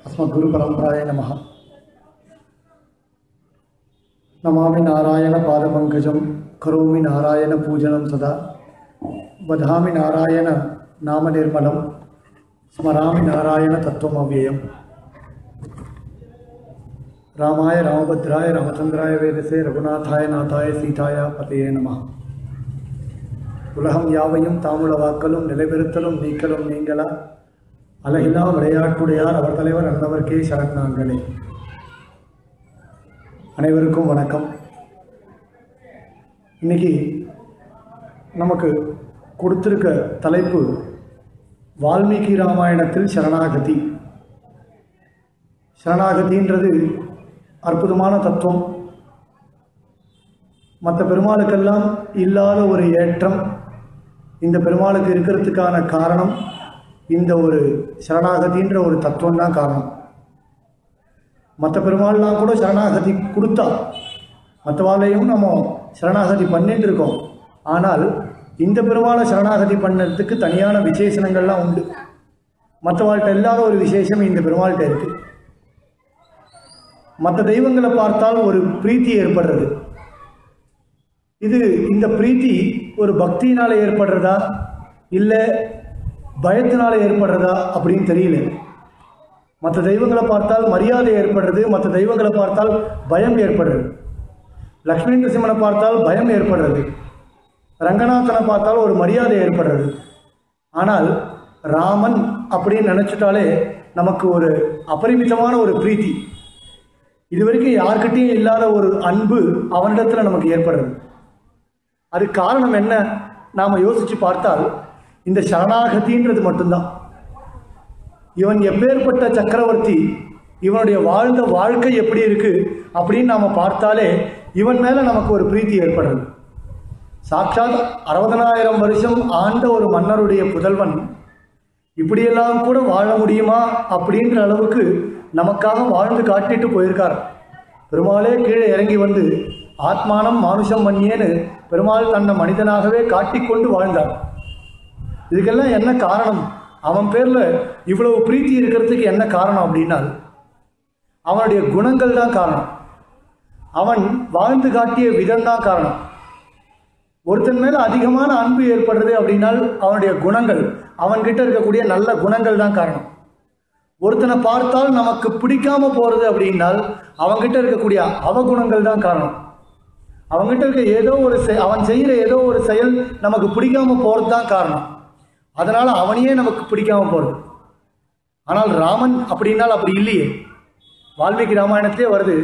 अस्मद्गुरुपरम्पराय नमः नमामि नारायणपादपङ्कजं करोमि नारायणपूजनं सदा वदामि नारायण नामनिर्मलं स्मरामि नारायणतत्त्वमव्ययम् रामाय रामभद्राय रामचन्द्राय वेदसे रघुनाथाय नाथाय सीताय पतये நமः உலகம் யாவையும் தாமுல வாக்கலும் நிலைபெறுத்தலும் நீக்கலும் நீங்களா அழகிலா விளையாட்டுடையார் அவர் தலைவர் அந்தவர்க்கே சரணாங்களே அனைவருக்கும் வணக்கம் இன்னைக்கு நமக்கு கொடுத்திருக்க தலைப்பு வால்மீகி ராமாயணத்தில் சரணாகதி சரணாகதின்றது அற்புதமான தத்துவம் மற்ற பெருமாளுக்கெல்லாம் இல்லாத ஒரு ஏற்றம் இந்த பெருமாளுக்கு இருக்கிறதுக்கான காரணம் இந்த ஒரு சரணாகதின்ற ஒரு தத்துவம் தான் காரணம் மற்ற பெருமாள்லாம் கூட சரணாகதி கொடுத்தா மற்றவாளையும் நம்ம சரணாகதி பண்ணிட்டு இருக்கோம் ஆனால் இந்த பெருமாளை சரணாகதி பண்ணதுக்கு தனியான விசேஷணங்கள்லாம் உண்டு மற்றவாள்கிட்ட இல்லாத ஒரு விசேஷம் இந்த பெருமாள்கிட்ட இருக்கு மற்ற தெய்வங்களை பார்த்தால் ஒரு பிரீத்தி ஏற்படுறது இது இந்த பிரீத்தி ஒரு பக்தியினால ஏற்படுறதா இல்லை பயத்தினால ஏற்படுறதா அப்படின்னு தெரியல மற்ற தெய்வங்களை பார்த்தால் மரியாதை ஏற்படுறது மற்ற தெய்வங்களை பார்த்தால் பயம் ஏற்படுறது லக்ஷ்மி நரசிம்மனை பார்த்தால் பயம் ஏற்படுறது ரங்கநாதனை பார்த்தால் ஒரு மரியாதை ஏற்படுறது ஆனால் ராமன் அப்படின்னு நினச்சிட்டாலே நமக்கு ஒரு அபரிமிதமான ஒரு பிரீத்தி இது வரைக்கும் யார்கிட்டையும் இல்லாத ஒரு அன்பு அவனிடத்தில் நமக்கு ஏற்படுறது அது காரணம் என்ன நாம் யோசித்து பார்த்தால் இந்த சரணாகதின்றது மட்டும்தான் இவன் எப்பேற்பட்ட சக்கரவர்த்தி இவனுடைய வாழ்ந்த வாழ்க்கை எப்படி இருக்கு அப்படின்னு நாம் பார்த்தாலே இவன் மேலே நமக்கு ஒரு பிரீத்தி ஏற்படுறது சாட்சாத் அறுபதனாயிரம் வருஷம் ஆண்ட ஒரு மன்னருடைய புதல்வன் இப்படியெல்லாம் கூட வாழ முடியுமா அப்படின்ற அளவுக்கு நமக்காக வாழ்ந்து காட்டிட்டு போயிருக்கார் பெருமாளே கீழே இறங்கி வந்து ஆத்மானம் மானுஷம் மன்னியேன்னு பெருமாள் தன்னை மனிதனாகவே காட்டிக்கொண்டு வாழ்ந்தார் இதுக்கெல்லாம் என்ன காரணம் அவன் பேரில் இவ்வளவு பிரீத்தி இருக்கிறதுக்கு என்ன காரணம் அப்படின்னால் அவனுடைய குணங்கள் தான் காரணம் அவன் வாழ்ந்து காட்டிய விதம் தான் காரணம் ஒருத்தன் மேல அதிகமான அன்பு ஏற்படுறது அப்படின்னால் அவனுடைய குணங்கள் அவன்கிட்ட இருக்கக்கூடிய நல்ல குணங்கள் தான் காரணம் ஒருத்தனை பார்த்தால் நமக்கு பிடிக்காம போறது அப்படின்னால் அவன்கிட்ட இருக்கக்கூடிய அவகுணங்கள் தான் காரணம் அவன்கிட்ட இருக்க ஏதோ ஒரு செ- அவன் செய்யற ஏதோ ஒரு செயல் நமக்கு பிடிக்காம போறது தான் காரணம் அதனால அவனையே நமக்கு பிடிக்காம போறது ஆனால் ராமன் அப்படின்னால் அப்படி இல்லையே வால்மீகி ராமாயணத்திலே வருது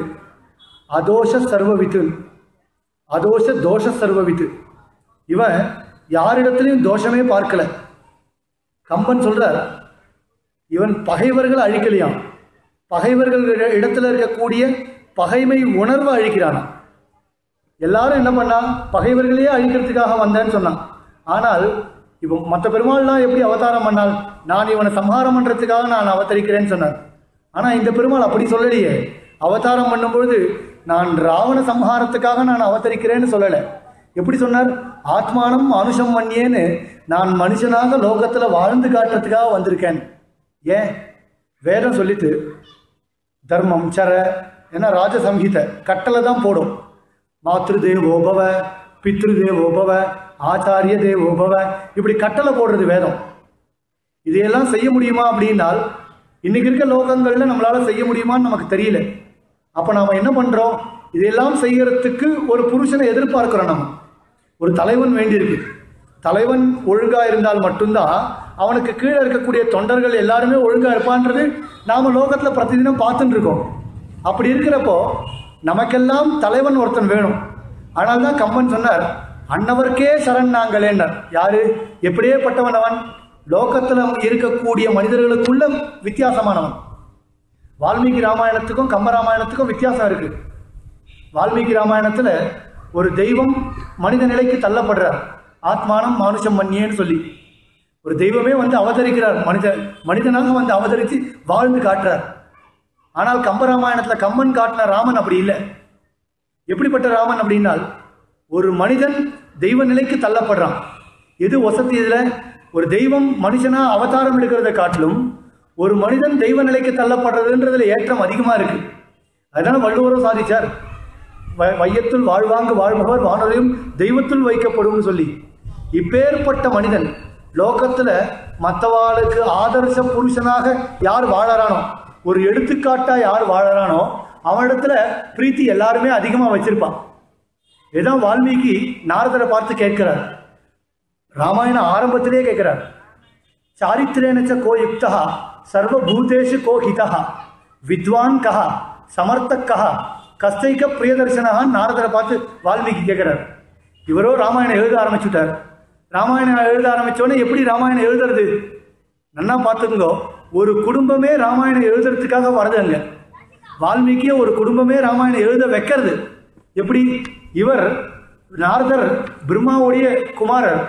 அதோஷ சர்வவித்து அதோஷ தோஷ சர்வவித்து இவன் யாரிடத்திலையும் தோஷமே பார்க்கல கம்பன் சொல்றார் இவன் பகைவர்கள் அழிக்கலையாம் பகைவர்கள் இட- இடத்துல இருக்கக்கூடிய பகைமை உணர்வை அழிக்கிறானாம் எல்லாரும் என்ன பண்ணா பகைவர்களையே அழிக்கிறதுக்காக வந்தேன்னு சொன்னான் ஆனால் இவன் மற்ற பெருமாள்லாம் எப்படி அவதாரம் பண்ணால் நான் இவனை சம்ஹாரம் பண்றதுக்காக நான் அவதரிக்கிறேன்னு சொன்னார் ஆனா இந்த பெருமாள் அப்படி சொல்லலையே அவதாரம் பண்ணும்பொழுது நான் ராவண சம்ஹாரத்துக்காக நான் அவதரிக்கிறேன்னு சொல்லலை எப்படி சொன்னார் ஆத்மானம் மனுஷம் மன்னியேன்னு நான் மனுஷனாக லோகத்துல வாழ்ந்து காட்டுறதுக்காக வந்திருக்கேன் ஏன் வேதம் சொல்லித்து தர்மம் சர ஏன்னா ராஜசம்ஹிதை கட்டளை தான் போடும் மாத்ரு தேவோபவ பித்ரு தேவோபவ ஆச்சாரிய தேவோபவ இப்படி கட்டளை போடுறது வேதம் இதையெல்லாம் செய்ய முடியுமா அப்படின்னால் இன்னைக்கு இருக்க லோகங்கள்ல நம்மளால செய்ய முடியுமான்னு நமக்கு தெரியல அப்ப நாம என்ன பண்றோம் இதையெல்லாம் செய்யறதுக்கு ஒரு புருஷனை எதிர்பார்க்கிறோம் நம்ம ஒரு தலைவன் வேண்டியிருக்கு தலைவன் ஒழுங்கா இருந்தால் மட்டும்தான் அவனுக்கு கீழே இருக்கக்கூடிய தொண்டர்கள் எல்லாருமே ஒழுங்கா இருப்பான்றது நாம லோகத்துல பிரதிதினம் பார்த்துட்டு இருக்கோம் அப்படி இருக்கிறப்போ நமக்கெல்லாம் தலைவன் ஒருத்தன் வேணும் ஆனால் தான் கம்பன் சொன்னார் அன்னவர்க்கே சரண் நாங்களேன்னார் யாரு எப்படியே பட்டவன் அவன் லோகத்துல இருக்கக்கூடிய மனிதர்களுக்குள்ள வித்தியாசமானவன் வால்மீகி ராமாயணத்துக்கும் கம்ப ராமாயணத்துக்கும் வித்தியாசம் இருக்கு வால்மீகி ராமாயணத்துல ஒரு தெய்வம் மனித நிலைக்கு தள்ளப்படுறார் ஆத்மானம் மானுஷம் மன்னியேன்னு சொல்லி ஒரு தெய்வமே வந்து அவதரிக்கிறார் மனித மனிதனாக வந்து அவதரித்து வாழ்ந்து காட்டுறார் ஆனால் கம்பராமாயணத்துல கம்பன் காட்டின ராமன் அப்படி இல்லை எப்படிப்பட்ட ராமன் அப்படின்னால் ஒரு மனிதன் தெய்வ நிலைக்கு தள்ளப்படுறான் எது வசதி இதுல ஒரு தெய்வம் மனுஷனா அவதாரம் எடுக்கிறத காட்டிலும் ஒரு மனிதன் தெய்வ நிலைக்கு தள்ளப்படுறதுன்றதுல ஏற்றம் அதிகமா இருக்கு அதனால வள்ளுவரும் சாதிச்சார் வ- வையத்துள் வாழ்வாங்கு வாழ்பவர் வானொலியும் தெய்வத்துள் வைக்கப்படும்னு சொல்லி இப்பேற்பட்ட மனிதன் லோகத்துல மற்றவாளுக்கு ஆதர்ச புருஷனாக யார் வாழறானோ ஒரு எடுத்துக்காட்டா யார் வாழறானோ அவனிடத்துல பிரீத்தி எல்லாருமே அதிகமா வச்சிருப்பான் இதான் வால்மீகி நாரதரை பார்த்து கேட்கிறார் ராமாயண ஆரம்பத்திலே கேட்கிறார் சாரித்திரேனச்ச கோ யுக்தா சர்வபூதேஷு கோ ஹிதா வித்வான் கஹ சமர்த்தக் கஹ கஸ்தைக்க பிரியதர்சனஹான்னு நாரதரை பார்த்து வால்மீகி கேட்கிறார் இவரோ ராமாயணம் எழுத ஆரம்பிச்சுட்டார் ராமாயணம் எழுத ஆரம்பிச்சோடனே எப்படி ராமாயணம் எழுதுறது நன்னா பார்த்துக்கோ ஒரு குடும்பமே ராமாயணம் எழுதுறதுக்காக வருது அங்க வால்மீகியை ஒரு குடும்பமே ராமாயணம் எழுத வைக்கிறது எப்படி இவர் நாரதர் பிரம்மாவுடைய குமாரர்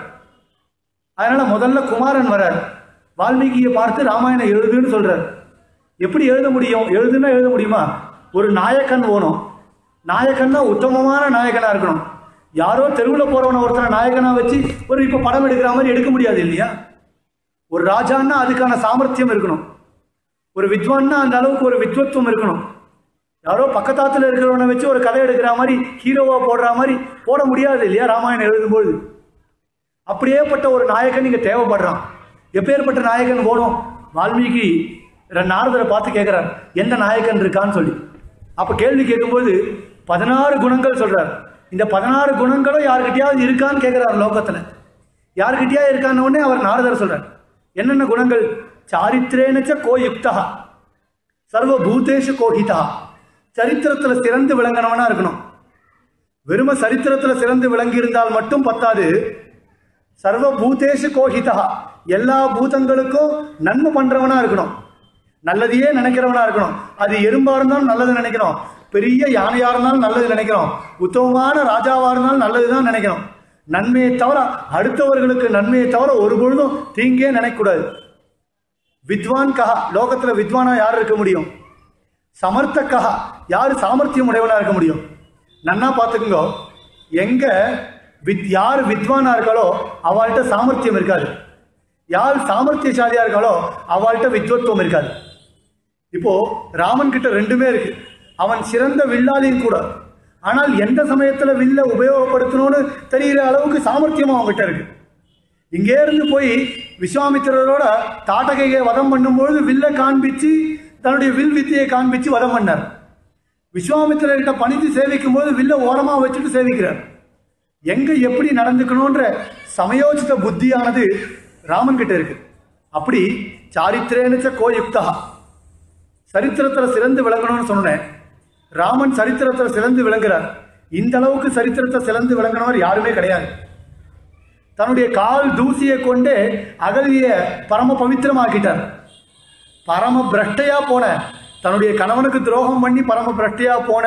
அதனால முதல்ல குமாரன் வரார் வால்மீகியை பார்த்து ராமாயணம் எழுதுன்னு சொல்றார் எப்படி எழுத முடியும் எழுதுன்னா எழுத முடியுமா ஒரு நாயக்கன் ஓணும் நாயக்கன்னா உத்தமமான நாயகனா இருக்கணும் யாரோ தெருவில் போறவன ஒருத்தனை நாயகனா வச்சு ஒரு இப்ப படம் எடுக்கிற மாதிரி எடுக்க முடியாது இல்லையா ஒரு ராஜான்னா அதுக்கான சாமர்த்தியம் இருக்கணும் ஒரு வித்வான்னா அந்த அளவுக்கு ஒரு வித்வத்துவம் இருக்கணும் யாரோ பக்கத்தாத்துல இருக்கிறவனை வச்சு ஒரு கதை எடுக்கிற மாதிரி ஹீரோவா போடுற மாதிரி போட முடியாது இல்லையா ராமாயணம் எழுதும்போது அப்படியேப்பட்ட ஒரு நாயகன் இங்க தேவைப்படுறான் எப்பேற்பட்ட நாயகன் ஓடும் வால்மீகி ர- நாரதரை பார்த்து கேட்கிறார் எந்த நாயகன் இருக்கான்னு சொல்லி அப்ப கேள்வி கேட்கும்போது பதினாறு குணங்கள் சொல்றார் இந்த பதினாறு குணங்களும் யாருக்கிட்டயாவது இருக்கான்னு கேட்கிறார் லோகத்துல யாருக்கிட்டயா இருக்கான்னு உடனே அவர் நாரதர் சொல்றார் என்னென்ன குணங்கள் சாரித்திரேனச்ச கோ யுக்தா சர்வ பூதேஷு கோஹிதா சரித்திரத்துல சிறந்து விளங்கினவனா இருக்கணும் வெறும சரித்திரத்துல சிறந்து விளங்கி இருந்தால் மட்டும் பத்தாது சர்வ பூதேஷு கோஹிதா எல்லா பூதங்களுக்கும் நன்மை பண்றவனா இருக்கணும் நல்லதையே நினைக்கிறவனா இருக்கணும் அது எறும்பா இருந்தாலும் நல்லது நினைக்கணும் பெரிய யானையா இருந்தாலும் நல்லது நினைக்கணும் உத்தமமான ராஜாவா இருந்தாலும் நல்லதுதான் நினைக்கணும் நன்மையை தவிர அடுத்தவர்களுக்கு நன்மையை தவிர ஒரு பொழுதும் தீங்கே நினைக்கக்கூடாது வித்வான் கஹா லோகத்துல வித்வானா யார் இருக்க முடியும் சமர்த்த கஹா யார் சாமர்த்தியம் உடையவனா இருக்க முடியும் நன்னா பார்த்துக்குங்க எங்க வித் யார் வித்வானா இருக்காளோ அவள்கிட்ட சாமர்த்தியம் இருக்காது யார் சாமர்த்தியசாலியா இருக்காளோ அவள்கிட்ட வித்வத்துவம் இருக்காது இப்போ ராமன் கிட்ட ரெண்டுமே இருக்கு அவன் சிறந்த வில்லாளியும் கூட ஆனால் எந்த சமயத்துல வில்ல உபயோகப்படுத்தணும்னு தெரிகிற அளவுக்கு சாமர்த்தியம் அவன்கிட்ட இருக்கு இங்கே இருந்து போய் விஸ்வாமித்திரரோட தாட்டகையை வதம் பண்ணும்பொழுது வில்ல காண்பிச்சு தன்னுடைய வில் வித்தையை காண்பிச்சு வதம் பண்ணார் விஸ்வாமித்திரர்கிட்ட பணித்து சேவிக்கும் போது வில்ல ஓரமா வச்சுட்டு சேவிக்கிறார் எங்க எப்படி நடந்துக்கணும்ன்ற சமயோசித புத்தியானது ராமன் கிட்ட இருக்கு அப்படி சாரித்திரேனச்ச கோயுக்தா சரித்திரத்துல சிறந்து விளங்கணும்னு சொன்னேன் ராமன் சரித்திரத்துல சிறந்து விளங்குறார் இந்த அளவுக்கு சரித்திரத்தை சிறந்து விளங்கினவர் யாருமே கிடையாது தன்னுடைய கால் தூசியை கொண்டு அகலிய பரம பவித்திரமாக்கிட்டார் பரம பிரஷ்டையா போன தன்னுடைய கணவனுக்கு துரோகம் பண்ணி பரம பிரஷ்டையா போன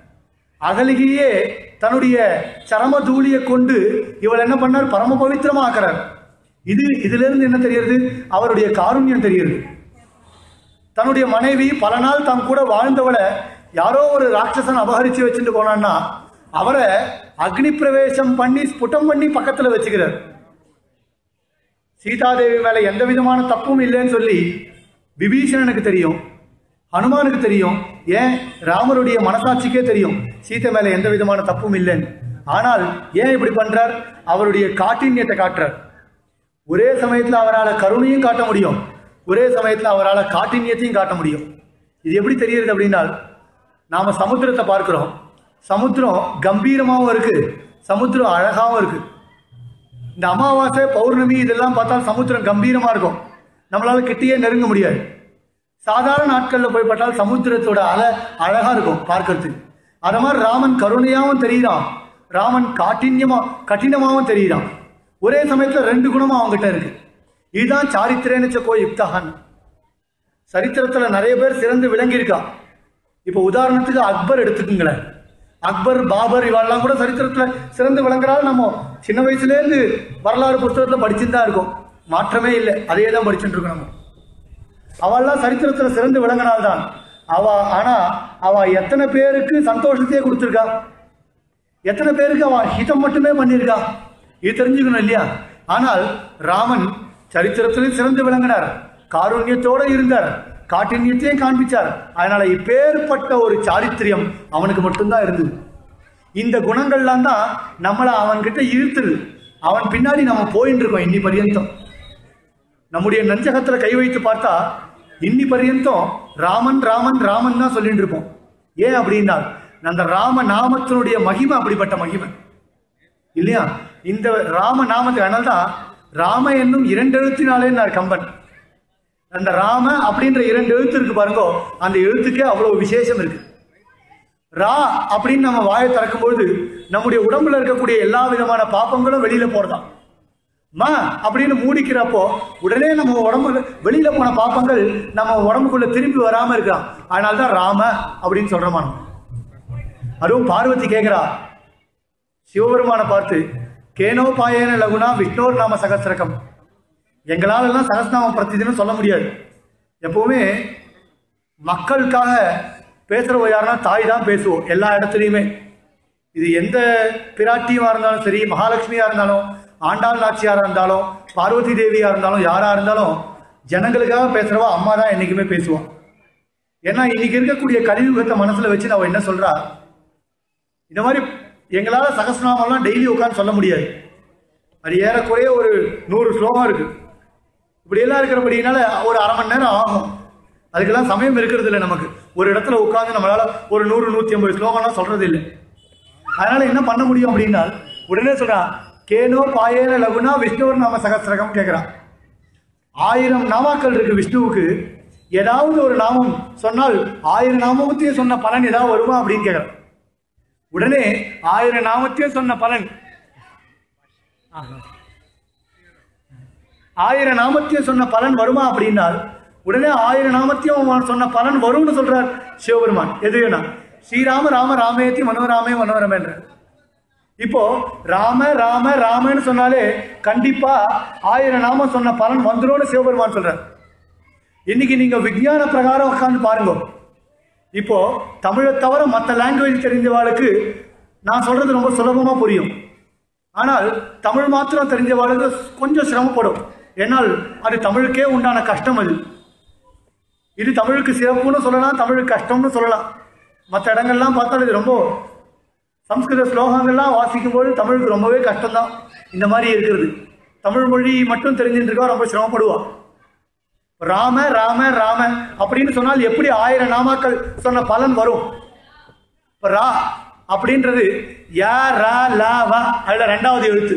அகலிகையே தன்னுடைய சரம தூளியை கொண்டு இவள் என்ன பண்ணார் பரம பவித்திரமாக்குறார் இது இதுல இருந்து என்ன தெரியுது அவருடைய காருண்யம் தெரியுது தன்னுடைய மனைவி பல நாள் தம் கூட வாழ்ந்தவளை யாரோ ஒரு ராட்சசன் அபகரிச்சு வச்சுட்டு போனான்னா அவரை அக்னி பிரவேசம் பண்ணி ஸ்புட்டம் பண்ணி பக்கத்துல வச்சுக்கிறார் சீதாதேவி மேல எந்த விதமான தப்பும் இல்லைன்னு சொல்லி விபீஷணனுக்கு தெரியும் ஹனுமானுக்கு தெரியும் ஏன் ராமருடைய மனசாட்சிக்கே தெரியும் சீதை மேல எந்த விதமான தப்பும் இல்லைன்னு ஆனால் ஏன் இப்படி பண்றார் அவருடைய காட்டின்யத்தை காட்டுறார் ஒரே சமயத்துல அவரால் கருணையும் காட்ட முடியும் ஒரே சமயத்துல அவரால் காட்டின்யத்தையும் காட்ட முடியும் இது எப்படி தெரியுது அப்படின்னால் நாம சமுத்திரத்தை பார்க்கிறோம் சமுத்திரம் கம்பீரமாகவும் இருக்கு சமுத்திரம் அழகாகவும் இருக்கு இந்த அமாவாசை பௌர்ணமி இதெல்லாம் பார்த்தா சமுத்திரம் கம்பீரமா இருக்கும் நம்மளால கிட்டேயே நெருங்க முடியாது சாதாரண நாட்கள்ல போய் பார்த்தால் சமுத்திரத்தோட அலை அழகா இருக்கும் பார்க்கறதுக்கு அது மாதிரி ராமன் கருணையாவும் தெரியுறான் ராமன் காட்டின்யமா கঠিனமாவும் தெரியுறான் ஒரே சமயத்துல ரெண்டு குணமும் அவங்ககிட்ட இருக்கு இதுதான் சாரித்திரேனச்ச கோ யுக்தகான் சரித்திரத்துல நிறைய பேர் சிறந்து விளங்கியிருக்கா இப்போ உதாரணத்துக்கு அக்பர் எடுத்துக்குங்களேன் அக்பர் பாபர் இவாள்லாம் கூட சரித்திரத்துல சிறந்து விளங்குறாள் நம்ம சின்ன வயசுல இருந்து வரலாறு புத்தகத்துல படிச்சுட்டு தான் இருக்கோம் மாற்றமே இல்லை அதையே தான் படிச்சுட்டு இருக்கோம் நம்ம அவள்லாம் சரித்திரத்துல சிறந்து விளங்கினால்தான் அவ ஆனா அவ எத்தனை பேருக்கு சந்தோஷத்தையே கொடுத்துருக்கா எத்தனை பேருக்கு அவ ஹிதம் மட்டுமே பண்ணியிருக்கா இது தெரிஞ்சுக்கணும் இல்லையா ஆனால் ராமன் சரித்திரத்திலும் சிறந்து விளங்கினார் காருண்யத்தோட இருந்தார் காட்டின்யத்தையும் காண்பிச்சார் அதனால இப்பேற்பட்ட ஒரு சாரித்திரியம் அவனுக்கு மட்டும்தான் இருந்தது இந்த குணங்கள்லாம் தான் நம்மளை அவன்கிட்ட இழுத்துது அவன் பின்னாடி நம்ம போயின்னு இருக்கோம் இன்னி பரியந்தம் நம்முடைய நஞ்சகத்துல கை வைத்து பார்த்தா இன்னி பரியந்தம் ராமன் ராமன் ராமன் தான் சொல்லிட்டு இருப்போம் ஏன் அப்படின்னா அந்த ராம நாமத்தினுடைய மகிமை அப்படிப்பட்ட மகிமை இல்லையா இந்த ராம நாமத்தை அதனால்தான் ராம என்னும் இரண்டு எழுத்தினாலே நான் கம்பன் அந்த ராம அப்படின்ற இரண்டு எழுத்து இருக்கு பாருங்க அந்த எழுத்துக்கே அவ்வளவு விசேஷம் இருக்கு ரா அப்படின்னு நம்ம வாயை திறக்கும்பொழுது நம்முடைய உடம்புல இருக்கக்கூடிய எல்லா விதமான பாப்பங்களும் வெளியில போறதாம் மா அப்படின்னு மூடிக்கிறப்போ உடனே நம்ம உடம்புல வெளியில போன பாப்பங்கள் நம்ம உடம்புக்குள்ள திரும்பி வராம இருக்கலாம் அதனால்தான் ராம அப்படின்னு சொல்றோமா நம்ம. அதுவும் பார்வதி கேட்கிறா சிவபெருமானை பார்த்து கேனோ பாயேன லகுனா விஷ்ணோர் நாம சகசிரகம் எங்களால எல்லாம் சகஸ்நாமம் பிரதிதினம் சொல்ல முடியாது எப்பவுமே மக்களுக்காக பேசுறவ யாருன்னா தாய் தான் பேசுவோம் எல்லா இடத்துலையுமே இது எந்த பிராட்டியமா இருந்தாலும் சரி மகாலட்சுமியா இருந்தாலும் ஆண்டாள் நாச்சியாரா இருந்தாலும் பார்வதி தேவியா இருந்தாலும் யாரா இருந்தாலும் ஜனங்களுக்காக பேசுறவா அம்மா தான் என்னைக்குமே பேசுவோம் ஏன்னா இன்னைக்கு இருக்கக்கூடிய கலியுகத்தை மனசுல வச்சு நான் என்ன சொல்றா இந்த மாதிரி எங்களால சகசிரநாமெல்லாம் டெய்லி உட்காந்து சொல்ல முடியாது அது ஏறக்குறைய ஒரு நூறு ஸ்லோகம் இருக்கு இப்படி எல்லாம் இருக்கிறபடினால ஒரு அரை மணி நேரம் ஆகும் அதுக்கெல்லாம் சமயம் இருக்கிறது இல்லை நமக்கு ஒரு இடத்துல உட்காந்து நம்மளால ஒரு நூறு நூத்தி ஐம்பது ஸ்லோகம்லாம் சொல்றது இல்லை அதனால என்ன பண்ண முடியும் அப்படின்னா உடனே சொல்றான் கேனோ பாயேன லகுனா விஷ்ணுவர் நாம சகசிரகம் கேட்கிறான் ஆயிரம் நாமாக்கள் இருக்கு விஷ்ணுவுக்கு ஏதாவது ஒரு நாமம் சொன்னால் ஆயிரம் நாமத்தையும் சொன்ன பலன் ஏதாவது வருமா அப்படின்னு கேட்கிறான் உடனே ஆயிரம் நாமத்தையும் சொன்ன பலன் ஆயிரம் நாமத்தையும் சொன்ன பலன் வருமா அப்படின்னால் உடனே ஆயிரம் நாமத்தையும் அவன் சொன்ன பலன் வரும்னு சொல்றார் சிவபெருமான் எதுனா ஸ்ரீராம ராம ராமேத்தி மனோராமே மனோரமேன்ற இப்போ ராம ராம ராமன்னு சொன்னாலே கண்டிப்பா ஆயிரம் நாமம் சொன்ன பலன் வந்துரும்னு சிவபெருமான் சொல்றார் இன்னைக்கு நீங்க விஞ்ஞான பிரகாரம் உட்காந்து பாருங்க இப்போ தமிழை தவிர மற்ற லாங்குவேஜ் தெரிஞ்சவாளுக்கு நான் சொல்றது ரொம்ப சுலபமா புரியும் ஆனால் தமிழ் மாத்திரம் தெரிஞ்சவாளுக்கு கொஞ்சம் சிரமப்படும் ஏன்னால் அது தமிழுக்கே உண்டான கஷ்டம் அது இது தமிழுக்கு சிறப்புன்னு சொல்லலாம் தமிழுக்கு கஷ்டம்னு சொல்லலாம் மற்ற இடங்கள்லாம் பார்த்தா இது ரொம்ப சம்ஸ்கிருத ஸ்லோகங்கள்லாம் வாசிக்கும்போது தமிழுக்கு ரொம்பவே கஷ்டம்தான் இந்த மாதிரி இருக்கிறது தமிழ் மொழி மட்டும் தெரிஞ்சுட்டு இருக்கா ரொம்ப சிரமப்படுவா ராம ராம ராம அப்படின்னு சொன்னால் எப்படி ஆயிரம் நாமாக்கள் சொன்ன பலன் வரும் இப்ப ரா அப்படின்றது யா ரா லா வா அதுல ரெண்டாவது எழுத்து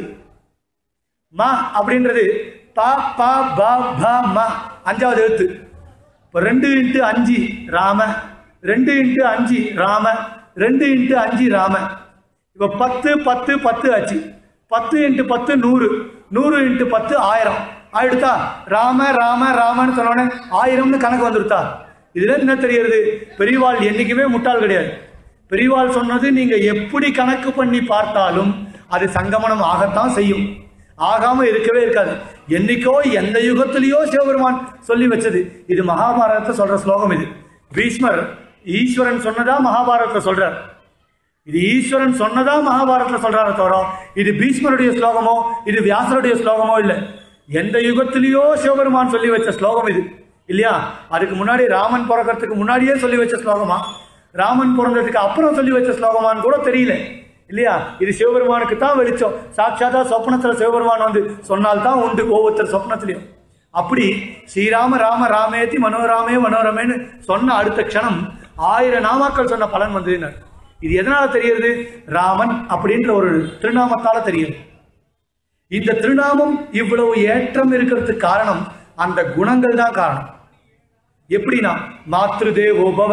ம அப்படின்றது ப ப ப ப ம அஞ்சாவது எழுத்து இப்போ ரெண்டு இன்ட்டு அஞ்சு ராம ரெண்டு இன்ட்டு அஞ்சு ராம ரெண்டு இன்ட்டு அஞ்சு ராம இப்போ பத்து பத்து பத்து ஆச்சு பத்து இன்ட்டு பத்து நூறு நூறு இன்ட்டு பத்து ஆயிரம் ஆயிடுத்தா ராம ராம ராமன்னு சொன்னோடனே ஆயிரம்னு கணக்கு வந்துருத்தா இதுல என்ன தெரியுது பெரியவாள் என்னைக்குமே முட்டாள் கிடையாது பெரியவாள் சொன்னது நீங்க எப்படி கணக்கு பண்ணி பார்த்தாலும் அது சங்கமனம் ஆகத்தான் செய்யும் ஆகாம இருக்கவே இருக்காது என்னைக்கோ எந்த யுகத்திலேயோ சிவபெருமான் சொல்லி வச்சது இது மகாபாரதத்தை சொல்ற ஸ்லோகம் இது பீஷ்மர் ஈஸ்வரன் சொன்னதா மகாபாரதத்தை சொல்றார் இது ஈஸ்வரன் சொன்னதா மகாபாரதத்துல சொல்றாரு தவிர இது பீஷ்மருடைய ஸ்லோகமோ இது வியாசருடைய ஸ்லோகமோ இல்லை எந்த யுகத்திலேயோ சிவபெருமான் சொல்லி வச்ச ஸ்லோகம் இது இல்லையா அதுக்கு முன்னாடி ராமன் பிறக்கிறதுக்கு முன்னாடியே சொல்லி வச்ச ஸ்லோகமா ராமன் பிறந்ததுக்கு அப்புறம் சொல்லி வச்ச ஸ்லோகமான்னு கூட தெரியல இல்லையா இது சிவபெருமானுக்கு தான் வெளிச்சம் சாட்சாத்தா சொப்னத்துல சிவபெருமான் வந்து சொன்னால்தான் உண்டு ஒவ்வொருத்தர் சொப்னத்திலையும் அப்படி ஸ்ரீராம ராம ராமேதி மனோராமே மனோரமேன்னு சொன்ன அடுத்த க்ஷணம் ஆயிரம் நாமாக்கள் சொன்ன பலன் வந்ததுன்னு இது எதனால தெரியுது ராமன் அப்படின்ற ஒரு திருநாமத்தால தெரியுது இந்த திருநாமம் இவ்வளவு ஏற்றம் இருக்கிறதுக்கு காரணம் அந்த குணங்கள் தான் காரணம் எப்படின்னா மாத்ருதே ஓபவ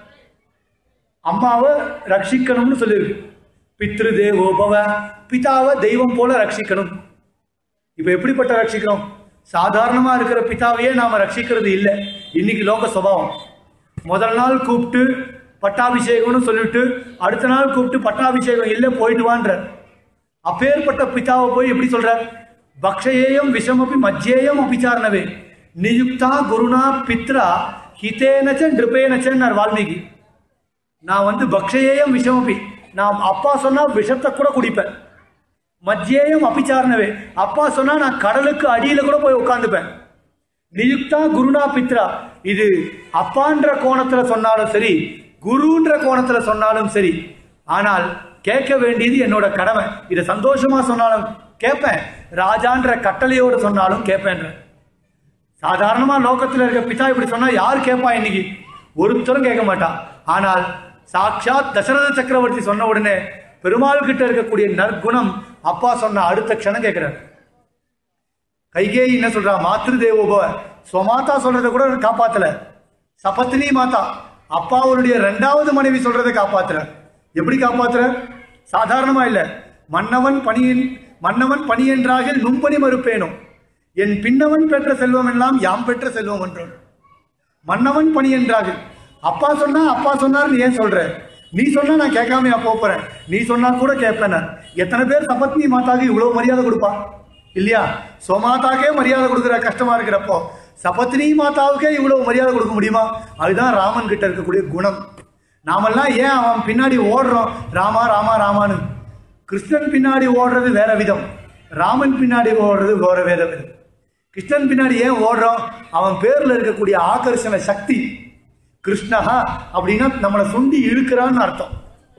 அம்மாவை ரட்சிக்கணும்னு சொல்லியிருக்கு பித்ரு தேவோபவ பிதாவை தெய்வம் போல ரட்சிக்கணும் இப்ப எப்படிப்பட்ட ரட்சிக்கிறோம் சாதாரணமா இருக்கிற பிதாவையே நாம ரட்சிக்கிறது இல்லை இன்னைக்கு லோக சுபாவம் முதல் நாள் கூப்பிட்டு பட்டாபிஷேகம்னு சொல்லிட்டு அடுத்த நாள் கூப்பிட்டு பட்டாபிஷேகம் இல்லை போயிட்டு வான்ற அப்பேற்பட்ட பிதாவை போய் எப்படி சொல்ற பக்ஷயேயம் விஷமபி மஜ்ஜேயம் அபிச்சாரணவே நியுக்தா குருணா பித்ரா ஹிதேனச்ச நிருபேனச்சன் வால்மீகி நான் வந்து பக்ஷயேயம் விஷமபி நான் அப்பா சொன்னா விஷத்தை கூட குடிப்பேன் மத்தியேயம் அபிச்சாரணவே அப்பா சொன்னா நான் கடலுக்கு அடியில கூட போய் உட்காந்துப்பேன் நியுக்தா குருனா பித்ரா இது அப்பான்ற கோணத்துல சொன்னாலும் சரி குருன்ற கோணத்துல சொன்னாலும் சரி ஆனால் கேட்க வேண்டியது என்னோட கடமை இதை சந்தோஷமா சொன்னாலும் கேட்பேன் ராஜான்ற கட்டளையோடு சொன்னாலும் கேட்பேன்ற சாதாரணமா லோகத்துல இருக்க பிதா இப்படி சொன்னா யார் கேட்பா இன்னைக்கு ஒருத்தரும் கேட்க மாட்டான் ஆனால் சாட்சாத் தசரத சக்கரவர்த்தி சொன்ன உடனே பெருமாள் கிட்ட இருக்கக்கூடிய நற்குணம் அப்பா சொன்ன அடுத்த க்ஷணம் கேட்கிறார் கைகேயி என்ன சொல்றா மாத்ரு தேவோபவ ஸ்வமாதா சொல்றதை கூட காப்பாத்தல சபத்தினி மாதா அப்பாவுடைய ரெண்டாவது மனைவி சொல்றதை காப்பாத்துற எப்படி காப்பாத்துற சாதாரணமா இல்ல மன்னவன் பணியின் மன்னவன் பணி என்றாகில் நும்பணி மறுப்பேனும் என் பின்னவன் பெற்ற செல்வம் எல்லாம் யாம் பெற்ற செல்வம் என்றோம் மன்னவன் பணி என்றாகில் அப்பா சொன்னா அப்பா சொன்னார் நீ ஏன் சொல்ற நீ சொன்னா நான் கேட்காம போப் போறேன் நீ சொன்னா கூட கேட்பேன் நான் எத்தனை பேர் சபத்னி மாதாக்கு இவ்வளவு மரியாதை கொடுப்பா இல்லையா சோமாதாக்கே மரியாதை கொடுக்குற கஷ்டமா இருக்கிறப்போ சபத்னி மாதாவுக்கே இவ்வளவு மரியாதை கொடுக்க முடியுமா அதுதான் ராமன் கிட்ட இருக்கக்கூடிய குணம் நாமெல்லாம் ஏன் அவன் பின்னாடி ஓடுறோம் ராமா ராமா ராமான்னு கிருஷ்ணன் பின்னாடி ஓடுறது வேற விதம் ராமன் பின்னாடி ஓடுறது வேற வேற விதம் கிருஷ்ணன் பின்னாடி ஏன் ஓடுறோம் அவன் பேர்ல இருக்கக்கூடிய ஆகர்ஷண சக்தி கிருஷ்ணஹா அப்படின்னா நம்மளை சுண்டி இழுக்கிறான்னு அர்த்தம்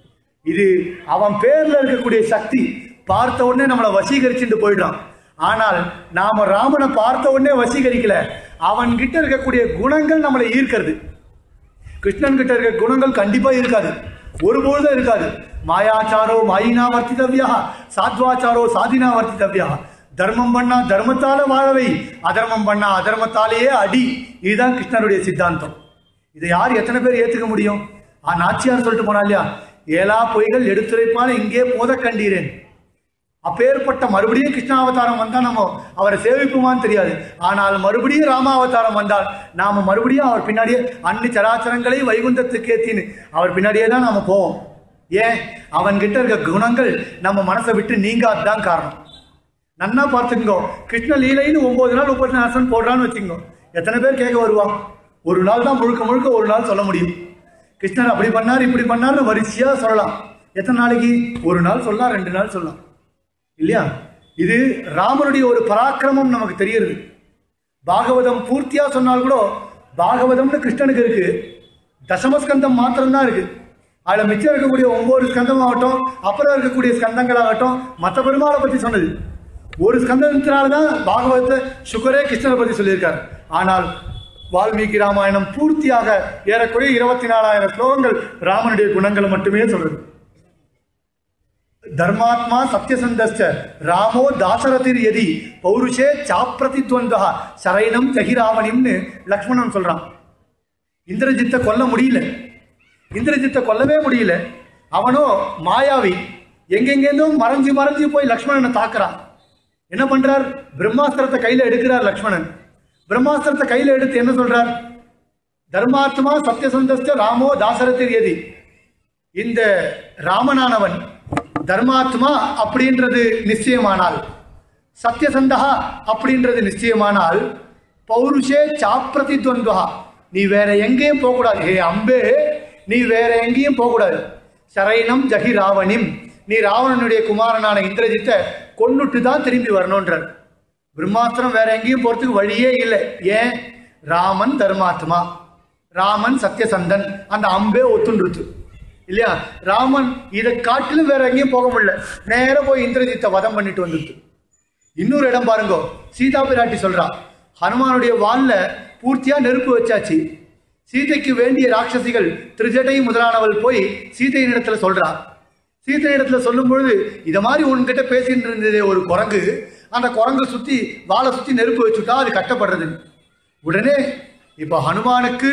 இது அவன் பேர்ல இருக்கக்கூடிய சக்தி பார்த்த உடனே நம்மளை வசீகரிச்சுட்டு போயிடுறான் ஆனால் நாம ராமனை பார்த்த உடனே வசீகரிக்கல அவன் கிட்ட இருக்கக்கூடிய குணங்கள் நம்மளை ஈர்க்கிறது கிருஷ்ணன் கிட்ட இருக்க குணங்கள் கண்டிப்பா இருக்காது ஒருபொழுதும் இருக்காது மாயாச்சாரோ மாயினா வர்த்தித்தவ்யா சாத்வாச்சாரோ சாதினா வர்த்தித்தவ்யா தர்மம் பண்ணா தர்மத்தால வாழவை அதர்மம் பண்ணா அதர்மத்தாலேயே அடி இதுதான் கிருஷ்ணருடைய சித்தாந்தம் இதை யார் எத்தனை பேர் ஏத்துக்க முடியும் ஆ நாச்சியார் சொல்லிட்டு போனா இல்லையா ஏலா பொய்கள் எடுத்துரைப்பான இங்கே போத கண்டீரேன் அப்பேற்பட்ட மறுபடியும் கிருஷ்ணாவதாரம் வந்தா நம்ம அவரை சேவிப்புமான்னு தெரியாது ஆனால் மறுபடியும் ராமாவதாரம் வந்தால் நாம மறுபடியும் அவர் பின்னாடியே அன்னி சராச்சரங்களை வைகுந்தத்துக்கு ஏத்தின்னு அவர் பின்னாடியே தான் நாம போவோம் ஏன் அவன் கிட்ட இருக்க குணங்கள் நம்ம மனசை விட்டு நீங்காதுதான் காரணம் நன்னா பார்த்துக்கோ கிருஷ்ண லீலைன்னு ஒன்பது நாள் உபன்யாசம் போடுறான்னு வச்சுக்கோ எத்தனை பேர் கேட்க வருவான் ஒரு நாள் தான் முழுக்க முழுக்க ஒரு நாள் சொல்ல முடியும் கிருஷ்ணர் அப்படி பண்ணார் இப்படி பண்ணார்னு வரிசையா சொல்லலாம் எத்தனை நாளைக்கு ஒரு நாள் சொல்லலாம் ரெண்டு நாள் சொல்லலாம் இல்லையா இது ராமனுடைய ஒரு பராக்கிரமம் நமக்கு தெரியுது பாகவதம் பூர்த்தியா சொன்னால் கூட பாகவதம்னு கிருஷ்ணனுக்கு இருக்கு தசமஸ்கந்தம் மாத்திரம்தான் இருக்கு அதுல மிச்சம் இருக்கக்கூடிய ஒன்பது ஸ்கந்தம் ஆகட்டும் அப்புறம் இருக்கக்கூடிய ஸ்கந்தங்கள் ஆகட்டும் மற்ற பெருமாளை பத்தி சொன்னது ஒரு ஸ்கந்தத்தினால்தான் பாகவதத்தை சுகரே கிருஷ்ணரை பத்தி சொல்லியிருக்காரு ஆனால் வால்மீகி ராமாயணம் பூர்த்தியாக ஏறக்குறைய இருபத்தி நாலாயிரம் ஸ்லோகங்கள் ராமனுடைய குணங்களை மட்டுமே சொல்றது தர்மாத்மா சத்யசந்தஸ்ச ராமோ தாசரதிர் எதி பௌருஷே சாப்பிரதித்வந்தா சரைனம் ஜகிராவணிம்னு லக்ஷ்மணன் சொல்றான் இந்திரஜித்தை கொல்ல முடியல இந்திரஜித்தை கொல்லவே முடியல அவனோ மாயாவி எங்கெங்கேருந்தோ மறைஞ்சு மறைஞ்சு போய் லக்ஷ்மணனை தாக்குறான் என்ன பண்றார் பிரம்மாஸ்திரத்தை கையில எடுக்கிறார் லக்ஷ்மணன் பிரம்மாஸ்திரத்தை கையில எடுத்து என்ன சொல்றார் தர்மாத்மா சத்யசந்தஸ்த ராமோ தாசரதிர் எதி இந்த ராமனானவன் தர்மாத்மா அப்படின்றது நிச்சயமானால் சத்யசந்தகா அப்படின்றது நிச்சயமானால் பௌருஷே சாப்பிரதி துவந்துவா நீ வேற எங்கேயும் போகக்கூடாது ஹே அம்பே நீ வேற எங்கேயும் போகக்கூடாது சரைனம் ஜகி ராவணிம் நீ ராவணனுடைய குமாரனான இந்திரஜித்தை கொன்னுட்டு தான் திரும்பி வரணுன்றார் பிரம்மாஸ்திரம் வேற எங்கேயும் போறதுக்கு வழியே இல்லை ஏன் ராமன் தர்மாத்மா ராமன் சத்யசந்தன் அந்த அம்பே ஒத்துன்றுத்து இல்லையா ராமன் இதை காட்டிலும் வேற எங்கேயும் போக முடியல நேரா போய் இந்திரஜித்தை வதம் பண்ணிட்டு வந்துடுது இன்னொரு இடம் பாருங்க சீதா பிராட்டி சொல்றா ஹனுமானுடைய வால்ல பூர்த்தியா நெருப்பு வச்சாச்சு சீதைக்கு வேண்டிய ராட்சசிகள் திருஜடை முதலானவள் போய் சீதையின் இடத்துல சொல்றா சீதை இடத்துல சொல்லும் பொழுது இத மாதிரி உன்கிட்ட பேசிட்டு இருந்ததே ஒரு குரங்கு அந்த குரங்கு சுத்தி வாழை சுத்தி நெருப்பு வச்சுட்டா அது கட்டப்படுறது உடனே இப்ப ஹனுமானுக்கு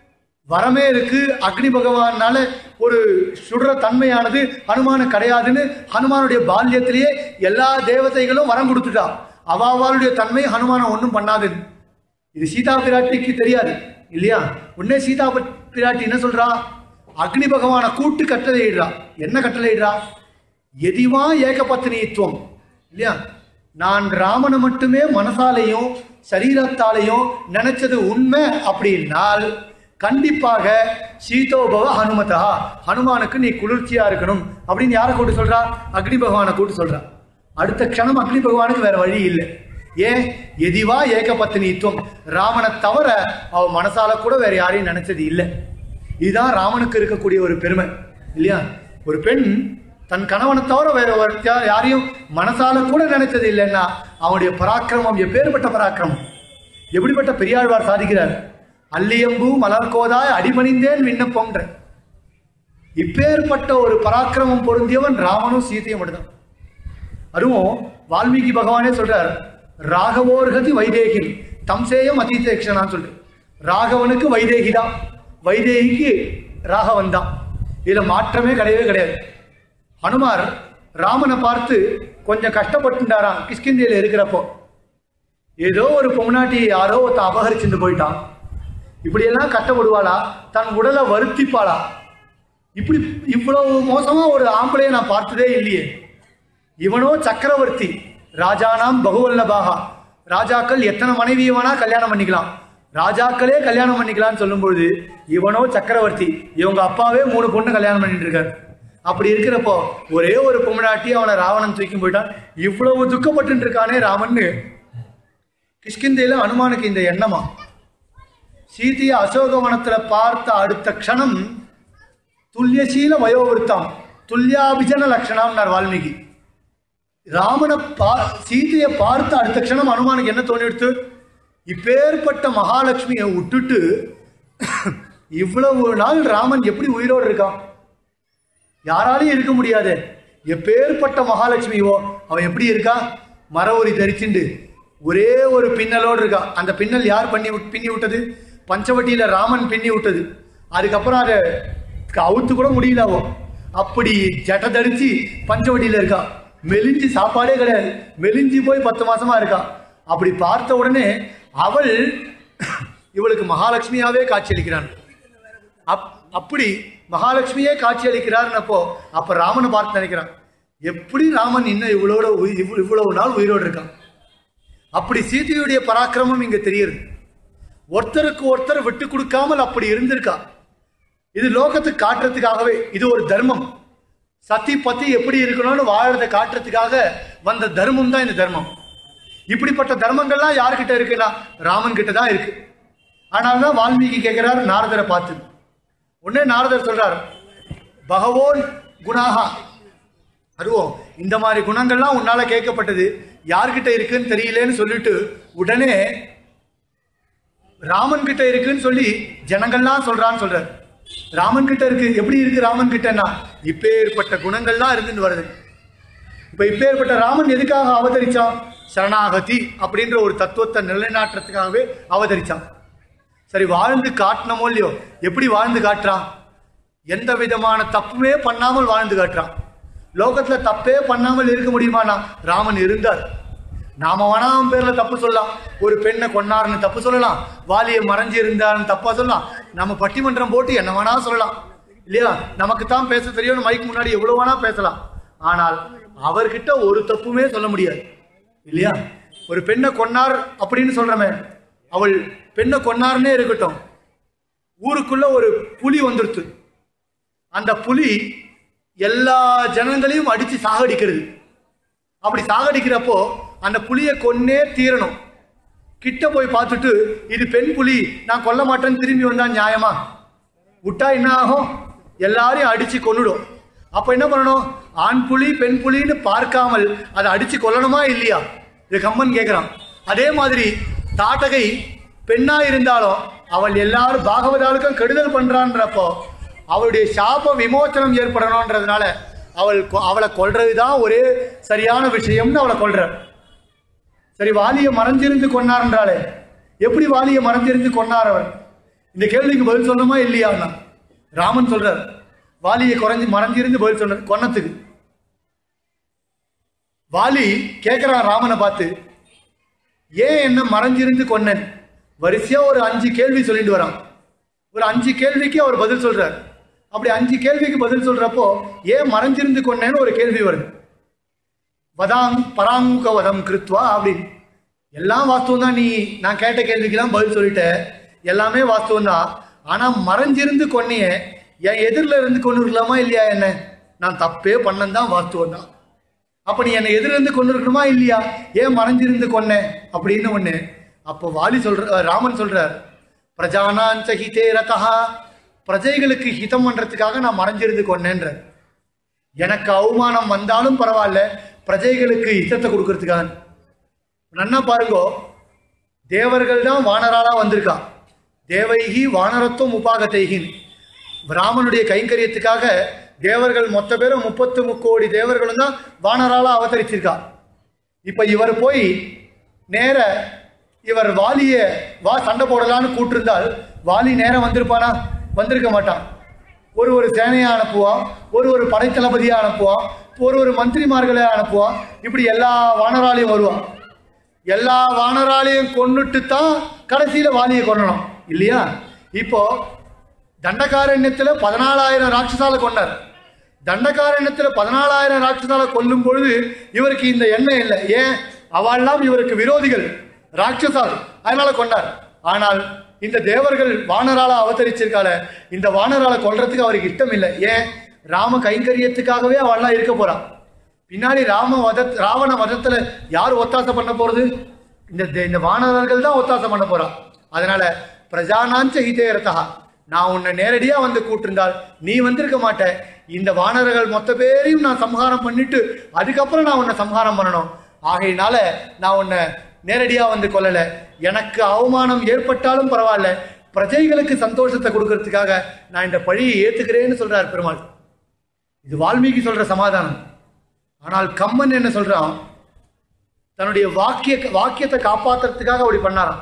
வரமே இருக்கு அக்னி பகவானால ஒரு சுடுற தன்மையானது ஹனுமானுக்கு கிடையாதுன்னு ஹனுமானுடைய பால்யத்திலேயே எல்லா தேவதைகளும் வரம் கொடுத்துட்டா அவாவாளுடைய தன்மை ஹனுமானை ஒன்றும் பண்ணாது இது சீதா பிராட்டிக்கு தெரியாது இல்லையா உடனே சீதா பி- பிராட்டி என்ன சொல்றா அக்னி பகவானை கூட்டு கட்டளையிடுறா என்ன கட்டளையிடுறா எதிவா ஏகபத்தினித்துவம் இல்லையா நான் ராமனை மட்டுமே மனசாலையும் சரீரத்தாலையும் நினைச்சது உண்மை அப்படின்னால் கண்டிப்பாக சீதோபவ ஹனுமதா ஹனுமானுக்கு நீ குளிர்ச்சியா இருக்கணும் அப்படின்னு யாரை கூட்டு சொல்றா அக்னி பகவானை கூட்டு சொல்றா அடுத்த க்ஷணம் அக்னி பகவானுக்கு வேற வழி இல்லை ஏன் எதிவா ஏக பத்தினித்துவம் ராமனை தவிர அவ மனசால கூட வேற யாரையும் நினைச்சது இல்லை இதுதான் ராமனுக்கு இருக்கக்கூடிய ஒரு பெருமை இல்லையா ஒரு பெண் தன் கணவனை தவிர வேற ஒருத்தர் யாரையும் மனசால கூட நினைச்சது இல்லைன்னா அவனுடைய பராக்கிரமம் எப்பேற்பட்ட பராக்கிரமம் எப்படிப்பட்ட பெரியாழ்வார் சாதிக்கிறார் அல்லியம்பூ மலர்கோதாய் அடிபணிந்தேன் விண்ணப்பம்ன்ற இப்பேற்பட்ட ஒரு பராக்கிரமம் பொருந்தியவன் ராமனும் சீதையும் மட்டும்தான் அதுவும் வால்மீகி பகவானே சொல்றார் ராகவோர்கதி வைதேகி தம்சேயம் அதீதேக்ஷனான்னு சொல்லிட்டு ராகவனுக்கு வைதேகி தான் வைதேகிக்கு ராகவன் தான் இதுல மாற்றமே கிடையவே கிடையாது ஹனுமார் ராமனை பார்த்து கொஞ்சம் கஷ்டப்பட்டுட்டாராம் கிஷ்கிந்தியில இருக்கிறப்போ ஏதோ ஒரு பொம்னாட்டி யாரோ ஒருத்தன் அபகரிச்சுட்டு போயிட்டான் இப்படியெல்லாம் கஷ்டப்படுவாளா தன் உடலை வருத்திப்பாளா இப்படி இவ்வளவு மோசமா ஒரு ஆம்பளையை நான் பார்த்ததே இல்லையே இவனோ சக்கரவர்த்தி ராஜானாம் பகுவல்லபாகா ராஜாக்கள் எத்தனை மனைவியை வேணா கல்யாணம் பண்ணிக்கலாம் ராஜாக்களே கல்யாணம் பண்ணிக்கலாம்னு சொல்லும்பொழுது இவனோ சக்கரவர்த்தி இவங்க அப்பாவே மூணு பொண்ணு கல்யாணம் பண்ணிட்டு இருக்காரு அப்படி இருக்கிறப்போ ஒரே ஒரு பொம்மனாட்டி அவனை ராவணன் தூக்கி போயிட்டான் இவ்வளவு துக்கப்பட்டு இருக்கானே ராமன்னு கிஷ்கிந்தையில அனுமானுக்கு இந்த எண்ணமா சீதையை அசோகவனத்துல பார்த்த அடுத்த க்ஷணம் துல்லியசீல வயோவிருத்தம் துல்லியாபிஜன லட்சணம்னார் வால்மீகி ராமனை பா சீதையை பார்த்த அடுத்த க்ஷணம் அனுமானுக்கு என்ன தோணிடுத்து இப்பேற்பட்ட மகாலட்சுமியை விட்டுட்டு இவ்வளவு நாள் ராமன் எப்படி உயிரோடு இருக்கான் யாராலையும் இருக்க முடியாது எப்பேற்பட்ட மகாலட்சுமியோ அவன் எப்படி இருக்கா மரவரி தரிச்சுண்டு ஒரே ஒரு பின்னலோடு இருக்கா அந்த பின்னல் யார் பண்ணி விட்- பின்னி விட்டது பஞ்சவட்டியில ராமன் பின்னி விட்டது அதுக்கப்புறம் அதை அவுத்து கூட முடியல அவ அப்படி ஜட்ட தரிச்சு பஞ்சவட்டியில இருக்கா மெலிஞ்சி சாப்பாடே கிடையாது மெலிஞ்சி போய் பத்து மாசமா இருக்கா அப்படி பார்த்த உடனே அவள் இவளுக்கு மகாலட்சுமியாவே காட்சியளிக்கிறான் அப் அப்படி மகாலட்சுமியே காட்சி அளிக்கிறார்னப்போ அப்ப ராமனை பார்த்து நினைக்கிறான் எப்படி ராமன் இன்னும் இவ்வளோட உயி- இவ்வ- இவ்வளவு நாள் உயிரோடு இருக்கான் அப்படி சீதையுடைய பராக்கிரமம் இங்க தெரியுது ஒருத்தருக்கு ஒருத்தர் விட்டு கொடுக்காமல் அப்படி இருந்திருக்கா இது லோகத்துக்கு காட்டுறதுக்காகவே இது ஒரு தர்மம் சத்தி பத்தி எப்படி இருக்கணும்னு வாழறதை காட்டுறதுக்காக வந்த தர்மம் தான் இந்த தர்மம் இப்படிப்பட்ட தர்மங்கள்லாம் யார்கிட்ட இருக்குன்னா ராமன் கிட்ட தான் இருக்கு ஆனால் தான் வால்மீகி கேட்கிறார் நாரதரை பார்த்து உடனே நாரதர் சொல்றார் பகவோன் குணாகா அதுவும் இந்த மாதிரி குணங்கள்லாம் உன்னால கேட்கப்பட்டது யார்கிட்ட இருக்குன்னு தெரியலேன்னு சொல்லிட்டு உடனே ராமன் கிட்ட இருக்குன்னு சொல்லி ஜனங்கள்லாம் சொல்றான்னு சொல்றாரு ராமன் கிட்ட இருக்கு எப்படி இருக்கு ராமன் கிட்டன்னா இப்பேற்பட்ட குணங்கள்லாம் இருந்துன்னு வருது இப்ப இப்பேற்பட்ட ராமன் எதுக்காக அவதரிச்சான் சரணாகதி அப்படின்ற ஒரு தத்துவத்தை நிலைநாட்டுறதுக்காகவே அவதரிச்சான் சரி வாழ்ந்து காட்டணுமோ இல்லையோ எப்படி வாழ்ந்து காட்டுறான் எந்த விதமான தப்புமே பண்ணாமல் வாழ்ந்து காட்டுறான் லோகத்துல தப்பே பண்ணாமல் இருக்க முடியுமானா ராமன் இருந்தார் நாம வேணா அவன் பேர்ல தப்பு சொல்லலாம் ஒரு பெண்ணை கொன்னாருன்னு தப்பு சொல்லலாம் வாலியை மறைஞ்சு இருந்தாருன்னு தப்பா சொல்லலாம் நம்ம பட்டிமன்றம் போட்டு என்ன வேணா சொல்லலாம் இல்லையா நமக்கு தான் பேச தெரியும் மைக் முன்னாடி எவ்வளவு வேணா பேசலாம் ஆனால் அவர்கிட்ட ஒரு தப்புமே சொல்ல முடியாது இல்லையா ஒரு பெண்ணை கொன்னார் அப்படின்னு சொல்றமே அவள் பெண்ணை கொன்னார்னே இருக்கட்டும் ஊருக்குள்ள ஒரு புலி வந்துருத்து அந்த புலி எல்லா ஜனங்களையும் அடிச்சு சாகடிக்கிறது அப்படி சாகடிக்கிறப்போ அந்த புலியை கொன்னே தீரணும் கிட்ட போய் பார்த்துட்டு இது பெண் புலி நான் கொல்ல மாட்டேன்னு திரும்பி வந்தா நியாயமா விட்டா என்ன ஆகும் எல்லாரையும் அடிச்சு கொன்னுடும் அப்ப என்ன பண்ணணும் ஆண் புலி பெண் புலின்னு பார்க்காமல் அதை அடிச்சு கொல்லணுமா இல்லையா இது கம்மன் கேட்கிறான் அதே மாதிரி தாட்டகை பெண்ணா இருந்தாலும் அவள் எல்லாரும் பாகவதாளுக்கும் கெடுதல் பண்றான்றப்போ அவளுடைய சாப விமோச்சனம் ஏற்படணும்ன்றதுனால அவள் கொ- அவளை கொல்றதுதான் ஒரே சரியான விஷயம்னு அவளை கொல்ற சரி வாலியை மறைஞ்சிருந்து கொன்னார்ன்றாலே எப்படி வாலியை மறைஞ்சிருந்து கொன்னார் அவர் இந்த கேள்விக்கு பதில் சொல்லணுமா இல்லையான்னா ராமன் சொல்றார் வாலியை குறைஞ்சு மறைஞ்சிருந்து பதில் சொன்ன கொன்னத்துக்கு வாலி கேட்கிறான் ராமனை பார்த்து ஏன் என்ன மறைஞ்சிருந்து கொன்னேன் வரிசையா ஒரு அஞ்சு கேள்வி சொல்லிட்டு வரான் ஒரு அஞ்சு கேள்விக்கு அவர் பதில் சொல்றார் அப்படி அஞ்சு கேள்விக்கு பதில் சொல்றப்போ ஏன் மறைஞ்சிருந்து கொன்னேன்னு ஒரு கேள்வி வருது வதாங் பராங்குக வதம் கிருத்வா அப்படின்னு எல்லாம் வாஸ்தவம் தான் நீ நான் கேட்ட கேள்விக்கெல்லாம் பதில் சொல்லிட்ட எல்லாமே வாஸ்தவம் தான் ஆனா மறைஞ்சிருந்து கொன்னியே என் எதிரில் இருந்து கொண்டு இருக்கலாமா இல்லையா என்ன நான் தப்பே பண்ணன் தான் வாஸ்தவம் தான் அப்ப நீ என்னை எதிரிருந்து கொண்டு இருக்கணுமா இல்லையா ஏன் மறைஞ்சிருந்து கொன்ன அப்படின்னு ஒண்ணு அப்போ வாலி சொல்ற ராமன் சொல்றார் பிரஜானாஞ்ச ஹிதே ரதா பிரஜைகளுக்கு ஹிதம் பண்றதுக்காக நான் மறைஞ்சிருந்து கொன்னேன்ற எனக்கு அவமானம் வந்தாலும் பரவாயில்ல பிரஜைகளுக்கு ஹிதத்தை கொடுக்கறதுக்காக நன்னா பாருங்கோ தேவர்கள் தான் வானராளா வந்திருக்கா தேவைகி வானரத்துவம் உபாகத்தைகின் ராமனுடைய கைங்கரியத்துக்காக தேவர்கள் மொத்த பேரும் முப்பத்து முக்கோடி தேவர்களும் தான் வானராளா அவதரிச்சிருக்கா இப்ப இவர் போய் நேர இவர் வாலிய வா சண்டை போடலான்னு கூட்டிருந்தால் வாலி நேரம் வந்திருப்பானா வந்திருக்க மாட்டான் ஒரு ஒரு சேனையை அனுப்புவான் ஒரு ஒரு படைத்தளபதியை அனுப்புவான் ஒரு ஒரு மந்திரிமார்களை அனுப்புவான் இப்படி எல்லா வானராலையும் வருவான் எல்லா வானராலையும் கொன்னுட்டு தான் கடைசியில வாலியை கொல்லணும் இல்லையா இப்போ தண்டகாரண்யத்துல பதினாலாயிரம் ராட்சசால கொண்டார் தண்டகாரண்யத்துல பதினாலாயிரம் ராட்சசால கொல்லும் பொழுது இவருக்கு இந்த எண்ணம் இல்லை ஏன் அவெல்லாம் இவருக்கு விரோதிகள் ராட்சசால் அதனால கொண்டார் ஆனால் இந்த தேவர்கள் வானரால அவதரிச்சிருக்கால இந்த வானரால கொல்றதுக்கு அவருக்கு இஷ்டம் இல்லை ஏன் ராம கைங்கரியத்துக்காகவே அவள்லாம் இருக்க போறான் பின்னாடி ராம வத ராவண வதத்துல யார் ஒத்தாசை பண்ண போறது இந்த தே- இந்த வானரர்கள் தான் ஒத்தாசை பண்ண போறா அதனால பிரஜானாஞ்ச ஹிதேரதா நான் உன்னை நேரடியா வந்து கூட்டிருந்தால் நீ வந்திருக்க மாட்ட இந்த வானரர்கள் மொத்த பேரையும் நான் சம்ஹாரம் பண்ணிட்டு அதுக்கப்புறம் நான் உன்னை சம்ஹாரம் பண்ணணும் ஆகையினால நான் உன்னை நேரடியா வந்து கொல்லல எனக்கு அவமானம் ஏற்பட்டாலும் பரவாயில்ல பிரஜைகளுக்கு சந்தோஷத்தை கொடுக்கறதுக்காக நான் இந்த பழியை ஏத்துக்கிறேன்னு சொல்றார் பெருமாள் இது வால்மீகி சொல்ற சமாதானம் ஆனால் கம்மன் என்ன சொல்றான் தன்னுடைய வாக்கிய வாக்கியத்தை காப்பாத்துறதுக்காக அப்படி பண்ணாராம்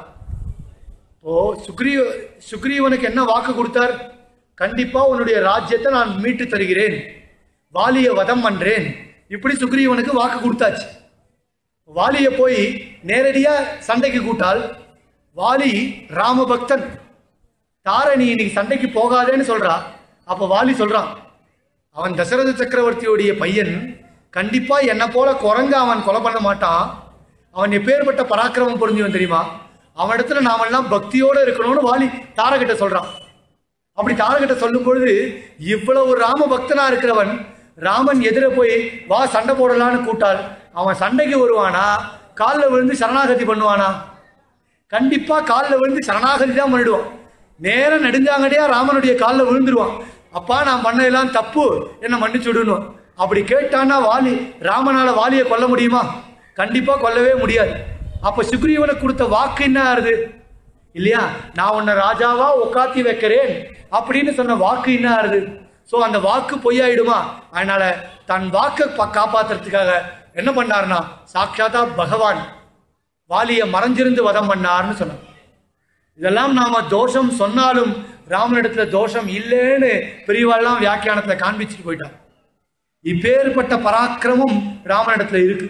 ஓ சுக்ரீவ சுக்ரீவனுக்கு என்ன வாக்கு கொடுத்தார் கண்டிப்பா உன்னுடைய ராஜ்யத்தை நான் மீட்டு தருகிறேன் வாலிய வதம் பண்றேன் இப்படி சுக்ரீவனுக்கு வாக்கு கொடுத்தாச்சு வாலிய போய் நேரடியா சண்டைக்கு கூட்டால் வாலி ராமபக்தன் தாரணி இன்னைக்கு சண்டைக்கு போகாதேன்னு சொல்றா அப்ப வாலி சொல்றான் அவன் தசரத சக்கரவர்த்தியுடைய பையன் கண்டிப்பா என்ன போல குரங்க அவன் கொலை பண்ண மாட்டான் அவன் எப்பேற்பட்ட பராக்கிரமம் புரிஞ்சவன் தெரியுமா அவன் இடத்துல நாமெல்லாம் பக்தியோட இருக்கணும்னு வாலி தாரகிட்ட சொல்றான் அப்படி தாரகிட்ட சொல்லும் பொழுது இவ்வளவு ராம பக்தனா இருக்கிறவன் ராமன் எதிர போய் வா சண்டை போடலான்னு கூட்டால் அவன் சண்டைக்கு வருவானா காலில் விழுந்து சரணாகதி பண்ணுவானா கண்டிப்பா காலில் விழுந்து சரணாகதி தான் பண்ணிடுவான் நேரம் நெடுஞ்சாங்கடியா ராமனுடைய காலில் விழுந்துருவான் அப்பா நான் பண்ணதெல்லாம் தப்பு என்ன மன்னிச்சு விடணும் அப்படி கேட்டான்னா வாலி ராமனால வாலியை கொல்ல முடியுமா கண்டிப்பா கொல்லவே முடியாது அப்ப சுக்ரீவனுக்கு கொடுத்த வாக்கு என்ன ஆறுது இல்லையா நான் உன்னை ராஜாவா உட்காத்தி வைக்கிறேன் அப்படின்னு சொன்ன வாக்கு என்ன ஆறுது சோ அந்த வாக்கு பொய்யாயிடுமா அதனால தன் வாக்கை ப- காப்பாத்துறதுக்காக என்ன பண்ணாருன்னா சாட்சாத்தா பகவான் வாலியை மறைஞ்சிருந்து வதம் பண்ணார்னு சொன்னார் இதெல்லாம் நாம தோஷம் சொன்னாலும் ராமனிடத்துல தோஷம் இல்லைன்னு பெரியவாள்லாம் வியாக்கியானத்துல காண்பிச்சுட்டு போயிட்டான் இப்பேற்பட்ட பராக்கிரமம் ராமனிடத்துல இருக்கு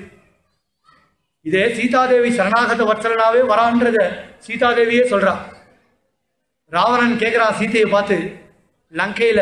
இதே சீதாதேவி சரணாகத வத்சலனாவே வரான்றத சீதாதேவியே சொல்றா ராவணன் கேட்கிறான் சீதையை பார்த்து லங்கையில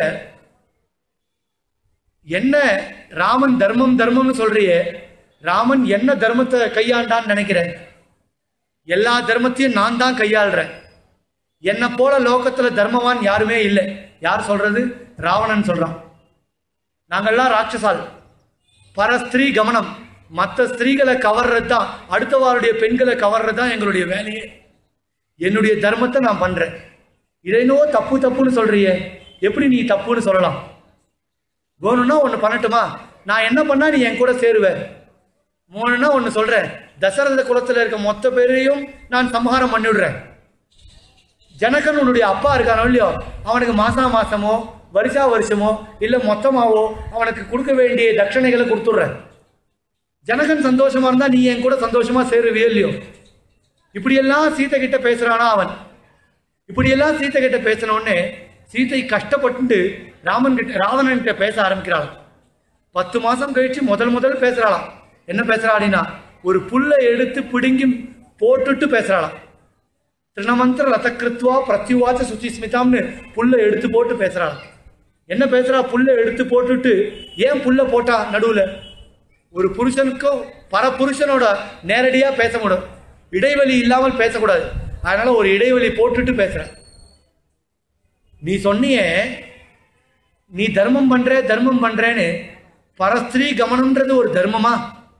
என்ன ராமன் தர்மம் தர்மம்னு சொல்றியே ராமன் என்ன தர்மத்தை கையாண்டான்னு நினைக்கிறேன் எல்லா தர்மத்தையும் நான் தான் கையாளுறேன் என்னை போல லோகத்துல தர்மவான் யாருமே இல்லை யார் சொல்றது ராவணன் சொல்றான் நாங்கெல்லாம் ராட்சசால் பரஸ்திரீ கமனம் மற்ற ஸ்திரீகளை கவர்றது தான் அடுத்தவாருடைய பெண்களை கவர்றது தான் எங்களுடைய வேலையே என்னுடைய தர்மத்தை நான் பண்றேன் இதை என்னவோ தப்பு தப்புன்னு சொல்றியே எப்படி நீ தப்புன்னு சொல்லலாம் வேணும்னா ஒன்று பண்ணட்டுமா நான் என்ன பண்ணா நீ என் கூட சேருவ மூணுன்னா ஒன்று சொல்றேன் தசரத குலத்துல இருக்க மொத்த பேரையும் நான் சம்ஹாரம் பண்ணிவிடுறேன் ஜனகன் உன்னுடைய அப்பா இருக்கானோ இல்லையோ அவனுக்கு மாசா மாசமோ வருஷா வருஷமோ இல்ல மொத்தமாவோ அவனுக்கு கொடுக்க வேண்டிய தட்சணைகளை கொடுத்துடுறேன் ஜனகன் சந்தோஷமா இருந்தா நீ என் கூட சந்தோஷமா சேருவியோ இல்லையோ இப்படியெல்லாம் சீத்தை கிட்ட பேசுறானா அவன் இப்படியெல்லாம் சீத்தை கிட்ட பேசின உடனே சீத்தை கஷ்டப்பட்டு ராமன் கிட்ட ராவணன் கிட்ட பேச ஆரம்பிக்கிறாள் பத்து மாசம் கழிச்சு முதல் முதல் பேசுறாளாம் என்ன பேசுறா அப்படின்னா ஒரு புல்லை எடுத்து பிடுங்கி போட்டுட்டு பேசுறாளாம் திருணமந்திர லதக்கிருத்வா பிரத்யுவாச்ச சுச்சிஸ்மிதாம்னு புல்லை எடுத்து போட்டு பேசுறாளாம் என்ன பேசுறா புல்லை எடுத்து போட்டுட்டு ஏன் புல்லை போட்டா நடுவுல ஒரு புருஷனுக்கும் பரபுருஷனோட நேரடியா பேச முடியும் இடைவெளி இல்லாமல் பேசக்கூடாது அதனால ஒரு இடைவெளி போட்டுட்டு பேசுற நீ சொன்னியே நீ தர்மம் பண்ற தர்மம் பண்றேன்னு பரஸ்திரீ கமனம்ன்றது ஒரு தர்மமா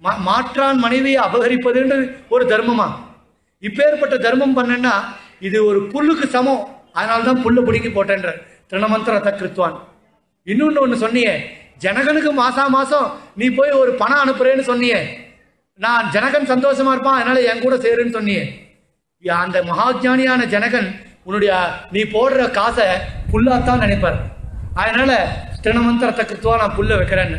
மா- மாற்றான் மனைவியை அபகரிப்பதுன்றது ஒரு தர்மமா இப்பேற்பட்ட தர்மம் பண்ணேன்னா இது ஒரு புல்லுக்கு சமம் அதனால தான் புல்லை பிடிங்கி போட்டேன்ற திருணமந்திர தக்கிருத்வான் இன்னொன்று ஒன்று சொன்னியே ஜனகனுக்கு மாசா மாசம் நீ போய் ஒரு பணம் அனுப்புறேன்னு சொன்னியே நான் ஜனகன் சந்தோஷமா இருப்பான் அதனால என் கூட சேருன்னு சொன்னியே யா, அந்த மகாஜானியான ஜனகன் உன்னுடைய நீ போடுற காசை புல்லாத்தான் நினைப்பார் அதனால திருணமந்திரத்தை கிருத்துவா நான் புல்ல வைக்கிறேன்னு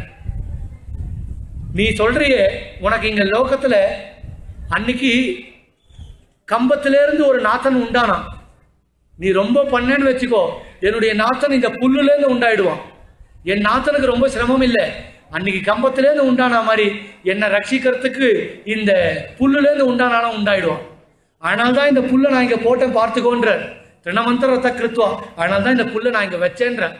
நீ சொல்றியே உனக்கு இங்க லோகத்துல அன்னைக்கு கம்பத்திலேருந்து ஒரு நாத்தன் உண்டானான் நீ ரொம்ப பண்ணேன்னு வச்சுக்கோ என்னுடைய நாத்தன் இந்த புல்லுலேருந்து உண்டாயிடுவான் என் நாத்தனுக்கு ரொம்ப சிரமம் இல்லை அன்னைக்கு கம்பத்திலேருந்து உண்டான மாதிரி என்னை ரட்சிக்கிறதுக்கு இந்த புல்லுலேருந்து உண்டானாலும் உண்டாயிடுவான் அதனால தான் இந்த புல்லை நான் இங்கே போட்டேன் பார்த்துக்கோன்ற திருணமந்திரத்தை கிருத்துவா அதனால தான் இந்த புல்லை நான் இங்கே வச்சேன்றேன்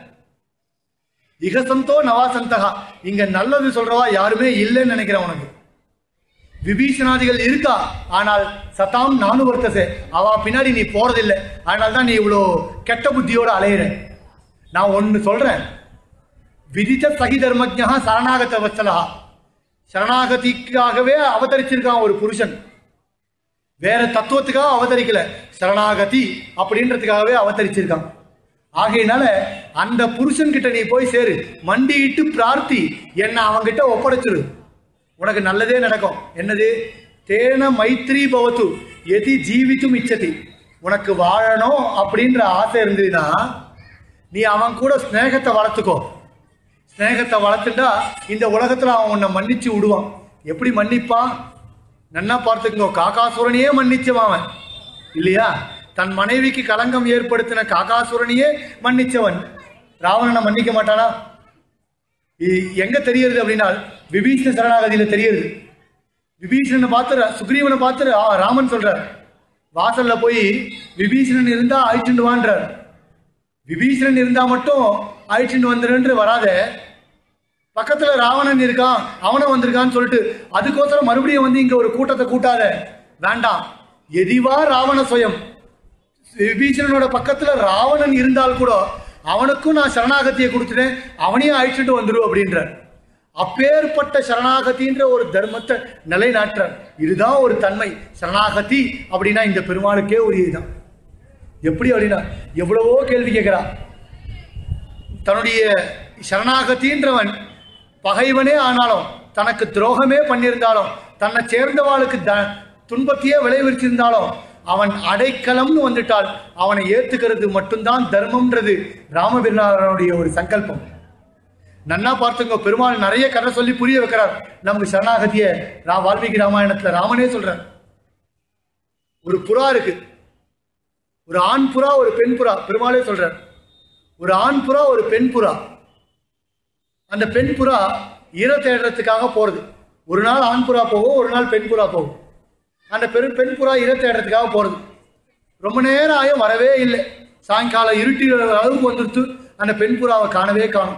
இகசந்தோ நவாசந்தகா இங்க நல்லது சொல்றவா யாருமே இல்லைன்னு நினைக்கிறேன் உனக்கு விபீஷணாதிகள் இருக்கா ஆனால் சதாம் நானு வர்த்தசே அவ பின்னாடி நீ போறதில்லை அதனால தான் நீ இவ்வளோ கெட்ட புத்தியோட அலையிற நான் ஒன்னு சொல்றேன் விதித்த சகி தர்மஜா சரணாகத வச்சலா சரணாகதிக்காகவே அவதரிச்சிருக்கான் ஒரு புருஷன் வேற தத்துவத்துக்காக அவதரிக்கல சரணாகதி அப்படின்றதுக்காகவே அவதரிச்சிருக்கான் ஆகையினால அந்த புருஷன் கிட்ட நீ போய் சேரு மண்டியிட்டு பிரார்த்தி என்ன அவன்கிட்ட ஒப்படைச்சிரு உனக்கு நல்லதே நடக்கும் என்னது தேன மைத்ரி பவத்து எதி ஜீவித்தும் இச்சதி உனக்கு வாழணும் அப்படின்ற ஆசை இருந்ததுன்னா நீ அவன் கூட ஸ்நேகத்தை வளர்த்துக்கோ ஸ்நேகத்தை வளர்த்துட்டா இந்த உலகத்துல அவன் உன்னை மன்னிச்சு விடுவான் எப்படி மன்னிப்பான் நன்னா பார்த்துக்கோ காகாசுரனையே மன்னிச்சவன் அவன் இல்லையா தன் மனைவிக்கு களங்கம் ஏற்படுத்தின காகாசுரனையே மன்னிச்சவன் ராவணனை மன்னிக்க மாட்டானா இ- எங்க தெரியுது அப்படின்னா விபீஷண சரணாகதியில தெரியுது விபீஷணனை பார்த்து ரா- சுக்ரீவனை பார்த்து ரா- ராமன் சொல்றார் வாசல்ல போய் விபீஷணன் இருந்தா அழிச்சுண்டு வான்றார் விபீஷணன் இருந்தா மட்டும் அழிச்சுண்டு வந்துருன்று வராத பக்கத்துல ராவணன் இருக்கான் அவனும் வந்திருக்கான்னு சொல்லிட்டு அதுக்கோசரம் மறுபடியும் வந்து இங்க ஒரு கூட்டத்தை கூட்டாத வேண்டாம் எதிவா ராவண சுயம் விபீஷணனோட பக்கத்துல ராவணன் இருந்தால் கூட அவனுக்கும் நான் சரணாகதியை கொடுத்துட்டேன் அவனையும் அழிச்சுட்டு வந்துரு அப்படின்றார் அப்பேற்பட்ட சரணாகதின்ற ஒரு தர்மத்தை நிலைநாட்டுறார் இதுதான் ஒரு தன்மை சரணாகதி அப்படின்னா இந்த பெருமாளுக்கே உரியதுதான் எப்படி அப்படின்னா எவ்வளவோ கேள்வி கேட்கிறான் தன்னுடைய சரணாகதின்றவன் பகைவனே ஆனாலும் தனக்கு துரோகமே பண்ணியிருந்தாலும் தன்னை சேர்ந்தவாளுக்கு த துன்பத்தையே விளைவிச்சிருந்தாலும் அவன் அடைக்கலம்னு வந்துட்டால் அவனை ஏத்துக்கிறது மட்டும்தான் தர்மம்ன்றது ராமபிரானுடைய ஒரு சங்கல்பம் நன்னா பார்த்துங்க பெருமாள் நிறைய கதை சொல்லி புரிய வைக்கிறார் நமக்கு சரணாகதிய ரா வால்மீகி ராமாயணத்துல ராமனே சொல்றார் ஒரு புறா இருக்கு ஒரு ஆண் புறா ஒரு பெண் புறா பெருமாளே சொல்றார் ஒரு ஆண் புறா ஒரு பெண் புறா அந்த பெண் புறா இரை தேடுறதுக்காக போறது ஒரு நாள் ஆண் புறா போகும் ஒரு நாள் பெண் புறா போகும் அந்த பெரு பெண் புறா இரை தேடுறதுக்காக போறது ரொம்ப நேரம் ஆயும் வரவே இல்லை சாயங்காலம் இருட்டி அளவுக்கு வந்துடுத்து அந்த பெண் புறாவை காணவே காணும்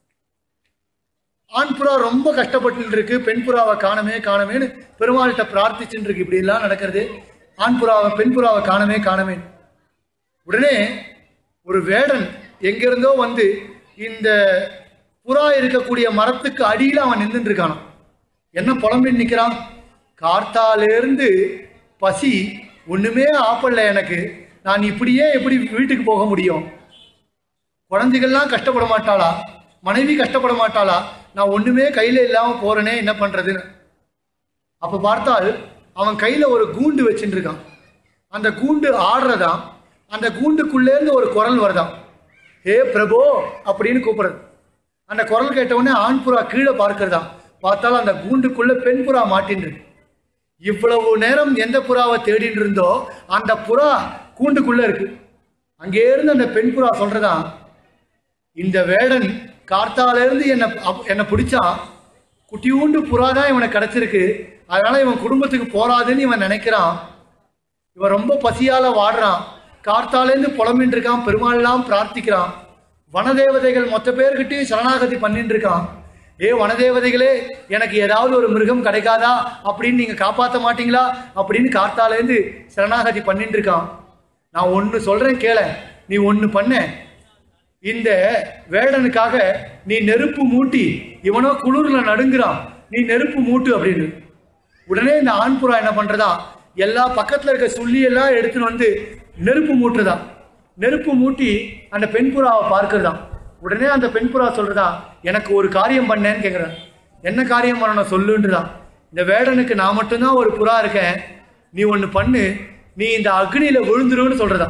ஆண் புறா ரொம்ப கஷ்டப்பட்டு இருக்கு பெண் புறாவை காணமே காணமேன்னு பெருமாள்கிட்ட பிரார்த்திச்சுட்டு இருக்கு இப்படி எல்லாம் நடக்கிறது ஆண் புறாவை பெண் புறாவை காணமே காணமே உடனே ஒரு வேடன் எங்கிருந்தோ வந்து இந்த புறா இருக்கக்கூடிய மரத்துக்கு அடியில் அவன் நின்றுட்டு இருக்கானாம் என்ன புலம்பின்னு நிற்கிறான் கார்த்தாலேருந்து பசி ஒண்ணுமே ஆப்படல எனக்கு நான் இப்படியே எப்படி வீட்டுக்கு போக முடியும் குழந்தைகள்லாம் கஷ்டப்பட மாட்டாளா மனைவி கஷ்டப்பட மாட்டாளா நான் ஒண்ணுமே கையில இல்லாம போறேனே என்ன பண்றதுன்னு அப்ப பார்த்தால் அவன் கையில ஒரு கூண்டு வச்சுட்டு இருக்கான் அந்த கூண்டு ஆடுறதாம் அந்த கூண்டுக்குள்ளேருந்து ஒரு குரல் வருதாம் ஹே பிரபோ அப்படின்னு கூப்பிடுறது அந்த குரல் கேட்ட உடனே ஆண் புறா கீழே பார்க்கிறதாம் பார்த்தாலும் அந்த கூண்டுக்குள்ள பெண் புறா மாட்டின்னு இருக்கு இவ்வளவு நேரம் எந்த புறாவை தேடின்னு இருந்தோ அந்த புறா கூண்டுக்குள்ள இருக்கு அங்கே இருந்து அந்த பெண் புறா சொல்றதாம் இந்த வேடன் கார்த்தால இருந்து என்னை அப்- என்னை பிடிச்சான் குட்டியூண்டு புறா தான் இவனுக்கு கிடைச்சிருக்கு அதனால இவன் குடும்பத்துக்கு போறாதுன்னு இவன் நினைக்கிறான் இவன் ரொம்ப பசியால வாடுறான் கார்த்தாலேருந்து புலம்பின்னு இருக்கான் பெருமாள்லாம் பிரார்த்திக்கிறான் வனதேவதைகள் மொத்த பேர்கிட்டயும் சரணாகதி பண்ணிட்டு இருக்கான் ஏ வனதேவதைகளே எனக்கு ஏதாவது ஒரு மிருகம் கிடைக்காதா அப்படின்னு நீங்க காப்பாற்ற மாட்டீங்களா அப்படின்னு கார்த்தாலேருந்து சரணாகதி பண்ணிட்டு இருக்கான் நான் ஒன்னு சொல்றேன் கேள நீ ஒன்னு பண்ண இந்த வேடனுக்காக நீ நெருப்பு மூட்டி இவனோ குளிர்ல நடுங்குறான் நீ நெருப்பு மூட்டு அப்படின்னு உடனே இந்த ஆண் புறா என்ன பண்றதா எல்லா பக்கத்துல இருக்க சுள்ளி எல்லாம் எடுத்துன்னு வந்து நெருப்பு மூட்டுறதா நெருப்பு மூட்டி அந்த பெண் புறாவை பார்க்கறதாம் உடனே அந்த பெண் புறா சொல்றதா எனக்கு ஒரு காரியம் பண்ணேன்னு கேக்குறேன் என்ன காரியம் பண்ணணும் சொல்லுன்றதான் இந்த வேடனுக்கு நான் மட்டும்தான் ஒரு புறா இருக்கேன் நீ ஒன்று பண்ணு நீ இந்த அக்னியில விழுந்துருன்னு சொல்றதா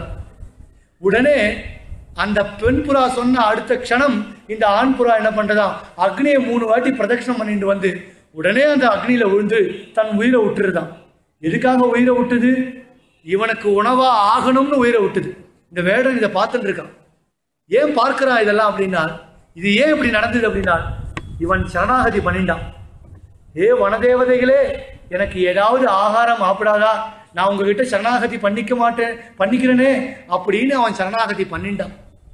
உடனே அந்த பெண் புறா சொன்ன அடுத்த க்ஷணம் இந்த ஆண் புறா என்ன பண்றதா அக்னியை மூணு வாட்டி பிரதட்சணம் பண்ணிட்டு வந்து உடனே அந்த அக்னியில விழுந்து தன் உயிரை விட்டுருதான் எதுக்காக உயிரை விட்டுது இவனுக்கு உணவா ஆகணும்னு உயிரை விட்டுது இந்த வேடன் இதை பார்த்துட்டு இருக்கான் ஏன் பார்க்கிறான் இதெல்லாம் அப்படின்னா இது ஏன் இப்படி நடந்தது அப்படின்னா இவன் சரணாகதி பண்ணிட்டான் ஏ வனதேவதைகளே எனக்கு ஏதாவது ஆகாரம் ஆப்பிடாதா நான் உங்ககிட்ட சரணாகதி பண்ணிக்க மாட்டேன் பண்ணிக்கிறேனே அப்படின்னு அவன் சரணாகதி பண்ணிட்டான்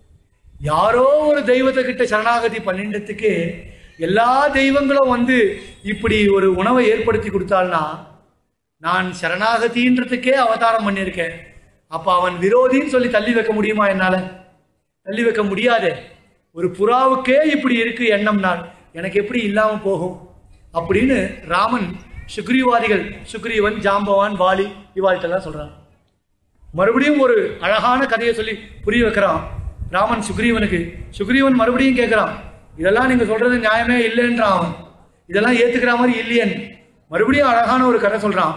யாரோ ஒரு தெய்வத்தை கிட்ட சரணாகதி பண்ணின்றதுக்கு எல்லா தெய்வங்களும் வந்து இப்படி ஒரு உணவை ஏற்படுத்தி கொடுத்தாள்னா நான் சரணாகதின்றதுக்கே அவதாரம் பண்ணியிருக்கேன் அப்ப அவன் விரோதின்னு சொல்லி தள்ளி வைக்க முடியுமா என்னால தள்ளி வைக்க முடியாதே ஒரு புறாவுக்கே இப்படி இருக்கு எண்ணம்னால் எனக்கு எப்படி இல்லாம போகும் அப்படின்னு ராமன் சுக்ரீவாதிகள் சுக்ரீவன் ஜாம்பவான் வாலி இவாள்கிட்டலாம் சொல்றான் மறுபடியும் ஒரு அழகான கதையை சொல்லி புரிய வைக்கிறான் ராமன் சுக்ரீவனுக்கு சுக்ரீவன் மறுபடியும் கேட்கிறான் இதெல்லாம் நீங்க சொல்றது நியாயமே இல்லைன்றான் அவன் இதெல்லாம் ஏத்துக்கிற மாதிரி இல்லையன் மறுபடியும் அழகான ஒரு கதை சொல்றான்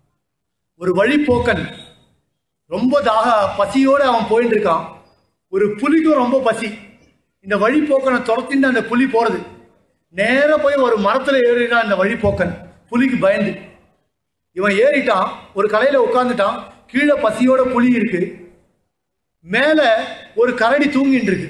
ஒரு வழிப்போக்கன் ரொம்ப தாக பசியோட அவன் போயிட்டு இருக்கான் ஒரு புலிக்கும் ரொம்ப பசி இந்த வழிப்போக்கனை துரத்தின்னு அந்த புலி போறது நேரா போய் ஒரு மரத்துல ஏறினான் இந்த வழிப்போக்கன் புலிக்கு பயந்து இவன் ஏறிட்டான் ஒரு கலையில உட்காந்துட்டான் கீழே பசியோட புலி இருக்கு மேல ஒரு கரடி தூங்கிட்டு இருக்கு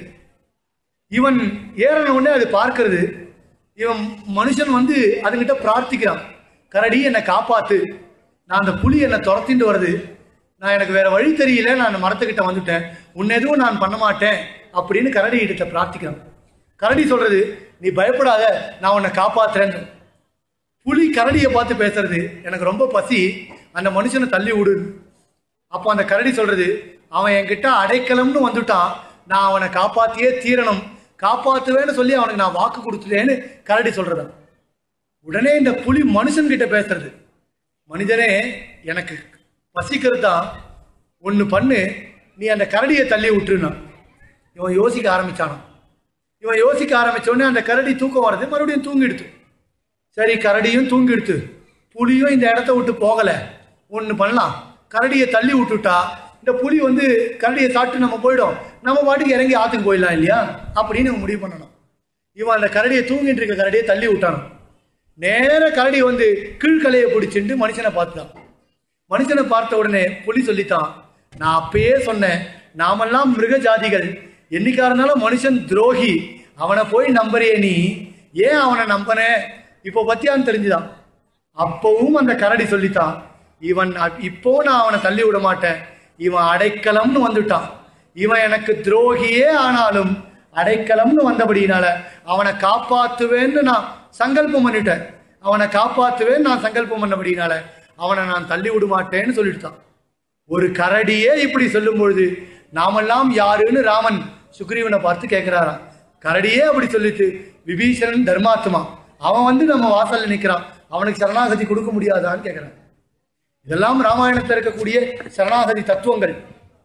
இவன் ஏறின உடனே அது பார்க்கிறது இவன் மனுஷன் வந்து அதுகிட்ட பிரார்த்திக்கிறான் கரடி என்னை காப்பாத்து நான் அந்த புலி என்னை துரத்திட்டு வருது நான் எனக்கு வேற வழி தெரியல நான் அந்த மரத்துக்கிட்ட வந்துட்டேன் உன்னை எதுவும் நான் பண்ண மாட்டேன் அப்படின்னு கரடி கிட்ட பிரார்த்திக்கிறான் கரடி சொல்றது நீ பயப்படாத நான் உன்னை காப்பாத்துறேன்னு புலி கரடியை பார்த்து பேசுறது எனக்கு ரொம்ப பசி அந்த மனுஷனை தள்ளி விடு அப்போ அந்த கரடி சொல்றது அவன் என்கிட்ட அடைக்கலம்னு வந்துட்டான் நான் அவனை காப்பாத்தியே தீரணும் காப்பாத்துவேன்னு சொல்லி அவனுக்கு நான் வாக்கு கொடுத்துட்டேன்னு கரடி சொல்றதா உடனே இந்த புலி மனுஷன்கிட்ட பேசுறது மனிதனே எனக்கு பசிக்கிறது தான் ஒன்று பண்ணு நீ அந்த கரடியை தள்ளி விட்டுருனா இவன் யோசிக்க ஆரம்பிச்சானோ இவன் யோசிக்க ஆரம்பிச்ச உடனே அந்த கரடி தூக்கம் வருது மறுபடியும் தூங்கிடுது சரி கரடியும் தூங்கிடுத்து புலியும் இந்த இடத்த விட்டு போகலை ஒன்று பண்ணலாம் கரடியை தள்ளி விட்டுட்டா இந்த புலி வந்து கரடியை சாப்பிட்டு நம்ம போயிடும் நம்ம பாட்டுக்கு இறங்கி ஆற்றுக்கு போயிடலாம் இல்லையா அப்படின்னு இவன் முடிவு பண்ணணும் இவன் அந்த கரடியை தூங்கிட்டு இருக்க கரடியை தள்ளி விட்டானான் நேர கரடி வந்து கீழ்கலையை பிடிச்சிட்டு மனுஷனை பார்த்துட்டான் மனுஷனை பார்த்த உடனே புலி சொல்லித்தான் நான் அப்பயே சொன்னேன் நாமெல்லாம் மிருக ஜாதிகள் என்னைக்கா இருந்தாலும் மனுஷன் துரோகி அவனை போய் நம்புறியே நீ ஏன் அவனை நம்பன இப்போ பத்தியான்னு தெரிஞ்சுதான் அப்பவும் அந்த கரடி சொல்லித்தான் இவன் அ- இப்போ நான் அவனை தள்ளி விட மாட்டேன் இவன் அடைக்கலம்னு வந்துட்டான் இவன் எனக்கு துரோகியே ஆனாலும் அடைக்கலம்னு வந்தபடினால அவனை காப்பாத்துவேன்னு நான் சங்கல்பம் பண்ணிட்டேன் அவனை காப்பாத்துவேன்னு நான் சங்கல்பம் பண்ணபடினால அவனை நான் தள்ளி விட மாட்டேன்னு சொல்லிட்டான் ஒரு கரடியே இப்படி சொல்லும் பொழுது நாமெல்லாம் யாருன்னு ராமன் சுக்ரீவனை பார்த்து கேட்கிறாராம் கரடியே அப்படி சொல்லிட்டு விபீஷணன் தர்மாத்மா அவன் வந்து நம்ம வாசல்ல நிக்கிறான் அவனுக்கு சரணாகதி கொடுக்க முடியாதான்னு கேட்கிறான் இதெல்லாம் ராமாயணத்தில் இருக்கக்கூடிய சரணாகதி தத்துவங்கள்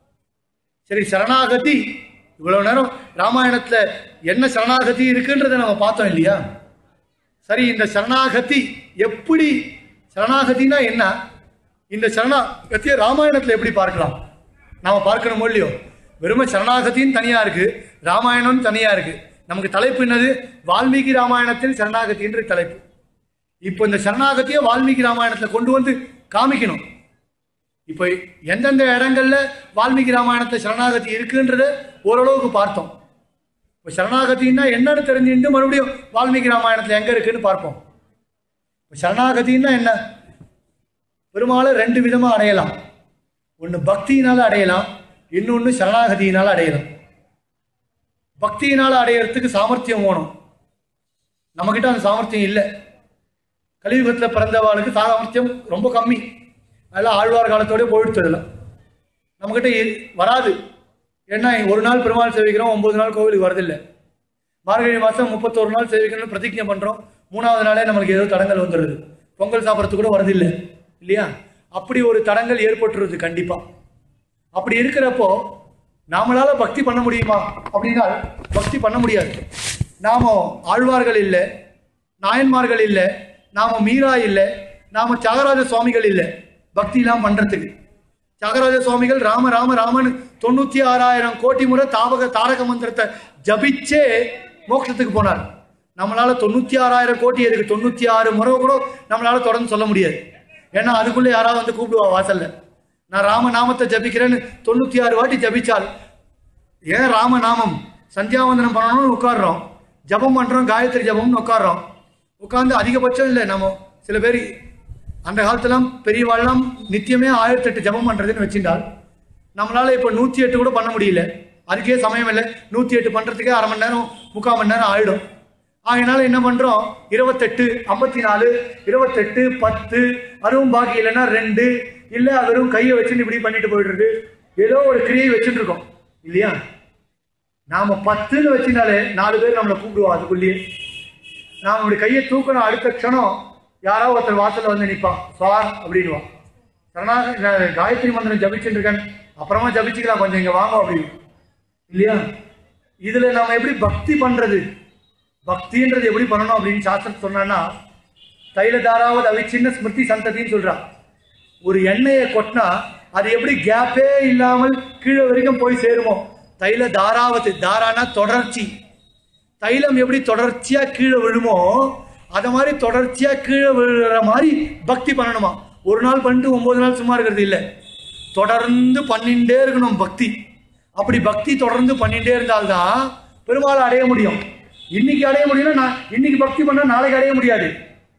சரி சரணாகதி இவ்வளவு நேரம் ராமாயணத்துல என்ன சரணாகதி இருக்குன்றதை நம்ம பார்த்தோம் இல்லையா சரி இந்த சரணாகதி எப்படி சரணாகதினா என்ன இந்த சரணாகதியை ராமாயணத்துல எப்படி பார்க்கலாம் நாம பார்க்கணுமோ இல்லையோ வெறுமை சரணாகதின்னு தனியா இருக்கு ராமாயணம் தனியா இருக்கு நமக்கு தலைப்பு என்னது வால்மீகி ராமாயணத்தில் சரணாகதின்ற தலைப்பு இப்போ இந்த சரணாகதியை வால்மீகி ராமாயணத்துல கொண்டு வந்து காமிக்கணும் இப்போ எந்தெந்த இடங்கள்ல வால்மீகி ராமாயணத்தை சரணாகதி இருக்குன்றத ஓரளவுக்கு பார்த்தோம் இப்போ சரணாகதின்னா என்னன்னு தெரிஞ்சுட்டு மறுபடியும் வால்மீகி ராமாயணத்துல எங்க இருக்குன்னு பார்ப்போம் இப்போ சரணாகதின்னா என்ன பெரும்பாலும் ரெண்டு விதமா அடையலாம் ஒன்று பக்தியினால அடையலாம் இன்னொன்று சரணாகதியினால அடையலாம் பக்தியினால அடையறதுக்கு சாமர்த்தியம் வேணும் நம்மக்கிட்ட அந்த சாமர்த்தியம் இல்லை கலியுகத்தில் பிறந்தவாளுக்கு சாமர்த்தியம் ரொம்ப கம்மி அதெல்லாம் ஆழ்வார் காலத்தோடய போயிடுச்சு அதெல்லாம் நம்மக்கிட்ட இ- வராது ஏன்னா ஒரு நாள் பெருமாள் சேவிக்கிறோம் ஒன்பது நாள் கோவிலுக்கு வரதில்லை மார்கழி மாதம் முப்பத்தோரு நாள் சேவிக்கணும்னு பிரதிஜை பண்ணுறோம் மூணாவது நாளே நம்மளுக்கு ஏதோ தடங்கள் வந்துடுது பொங்கல் சாப்பிட்றதுக்கு கூட வரதில்லை இல்லையா அப்படி ஒரு தடங்கள் ஏற்பட்டுருது கண்டிப்பா அப்படி இருக்கிறப்போ நாமளால பக்தி பண்ண முடியுமா அப்படின்னா பக்தி பண்ண முடியாது நாம ஆழ்வார்கள் இல்லை நாயன்மார்கள் இல்லை நாம மீரா இல்லை நாம தியாகராஜ சுவாமிகள் இல்லை பக்திலாம் பண்றதுக்கு தியாகராஜ சுவாமிகள் ராம ராம ராமன் தொண்ணூத்தி ஆறாயிரம் கோடி முறை தாவக தாரக மந்திரத்தை ஜபிச்சே மோட்சத்துக்கு போனார் நம்மளால தொண்ணூத்தி ஆறாயிரம் கோடி எதுக்கு தொண்ணூத்தி ஆறு முறை கூட நம்மளால தொடர்ந்து சொல்ல முடியாது ஏன்னா அதுக்குள்ள யாராவது வந்து கூப்பிடுவா வாசல்ல நான் ராம நாமத்தை ஜபிக்கிறேன்னு தொண்ணூத்தி ஆறு வாட்டி ஜபிச்சால் ஏன் ராம நாமம் சந்தியாவந்தனம் பண்ணணும்னு உட்கார்றோம் ஜபம் பண்றோம் காயத்ரி ஜபம்னு உட்கார்றோம் உட்கார்ந்து அதிகபட்சம் இல்லை நம்ம சில பேர் அந்த காலத்துலாம் பெரியவாள்லாம் நித்தியமே ஆயிரத்தி எட்டு ஜபம் பண்றதுன்னு வச்சிருந்தால் நம்மளால இப்போ நூத்தி எட்டு கூட பண்ண முடியல அதுக்கே சமயம் இல்லை நூத்தி எட்டு பண்றதுக்கே அரை மணி நேரம் முக்கால் மணி நேரம் ஆயிடும் ஆகையினால என்ன பண்றோம் இருபத்தெட்டு ஐம்பத்தி நாலு இருபத்தெட்டு பத்து அதுவும் பாக்கி இல்லைன்னா ரெண்டு இல்ல வெறும் கையை வச்சுட்டு இப்படி பண்ணிட்டு போயிடுறது ஏதோ ஒரு கிரியை வச்சுட்டு இருக்கோம் இல்லையா நாம பத்துன்னு வச்சினாலே நாலு பேர் நம்மளை கூப்பிடுவோம் அதுக்குள்ளேயே நாம இப்படி கையை தூக்கணும் அடுத்த க்ஷணம் யாரோ ஒருத்தர் வாசல்ல வந்து நிற்பான் சார் அப்படின்வான் சரணாக நான் காயத்ரி மந்திரம் ஜபிச்சுட்டு இருக்கேன் அப்புறமா ஜபிச்சுக்கலாம் கொஞ்சம் இங்க வாங்க அப்படின்னு இல்லையா இதுல நாம எப்படி பக்தி பண்றது பக்தின்றது எப்படி பண்ணணும் அப்படின்னு சாஸ்திரம் சொன்னான்னா தைல தாராவது அவிச்சின்ன ஸ்மிருதி சந்ததின்னு சொல்றான் ஒரு எண்ணெயை கொட்டினா அது எப்படி கேப்பே இல்லாமல் கீழே வரைக்கும் போய் சேருமோ தைல தாராவத்து தாரானா தொடர்ச்சி தைலம் எப்படி தொடர்ச்சியா கீழே விழுமோ அத மாதிரி தொடர்ச்சியா கீழே விழுற மாதிரி பக்தி பண்ணணுமா ஒரு நாள் பண்ணிட்டு ஒன்பது நாள் சும்மா இருக்கிறது இல்லை தொடர்ந்து பண்ணிட்டே இருக்கணும் பக்தி அப்படி பக்தி தொடர்ந்து பண்ணிட்டே இருந்தால்தான் பெருமாளை அடைய முடியும் இன்னைக்கு அடைய முடியும்னா நான் இன்னைக்கு பக்தி பண்ணா நாளைக்கு அடைய முடியாது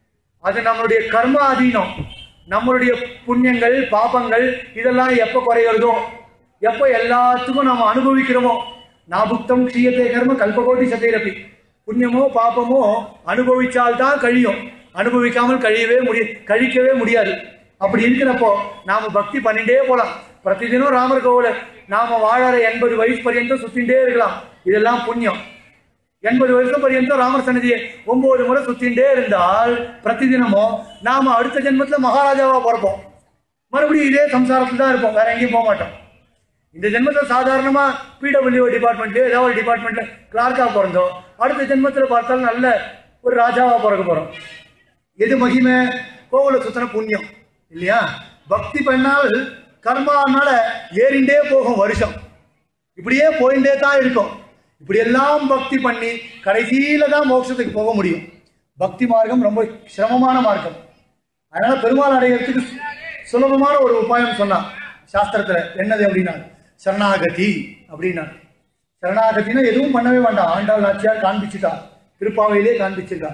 அது நம்மளுடைய கர்ம அதீனம் நம்மளுடைய புண்ணியங்கள் பாபங்கள் இதெல்லாம் எப்போ குறைகிறதோ எப்போ எல்லாத்துக்கும் நம்ம அனுபவிக்கிறோமோ நாபுக்தம் க்ஷீயத்தை கர்ம கல்பகோட்டி சதைரப்பி புண்ணியமோ பாபமோ அனுபவிச்சால்தான் கழியும் அனுபவிக்காமல் கழியவே முடிய கழிக்கவே முடியாது அப்படி இருக்கிறப்போ நாம பக்தி பண்ணிட்டே போலாம் பிரதிதினம் ராமர் கோவில நாம வாழற எண்பது வயசு பர்யந்தம் சுத்திண்டே இருக்கலாம் இதெல்லாம் புண்ணியம் எண்பது வருஷம் பர்யந்தம் ராமர் சன்னதியை ஒன்பது முறை சுத்திண்டே இருந்தால் பிரதிதினமும் நாம அடுத்த ஜென்மத்துல மகாராஜாவா பிறப்போம் மறுபடியும் இதே சம்சாரத்துல தான் இருப்போம் வேற எங்கேயும் போக மாட்டோம் இந்த ஜென்மத்துல சாதாரணமா பிடபிள்யூ டிபார்ட்மெண்ட் ஏதாவது ஒரு டிபார்ட்மெண்ட்ல கிளார்க்கா பிறந்தோம் அடுத்த ஜென்மத்துல பார்த்தாலும் நல்ல ஒரு ராஜாவா பிறக்க போறோம் எது மகிமை கோவில சுத்தன புண்ணியம் இல்லையா பக்தி பண்ணால் கர்மானால ஏறிண்டே போகும் வருஷம் இப்படியே போயிட்டே தான் இருக்கும் இப்படி எல்லாம் பக்தி பண்ணி கடைசியில தான் மோட்சத்துக்கு போக முடியும் பக்தி மார்க்கம் ரொம்ப சிரமமான மார்க்கம் அதனால பெருமாள் அடையறதுக்கு சு- சுலபமான ஒரு உபாயம் சொன்னான் சாஸ்திரத்துல என்னது அப்படின்னா சரணாகதி அப்படின்னா சரணாகதினா எதுவும் பண்ணவே வேண்டாம் ஆண்டாள் நாச்சியார் காண்பிச்சுட்டா திருப்பாவையிலே காண்பிச்சிருக்கா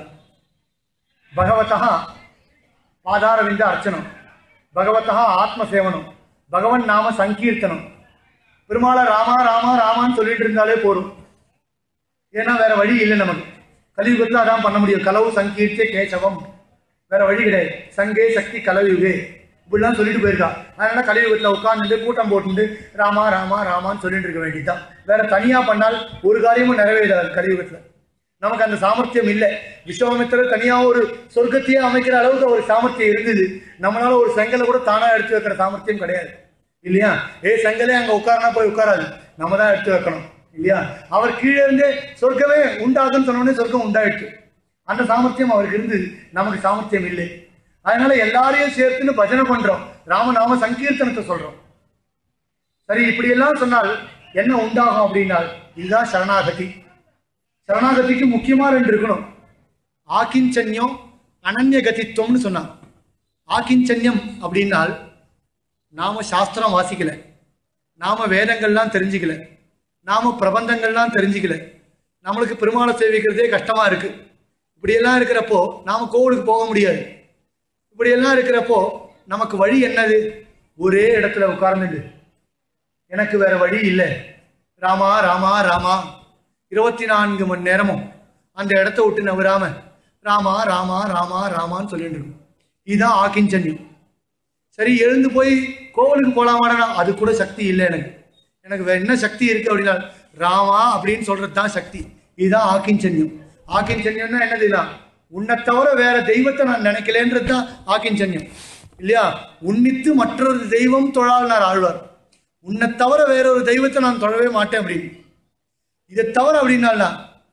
பகவதா பாதாரவிந்த அர்ச்சனம் பகவதா ஆத்மசேவனம் பகவன் நாம சங்கீர்த்தனம் பெருமாளை ராமா ராமா ராமான்னு சொல்லிட்டு இருந்தாலே போதும் ஏன்னா வேற வழி இல்லை நமக்கு கலியுகத்துல அதான் பண்ண முடியும் கலவு சங்கீர்த்திய கேசவம் வேற வழி கிடையாது சங்கே சக்தி கலயுகே இப்படிலாம் சொல்லிட்டு போயிருக்கா அதனால கலியுகத்துல உட்கார்ந்துட்டு கூட்டம் போட்டுட்டு ராமா ராமா ராமான்னு சொல்லிட்டு இருக்க வேண்டியதுதான் வேற தனியா பண்ணால் ஒரு காரியமும் நிறைவேறாது கலியுகத்துல நமக்கு அந்த சாமர்த்தியம் இல்லை விஸ்வாமித்திரர் தனியா ஒரு சொர்க்கத்தையே அமைக்கிற அளவுக்கு ஒரு சாமர்த்தியம் இருந்தது நம்மளால ஒரு செங்கலை கூட தானா எடுத்து வைக்கிற சாமர்த்தியம் கிடையாது இல்லையா ஏ செங்கலே அங்க உட்காரனா போய் உட்காராது நம்ம தான் எடுத்து வைக்கணும் இல்லையா அவர் கீழே இருந்தே சொர்க்கமே உண்டாகுன்னு சொன்ன உடனே சொர்க்கம் உண்டாயிடுச்சு அந்த சாமர்த்தியம் அவருக்கு இருந்தது நமக்கு சாமர்த்தியம் இல்லை அதனால எல்லாரையும் சேர்த்துன்னு பஜனை பண்றோம் ராமநாம சங்கீர்த்தனத்தை சொல்றோம் சரி இப்படி எல்லாம் சொன்னால் என்ன உண்டாகும் அப்படின்னால் இதுதான் சரணாகதி சரணாகதிக்கு முக்கியமா ரெண்டு இருக்கணும் ஆக்கிஞ்சன்யம் அனன்யகதித்துவம்னு சொன்னான் ஆக்கிஞ்சன்யம் அப்படின்னால் நாம சாஸ்திரம் வாசிக்கல நாம வேதங்கள்லாம் தெரிஞ்சுக்கல நாம பிரபந்தங்கள்லாம் தெரிஞ்சுக்கல நம்மளுக்கு பெருமாளை சேவிக்கிறதே கஷ்டமா இருக்கு இப்படியெல்லாம் இருக்கிறப்போ நாம கோவிலுக்கு போக முடியாது இப்படியெல்லாம் இருக்கிறப்போ நமக்கு வழி என்னது ஒரே இடத்துல உட்கார்ந்துட்டு எனக்கு வேற வழி இல்லை ராமா ராமா ராமா இருபத்தி நான்கு மணி நேரமும் அந்த இடத்த விட்டு நவராம ராமா ராமா ராமா ராமான்னு சொல்லிட்டு இருக்கும் இதுதான் ஆக்கிஞ்சன்யம் சரி எழுந்து போய் கோவிலுக்கு போலாமாடா அது கூட சக்தி இல்லை எனக்கு எனக்கு வேற என்ன சக்தி இருக்கு அப்படின்னா ராமா அப்படின்னு சொல்றது தான் சக்தி இதுதான் ஆக்கிஞ்சன்யம் ஆக்கிஞ்சன்யம்னா என்னதுன்னா உன்னை தவிர வேற தெய்வத்தை நான் நினைக்கலன்றது தான் ஆக்கிஞ்சன்யம் இல்லையா உன்னித்து மற்றொரு தெய்வம் தொழால்னார் ஆழ்வார் உன்னை தவிர வேற ஒரு தெய்வத்தை நான் தொழவே மாட்டேன் அப்படின்னு இதை தவிர அப்படின்னால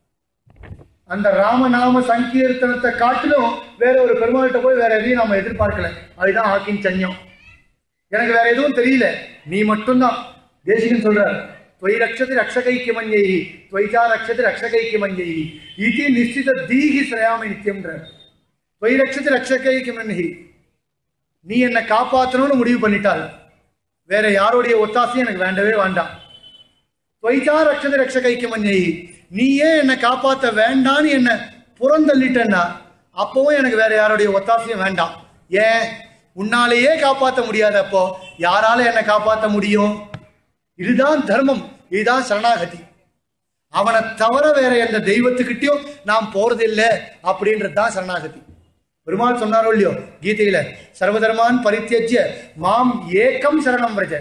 அந்த ராமநாம சங்கீர்த்தனத்தை காட்டிலும் வேற ஒரு பெருமாள்கிட்ட போய் வேற எதையும் நம்ம எதிர்பார்க்கல அதுதான் ஆக்கின் சன்யம் எனக்கு வேற எதுவும் தெரியல நீ மட்டும்தான் தேசிகன் சொல்றார் துவை ரக்ஷதி ரக்ஷகைக்கு மஞ்சை துவைஜா ரக்ஷதி ரக்ஷகைக்கு மஞ்சை இது நிச்சித தீகி சிரயாமி நித்தியம்ன்றார் துவை ரக்ஷதி ரக்ஷகைக்கு மன்ஹி நீ என்னை காப்பாற்றணும்னு முடிவு பண்ணிட்டால் வேற யாருடைய ஒத்தாசையும் எனக்கு வேண்டவே வேண்டாம் துவைச்சா ரக்ஷத ரக்ஷகைக்கு மஞ்சை நீயே என்னை காப்பாற்ற வேண்டான்னு என்னை புறந்தள்ளிட்டேன்னா அப்பவும் எனக்கு வேற யாருடைய ஒத்தாசையும் வேண்டாம் ஏன் உன்னாலேயே காப்பாற்ற முடியாதப்போ யாரால என்னை காப்பாற்ற முடியும் இதுதான் தர்மம் இதுதான் சரணாகதி அவனை தவிர வேற எந்த தெய்வத்துக்கிட்டையும் நாம் போறதில்லை அப்படின்றது தான் சரணாகதி பெருமாள் சொன்னாரோ இல்லையோ கீதையில சர்வதர்மான் பரித்தியஜ்ய மாம் ஏக்கம் சரணம் பிரஜ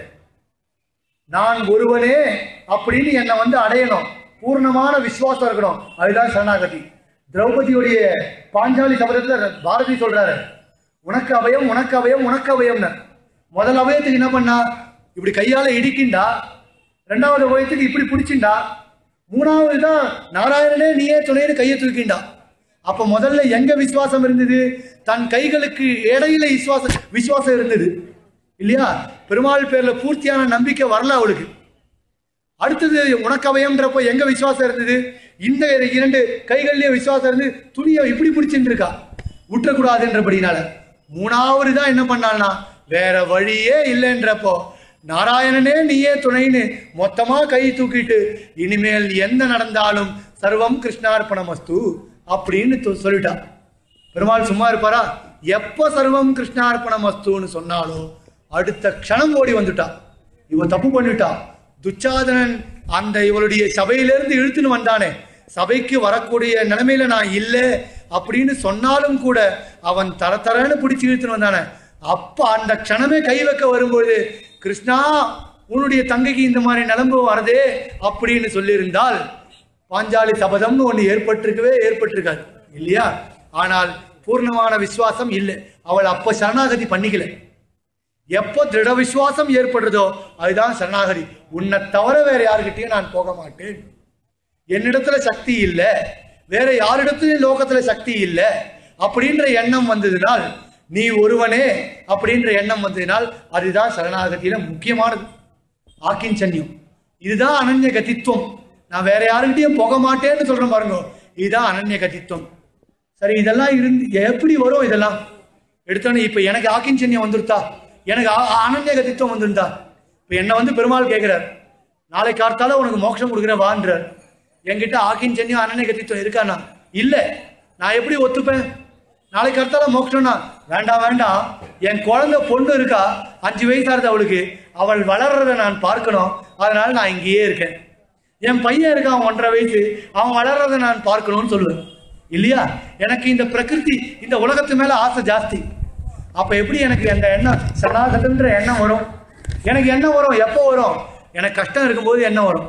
நான் ஒருவனே அப்படின்னு என்னை வந்து அடையணும் பூர்ணமான விசுவாசம் இருக்கணும் அதுதான் சரணாகதி திரௌபதியுடைய பாஞ்சாலி சபதத்துல பாரதி சொல்றாரு உனக்கு அபயம் உனக்கு அபயம் உனக்கு அபயம்னு முதல் அபயத்துக்கு என்ன பண்ணா இப்படி கையால இடிக்கிண்டா ரெண்டாவது அபயத்துக்கு இப்படி பிடிச்சிண்டா மூணாவது தான் நாராயணனே நீயே துணைன்னு கையை தூக்கிண்டா அப்ப முதல்ல எங்க விசுவாசம் இருந்தது தன் கைகளுக்கு இடையில விசுவாசம் விசுவாசம் இருந்தது இல்லையா பெருமாள் பேர்ல பூர்த்தியான நம்பிக்கை வரல அவளுக்கு அடுத்தது உனக்கு அபயம்ன்றப்போ எங்க விசுவாசம் இருந்தது இந்த இரண்டு கைகள்லயே விசுவாசம் இருந்து துணியை இப்படி பிடிச்சிட்டு இருக்கா விட்டுறக்கூடாதுன்றபடினால மூணாவது தான் என்ன பண்ணாள்னா வேற வழியே இல்லைன்றப்போ நாராயணனே நீயே துணைன்னு மொத்தமா கை தூக்கிட்டு இனிமேல் என்ன நடந்தாலும் சர்வம் கிருஷ்ணார்ப்பணமஸ்து அப்படின்னு தொ- சொல்லிட்டா பெருமாள் சும்மா இருப்பாரா எப்ப சர்வம் கிருஷ்ணார்ப்பணமஸ்துன்னு சொன்னாலும் அடுத்த க்ஷணம் ஓடி வந்துட்டா இவ தப்பு பண்ணிட்டா துச்சாதனன் அந்த இவளுடைய சபையிலிருந்து இழுத்துன்னு வந்தானே சபைக்கு வரக்கூடிய நிலைமையில நான் இல்லை அப்படின்னு சொன்னாலும் கூட அவன் தர தரன்னு பிடிச்சி இழுத்துன்னு வந்தானே அப்ப அந்த க்ஷணமே கை வைக்க வரும்போது கிருஷ்ணா உன்னுடைய தங்கைக்கு இந்த மாதிரி நிலம்பு வரதே அப்படின்னு சொல்லியிருந்தால் பாஞ்சாலி சபதம்னு ஒன்று ஏற்பட்டிருக்கவே ஏற்பட்டிருக்காது இல்லையா ஆனால் பூர்ணமான விசுவாசம் இல்லை அவள் அப்ப சரணாகதி பண்ணிக்கல எப்போ திருட விசுவாசம் ஏற்படுறதோ அதுதான் சரணாகதி உன்னை தவிர வேற யாருக்கிட்டையும் நான் போக மாட்டேன் என்னிடத்துல சக்தி இல்லை வேற யாரிடத்துலயும் லோகத்துல சக்தி இல்லை அப்படின்ற எண்ணம் வந்ததினால் நீ ஒருவனே அப்படின்ற எண்ணம் வந்ததினால் அதுதான் சரணாகதியில முக்கியமானது ஆக்கிஞ்சன்யம் இதுதான் அனன்ய கதித்துவம் நான் வேற யாருக்கிட்டையும் போக மாட்டேன்னு சொல்றேன் பாருங்க இதுதான் அனன்ய கதித்துவம் சரி இதெல்லாம் இருந்து எப்படி வரும் இதெல்லாம் எடுத்தோன்னே இப்ப எனக்கு ஆக்கிஞ்சன்யம் வந்துருத்தா எனக்கு ஆ- அனன்ய கதித்துவம் வந்துருந்தா இப்ப என்ன வந்து பெருமாள் கேட்கிறார் நாளை கார்த்தால உனக்கு மோட்சம் கொடுக்குறேன் வான்றார் என்கிட்ட ஆக்கிஞ்சன்யம் அனன்ய கதித்துவம் இருக்கானா இல்ல நான் எப்படி ஒத்துப்பேன் நாளைக்கு அடுத்தால மோட்சம்னா வேண்டாம் வேண்டாம் என் குழந்தை பொண்ணு இருக்கா அஞ்சு வயசாருது அவளுக்கு அவள் வளர்றதை நான் பார்க்கணும் அதனால நான் இங்கேயே இருக்கேன் என் பையன் இருக்கான் ஒன்றரை வயசு அவன் வளர்றதை நான் பார்க்கணும்னு சொல்லுவேன் இல்லையா எனக்கு இந்த பிரகிருதி இந்த உலகத்து மேல ஆசை ஜாஸ்தி அப்ப எப்படி எனக்கு அந்த எண்ணம் சனாதன்ற எண்ணம் வரும் எனக்கு எண்ணம் வரும் எப்போ வரும் எனக்கு கஷ்டம் இருக்கும்போது எண்ணம் வரும்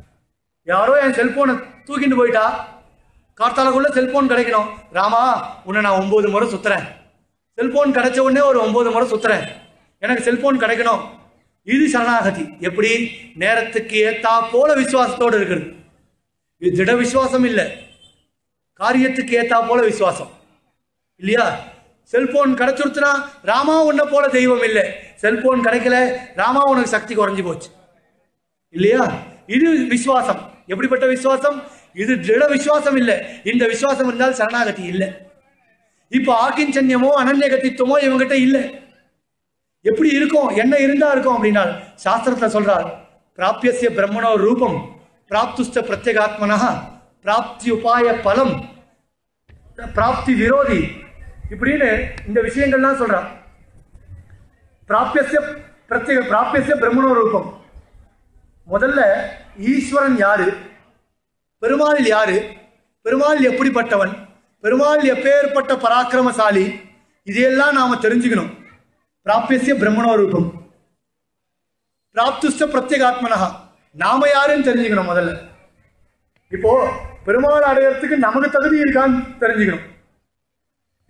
யாரோ என் செல்போனை தூக்கிட்டு போயிட்டா கார்த்தாலக்குள்ள செல்போன் கிடைக்கணும் ராமா உன்னை நான் ஒன்பது முறை சுத்துறேன் செல்போன் கிடைச்ச உடனே ஒரு ஒன்பது முறை சுத்துறேன் எனக்கு செல்போன் கிடைக்கணும் இது சரணாகதி எப்படி நேரத்துக்கு ஏத்தா போல விசுவாசத்தோடு இருக்கிறது இது திட விசுவாசம் இல்லை காரியத்துக்கு ஏத்தா போல விசுவாசம் இல்லையா செல்போன் கிடைச்சுருச்சுனா ராமா உன்னை போல தெய்வம் இல்லை செல்போன் கிடைக்கல ராமா உனக்கு சக்தி குறைஞ்சு போச்சு இல்லையா இது விசுவாசம் எப்படிப்பட்ட விசுவாசம் இது திட விசுவாசம் இல்லை இந்த விசுவாசம் இருந்தால் சரணாகதி இல்லை இப்போ ஆக்கிஞ்சன்யமோ அனன்யகத்தித்துவமோ இவங்கிட்ட இல்லை எப்படி இருக்கும் என்ன இருந்தா இருக்கும் அப்படின்னா சாஸ்திரத்துல சொல்றார் பிராபியசிய பிரம்மணோ ரூபம் பிராப்துஸ்த பிரத்யேகாத்மனா பிராப்தி உபாய பலம் பிராப்தி விரோதி இப்படின்னு இந்த விஷயங்கள்லாம் சொல்றான் பிராபியசிய பிரத்யேக பிராபியசிய பிரம்மணோ ரூபம் முதல்ல ஈஸ்வரன் யாரு பெருமாள் யாரு பெருமாள் எப்படிப்பட்டவன் பெருமாள் எப்பேற்பட்ட பராக்கிரமசாலி இதையெல்லாம் நாம தெரிஞ்சுக்கணும் பிராபியசிய பிரம்மணோ ரூபம் பிராப்துஷ்ட பிரத்யேகாத்மனஹா நாம யாருன்னு தெரிஞ்சுக்கணும் முதல்ல இப்போ பெருமாள் அடையறதுக்கு நமக்கு தகுதி இருக்கான்னு தெரிஞ்சுக்கணும்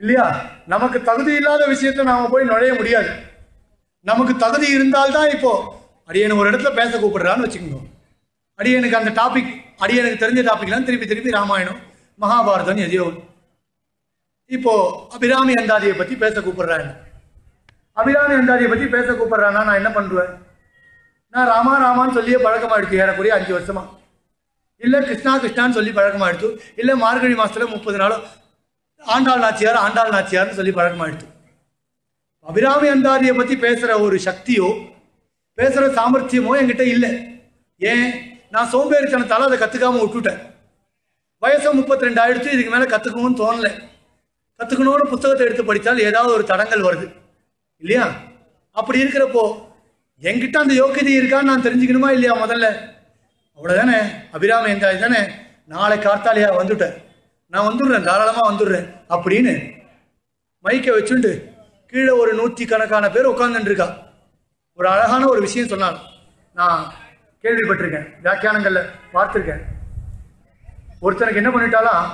இல்லையா நமக்கு தகுதி இல்லாத விஷயத்துல நாம போய் நுழைய முடியாது நமக்கு தகுதி இருந்தால்தான் இப்போ அடியனை ஒரு இடத்துல பேச கூப்பிடுறான்னு வச்சுக்கோங்க அடியனுக்கு அந்த டாபிக் அடியனுக்கு தெரிஞ்ச டாபிக்லாம் திருப்பி திருப்பி ராமாயணம் மகாபாரதம் எதையோ ஒண்ணு. இப்போ அபிராமி அந்தாதியை பத்தி பேச கூப்பிடுறாங்க அபிராமி அந்தாதியை பத்தி பேச கூப்பிடுறான்னா நான் என்ன பண்ணுவேன் நான் ராமா ராமான்னு சொல்லியே பழக்கமாயிடுச்சு ஏறக்குறைய அஞ்சு வருஷமா இல்ல கிருஷ்ணா கிருஷ்ணான்னு சொல்லி பழக்கமாயிடுச்சு இல்ல மார்கழி மாசத்துல முப்பது நாளும் ஆண்டாள் நாச்சியார் ஆண்டாள் நாச்சியார்னு சொல்லி பழக்கமாயிடுச்சு அபிராமி அந்தாதியை பத்தி பேசுற ஒரு சக்தியோ பேசுற சாமர்த்தியமோ என்கிட்ட இல்லை ஏன் நான் சோம்பேறித்தனத்தால அதை கத்துக்காம விட்டுட்டேன் வயசு முப்பத்தி ரெண்டு ஆயிடுச்சு இதுக்கு மேல கத்துக்கணும்னு தோணல கத்துக்கணும்னு புத்தகத்தை எடுத்து படித்தால் ஏதாவது ஒரு தடங்கள் வருது இல்லையா அப்படி இருக்கிறப்போ என்கிட்ட அந்த யோக்கியதை இருக்கான்னு நான் தெரிஞ்சுக்கணுமா இல்லையா முதல்ல அவ்வளவுதானே அபிராமி எந்தாதி தானே நாளை கார்த்தாலையா வந்துட்டேன் நான் வந்துடுறேன் தாராளமா வந்துடுறேன் அப்படின்னு மைக்கை வச்சுண்டு கீழே ஒரு நூற்றி கணக்கான பேர் உட்கார்ந்துட்டு இருக்கா ஒரு அழகான ஒரு விஷயம் சொன்னாள் நான் கேள்விப்பட்டிருக்கேன் வியாக்கியானங்கள்ல பார்த்திருக்கேன் ஒருத்தனுக்கு என்ன பண்ணிட்டாலாம்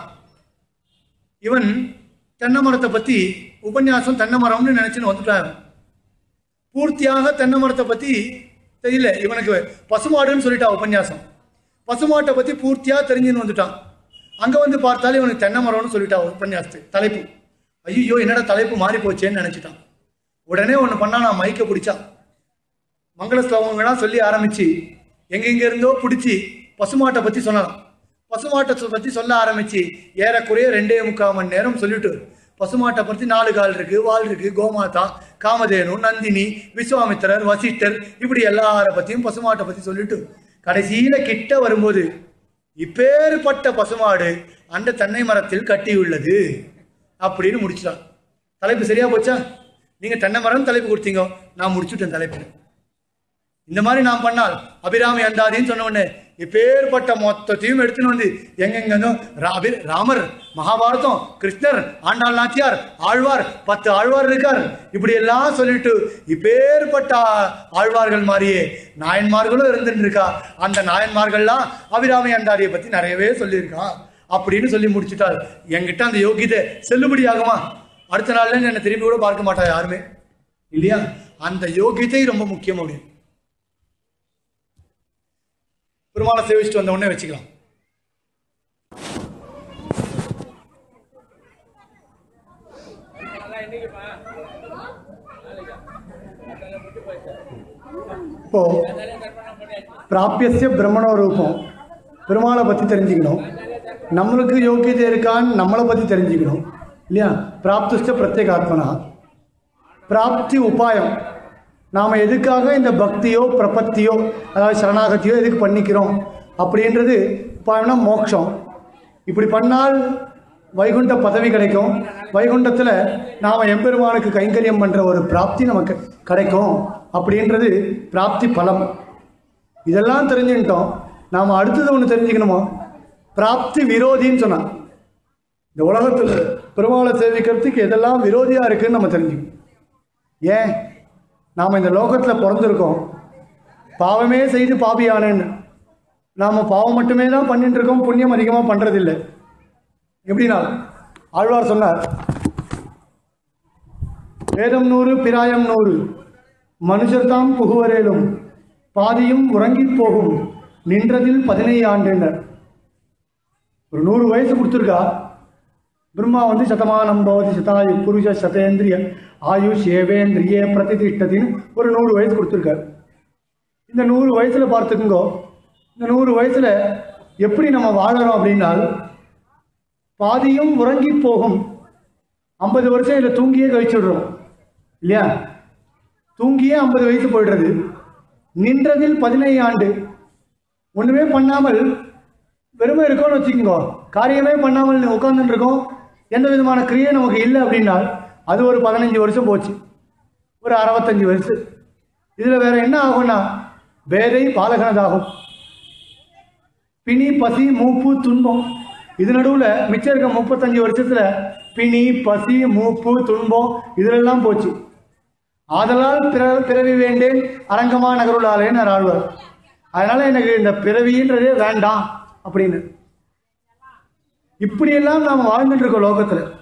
இவன் தென்னை மரத்தை பத்தி உபன்யாசம் தென்னை மரம்னு நினைச்சுன்னு வந்துட்டான் பூர்த்தியாக தென்னை மரத்தை பத்தி தெரியல இவனுக்கு பசுமாடுன்னு சொல்லிட்டா உபன்யாசம் பசுமாட்டை பத்தி பூர்த்தியா தெரிஞ்சுன்னு வந்துட்டான் அங்க வந்து பார்த்தாலே இவனுக்கு தென்னை மரம்னு சொல்லிட்டா உபன்யாசத்து தலைப்பு ஐயோ என்னடா தலைப்பு மாறி போச்சேன்னு நினைச்சிட்டான் உடனே ஒன்று பண்ணா நான் மைக்க பிடிச்சா மங்கள ஸ்லோகங்கள்லாம் சொல்லி ஆரம்பிச்சு எங்கெங்க இருந்தோ பிடிச்சி பசுமாட்டை பத்தி சொன்னான் பசுமாட்டை சொ- பத்தி சொல்ல ஆரம்பிச்சு ஏறக்குறைய ரெண்டே முக்கால் மணி நேரம் சொல்லிட்டு பசுமாட்டை பத்தி நாலு கால் இருக்கு வால் இருக்கு கோமாதா காமதேனு நந்தினி விஸ்வாமித்திரர் வசிஷ்டர் இப்படி எல்லார பத்தியும் பசுமாட்டை பத்தி சொல்லிட்டு கடைசியில கிட்ட வரும்போது இப்பேற்பட்ட பசுமாடு அந்த தென்னை மரத்தில் கட்டியுள்ளது அப்படின்னு முடிச்சிட்டான் தலைப்பு சரியா போச்சா நீங்க தென்னை மரம் தலைப்பு கொடுத்தீங்க நான் முடிச்சுட்டேன் தலைப்பு இந்த மாதிரி நாம் பண்ணால் அபிராமி அந்தாதின்னு சொன்ன உடனே இப்பேற்பட்ட மொத்தத்தையும் எடுத்துன்னு வந்து எங்கெங்கோ அபி- ராமர் மகாபாரதம் கிருஷ்ணர் ஆண்டாள் நாச்சியார் ஆழ்வார் பத்து ஆழ்வார் இருக்கார் இப்படி எல்லாம் சொல்லிட்டு இப்பேற்பட்ட ஆ- ஆழ்வார்கள் மாதிரியே நாயன்மார்களும் இருந்துட்டு இருக்கா அந்த நாயன்மார்கள்லாம் அபிராமி அந்தாதியை பத்தி நிறையவே சொல்லியிருக்கா அப்படின்னு சொல்லி முடிச்சுட்டார் என்கிட்ட அந்த யோகிதை செல்லுபடி ஆகுமா அடுத்த நாள்ல இருந்து என்னை திரும்பி கூட பார்க்க மாட்டா யாருமே இல்லையா அந்த யோகியத்தை ரொம்ப முக்கியம் அப்படின்னு பெருமாளை சேவிச்சுட்டு வந்த உடனே வச்சுக்கலாம் இப்போ பிராபியசிய பிரம்மணோ ரூபம் பெருமாளை பற்றி தெரிஞ்சுக்கணும் நம்மளுக்கு யோக்கியதை இருக்கான்னு நம்மளை பற்றி தெரிஞ்சுக்கணும் இல்லையா பிராப்திஷ்ட பிரத்யேக ஆத்மனா பிராப்தி உபாயம் நாம் எதுக்காக இந்த பக்தியோ பிரபத்தியோ அதாவது சரணாகதியோ எதுக்கு பண்ணிக்கிறோம் அப்படின்றது உபாயம்னா மோட்சம் இப்படி பண்ணால் வைகுண்ட பதவி கிடைக்கும் வைகுண்டத்தில் நாம் எம்பெருமானுக்கு கைங்கரியம் பண்ணுற ஒரு பிராப்தி நமக்கு கிடைக்கும் அப்படின்றது பிராப்தி பலம் இதெல்லாம் தெரிஞ்சுக்கிட்டோம் நாம் அடுத்தது ஒன்று தெரிஞ்சுக்கணுமோ பிராப்தி விரோதின்னு சொன்னான் இந்த உலகத்தில் பெருமாளை சேவிக்கிறதுக்கு எதெல்லாம் விரோதியாக இருக்குன்னு நம்ம தெரிஞ்சுக்கணும் ஏன் நாம் இந்த லோகத்தில் பிறந்திருக்கோம் பாவமே செய்து பாபியானேன்னு நாம் பாவம் மட்டுமே தான் பண்ணிட்டு இருக்கோம் புண்ணியம் அதிகமாக பண்ணுறதில்லை எப்படின்னா ஆழ்வார் சொன்னார் வேதம் நூறு பிராயம் நூறு மனுஷர் தாம் புகுவரேலும் பாதியும் உறங்கிப் போகும் நின்றதில் பதினைந்து ஆண்டுனர் ஒரு நூறு வயசு கொடுத்துருக்கா பிரம்மா வந்து சதமானம் பவதி சதாயு புருஷ சதேந்திரிய ஆயுஷ் ஏவேந்திரியே பிரதிதிஷ்டத்தின்னு ஒரு நூறு வயசு கொடுத்துருக்காரு இந்த நூறு வயசுல பார்த்துக்குங்கோ இந்த நூறு வயசுல எப்படி நம்ம வாழறோம் அப்படின்னால் பாதியும் உறங்கி போகும் ஐம்பது வருஷம் இதில் தூங்கியே கழிச்சுடுறோம் இல்லையா தூங்கியே ஐம்பது வயசு போயிடுறது நின்றதில் பதினைந்து ஆண்டு ஒன்றுமே பண்ணாமல் வெறுமை இருக்கோம்னு வச்சுக்கோங்க காரியமே பண்ணாமல் உட்கார்ந்துட்டு இருக்கோம் எந்த விதமான கிரியை நமக்கு இல்லை அப்படின்னால் அது ஒரு பதினஞ்சு வருஷம் போச்சு ஒரு அறுபத்தஞ்சு வருஷம் இதில் வேற என்ன ஆகும்னா பேதை பாலகனதாகும் பிணி பசி மூப்பு துன்பம் இது நடுவில் மிச்சம் இருக்க முப்பத்தஞ்சு வருஷத்துல பிணி பசி மூப்பு துன்பம் இதுலெல்லாம் போச்சு ஆதலால் பிற பிறவி வேண்டேன் அரங்கமா நகருளாலேன்னு ஆழ்வார் அதனால எனக்கு இந்த பிறவின்றதே வேண்டாம் அப்படின்னு இப்படியெல்லாம் நாம் வாழ்ந்துட்டு இருக்கோம் லோகத்துல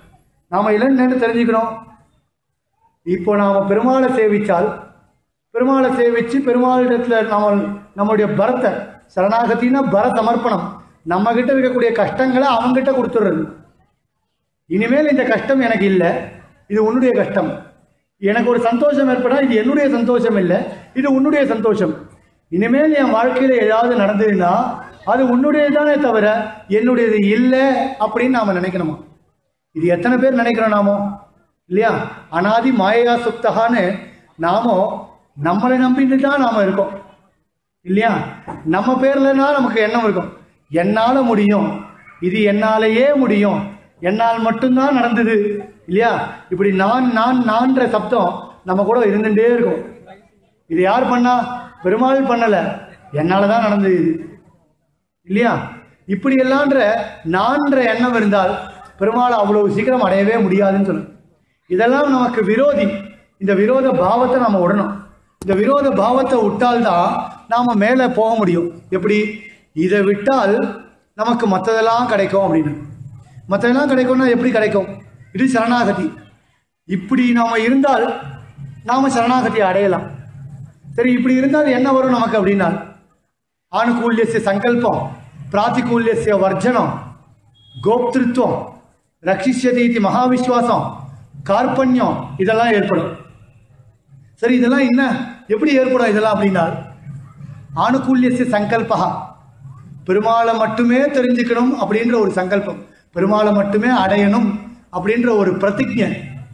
நாம் இல்லைன்னு தெரிஞ்சுக்கணும் இப்போ நாம் பெருமாளை சேவிச்சால் பெருமாளை சேவிச்சு பெருமாளிடத்துல நம்ம நம்மளுடைய பரத்தை சரணாகத்தின்னா பர சமர்ப்பணம் நம்ம கிட்ட இருக்கக்கூடிய கஷ்டங்களை அவங்ககிட்ட கொடுத்துடுறது இனிமேல் இந்த கஷ்டம் எனக்கு இல்லை இது உன்னுடைய கஷ்டம் எனக்கு ஒரு சந்தோஷம் ஏற்படா இது என்னுடைய சந்தோஷம் இல்லை இது உன்னுடைய சந்தோஷம் இனிமேல் என் வாழ்க்கையில் ஏதாவது நடந்ததுன்னா அது உன்னுடையதானே தவிர என்னுடையது இல்லை அப்படின்னு நாம் நினைக்கணுமா இது எத்தனை பேர் நினைக்கிறோம் நாமோ இல்லையா அனாதி மாயா சுப்தகான்னு நாமோ நம்மளை நம்பிட்டு தான் நாம இருக்கோம் இல்லையா நம்ம பேர்லனா நமக்கு எண்ணம் இருக்கும் என்னால முடியும் இது என்னாலேயே முடியும் என்னால் மட்டும்தான் நடந்தது இல்லையா இப்படி நான் நான் நான்ற சப்தம் நம்ம கூட இருந்துட்டே இருக்கும் இது யார் பண்ணா பெருமாள் பண்ணல என்னால தான் நடந்தது இது இல்லையா இப்படி எல்லான்ற நான்ற எண்ணம் இருந்தால் பெருமாளை அவ்வளவு சீக்கிரம் அடையவே முடியாதுன்னு சொல்லு இதெல்லாம் நமக்கு விரோதி இந்த விரோத பாவத்தை நம்ம விடணும் இந்த விரோத பாவத்தை விட்டால்தான் நாம மேலே போக முடியும் எப்படி இதை விட்டால் நமக்கு மற்றதெல்லாம் கிடைக்கும் அப்படின்னு மற்றதெல்லாம் கிடைக்கும்னா எப்படி கிடைக்கும் இது சரணாகதி இப்படி நாம இருந்தால் நாம சரணாகதி அடையலாம் சரி இப்படி இருந்தால் என்ன வரும் நமக்கு அப்படின்னா ஆணுகூல்யசிய சங்கல்பம் பிராத்திகூல்யசிய வர்ஜனம் கோப்திருத்துவம் ரட்சிஷ்யதி இது மகாவிஸ்வாசம் கார்பண்யம் இதெல்லாம் ஏற்படும் சரி இதெல்லாம் என்ன எப்படி ஏற்படும் இதெல்லாம் அப்படின்னா ஆணுகூல்யசிய சங்கல்பா பெருமாளை மட்டுமே தெரிஞ்சுக்கணும் அப்படின்ற ஒரு சங்கல்பம் பெருமாளை மட்டுமே அடையணும் அப்படின்ற ஒரு பிரதிஜை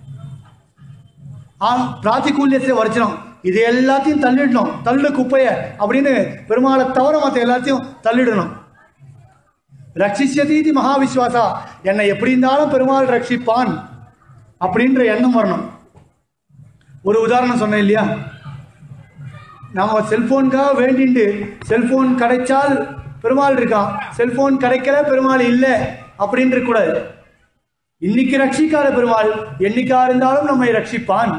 ஆ பிராத்திகூல்யத்தை வர்ஜனம் இது எல்லாத்தையும் தள்ளிடணும் தள்ளு குப்பைய அப்படின்னு பெருமாளை தவிர மற்ற எல்லாத்தையும் தள்ளிடணும் ரட்சிஷ்யதீதி மகாவிஸ்வாசா என்னை எப்படி இருந்தாலும் பெருமாள் ரட்சிப்பான் அப்படின்ற எண்ணம் வரணும் ஒரு உதாரணம் சொன்னேன் இல்லையா நம்ம செல்போனுக்காக வேண்டிண்டு செல்போன் கிடைச்சால் பெருமாள் இருக்கான் செல்போன் கிடைக்கல பெருமாள் இல்லை அப்படின்னு இருக்கக்கூடாது இன்னைக்கு ரட்சிக்காத பெருமாள் என்னைக்கா இருந்தாலும் நம்மை ரட்சிப்பான்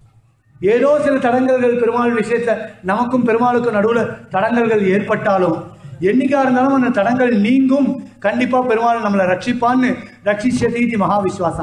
ஏதோ சில தடங்கல்கள் பெருமாள் விஷயத்த நமக்கும் பெருமாளுக்கும் நடுவில் தடங்கல்கள் ஏற்பட்டாலும் என்னைக்கா இருந்தாலும் அந்த தடங்கள் நீங்கும் கண்டிப்பா பெருமாள் நம்மளை ரட்சிப்பான்னு ரட்சிஷதீதி மகா விஸ்வாசா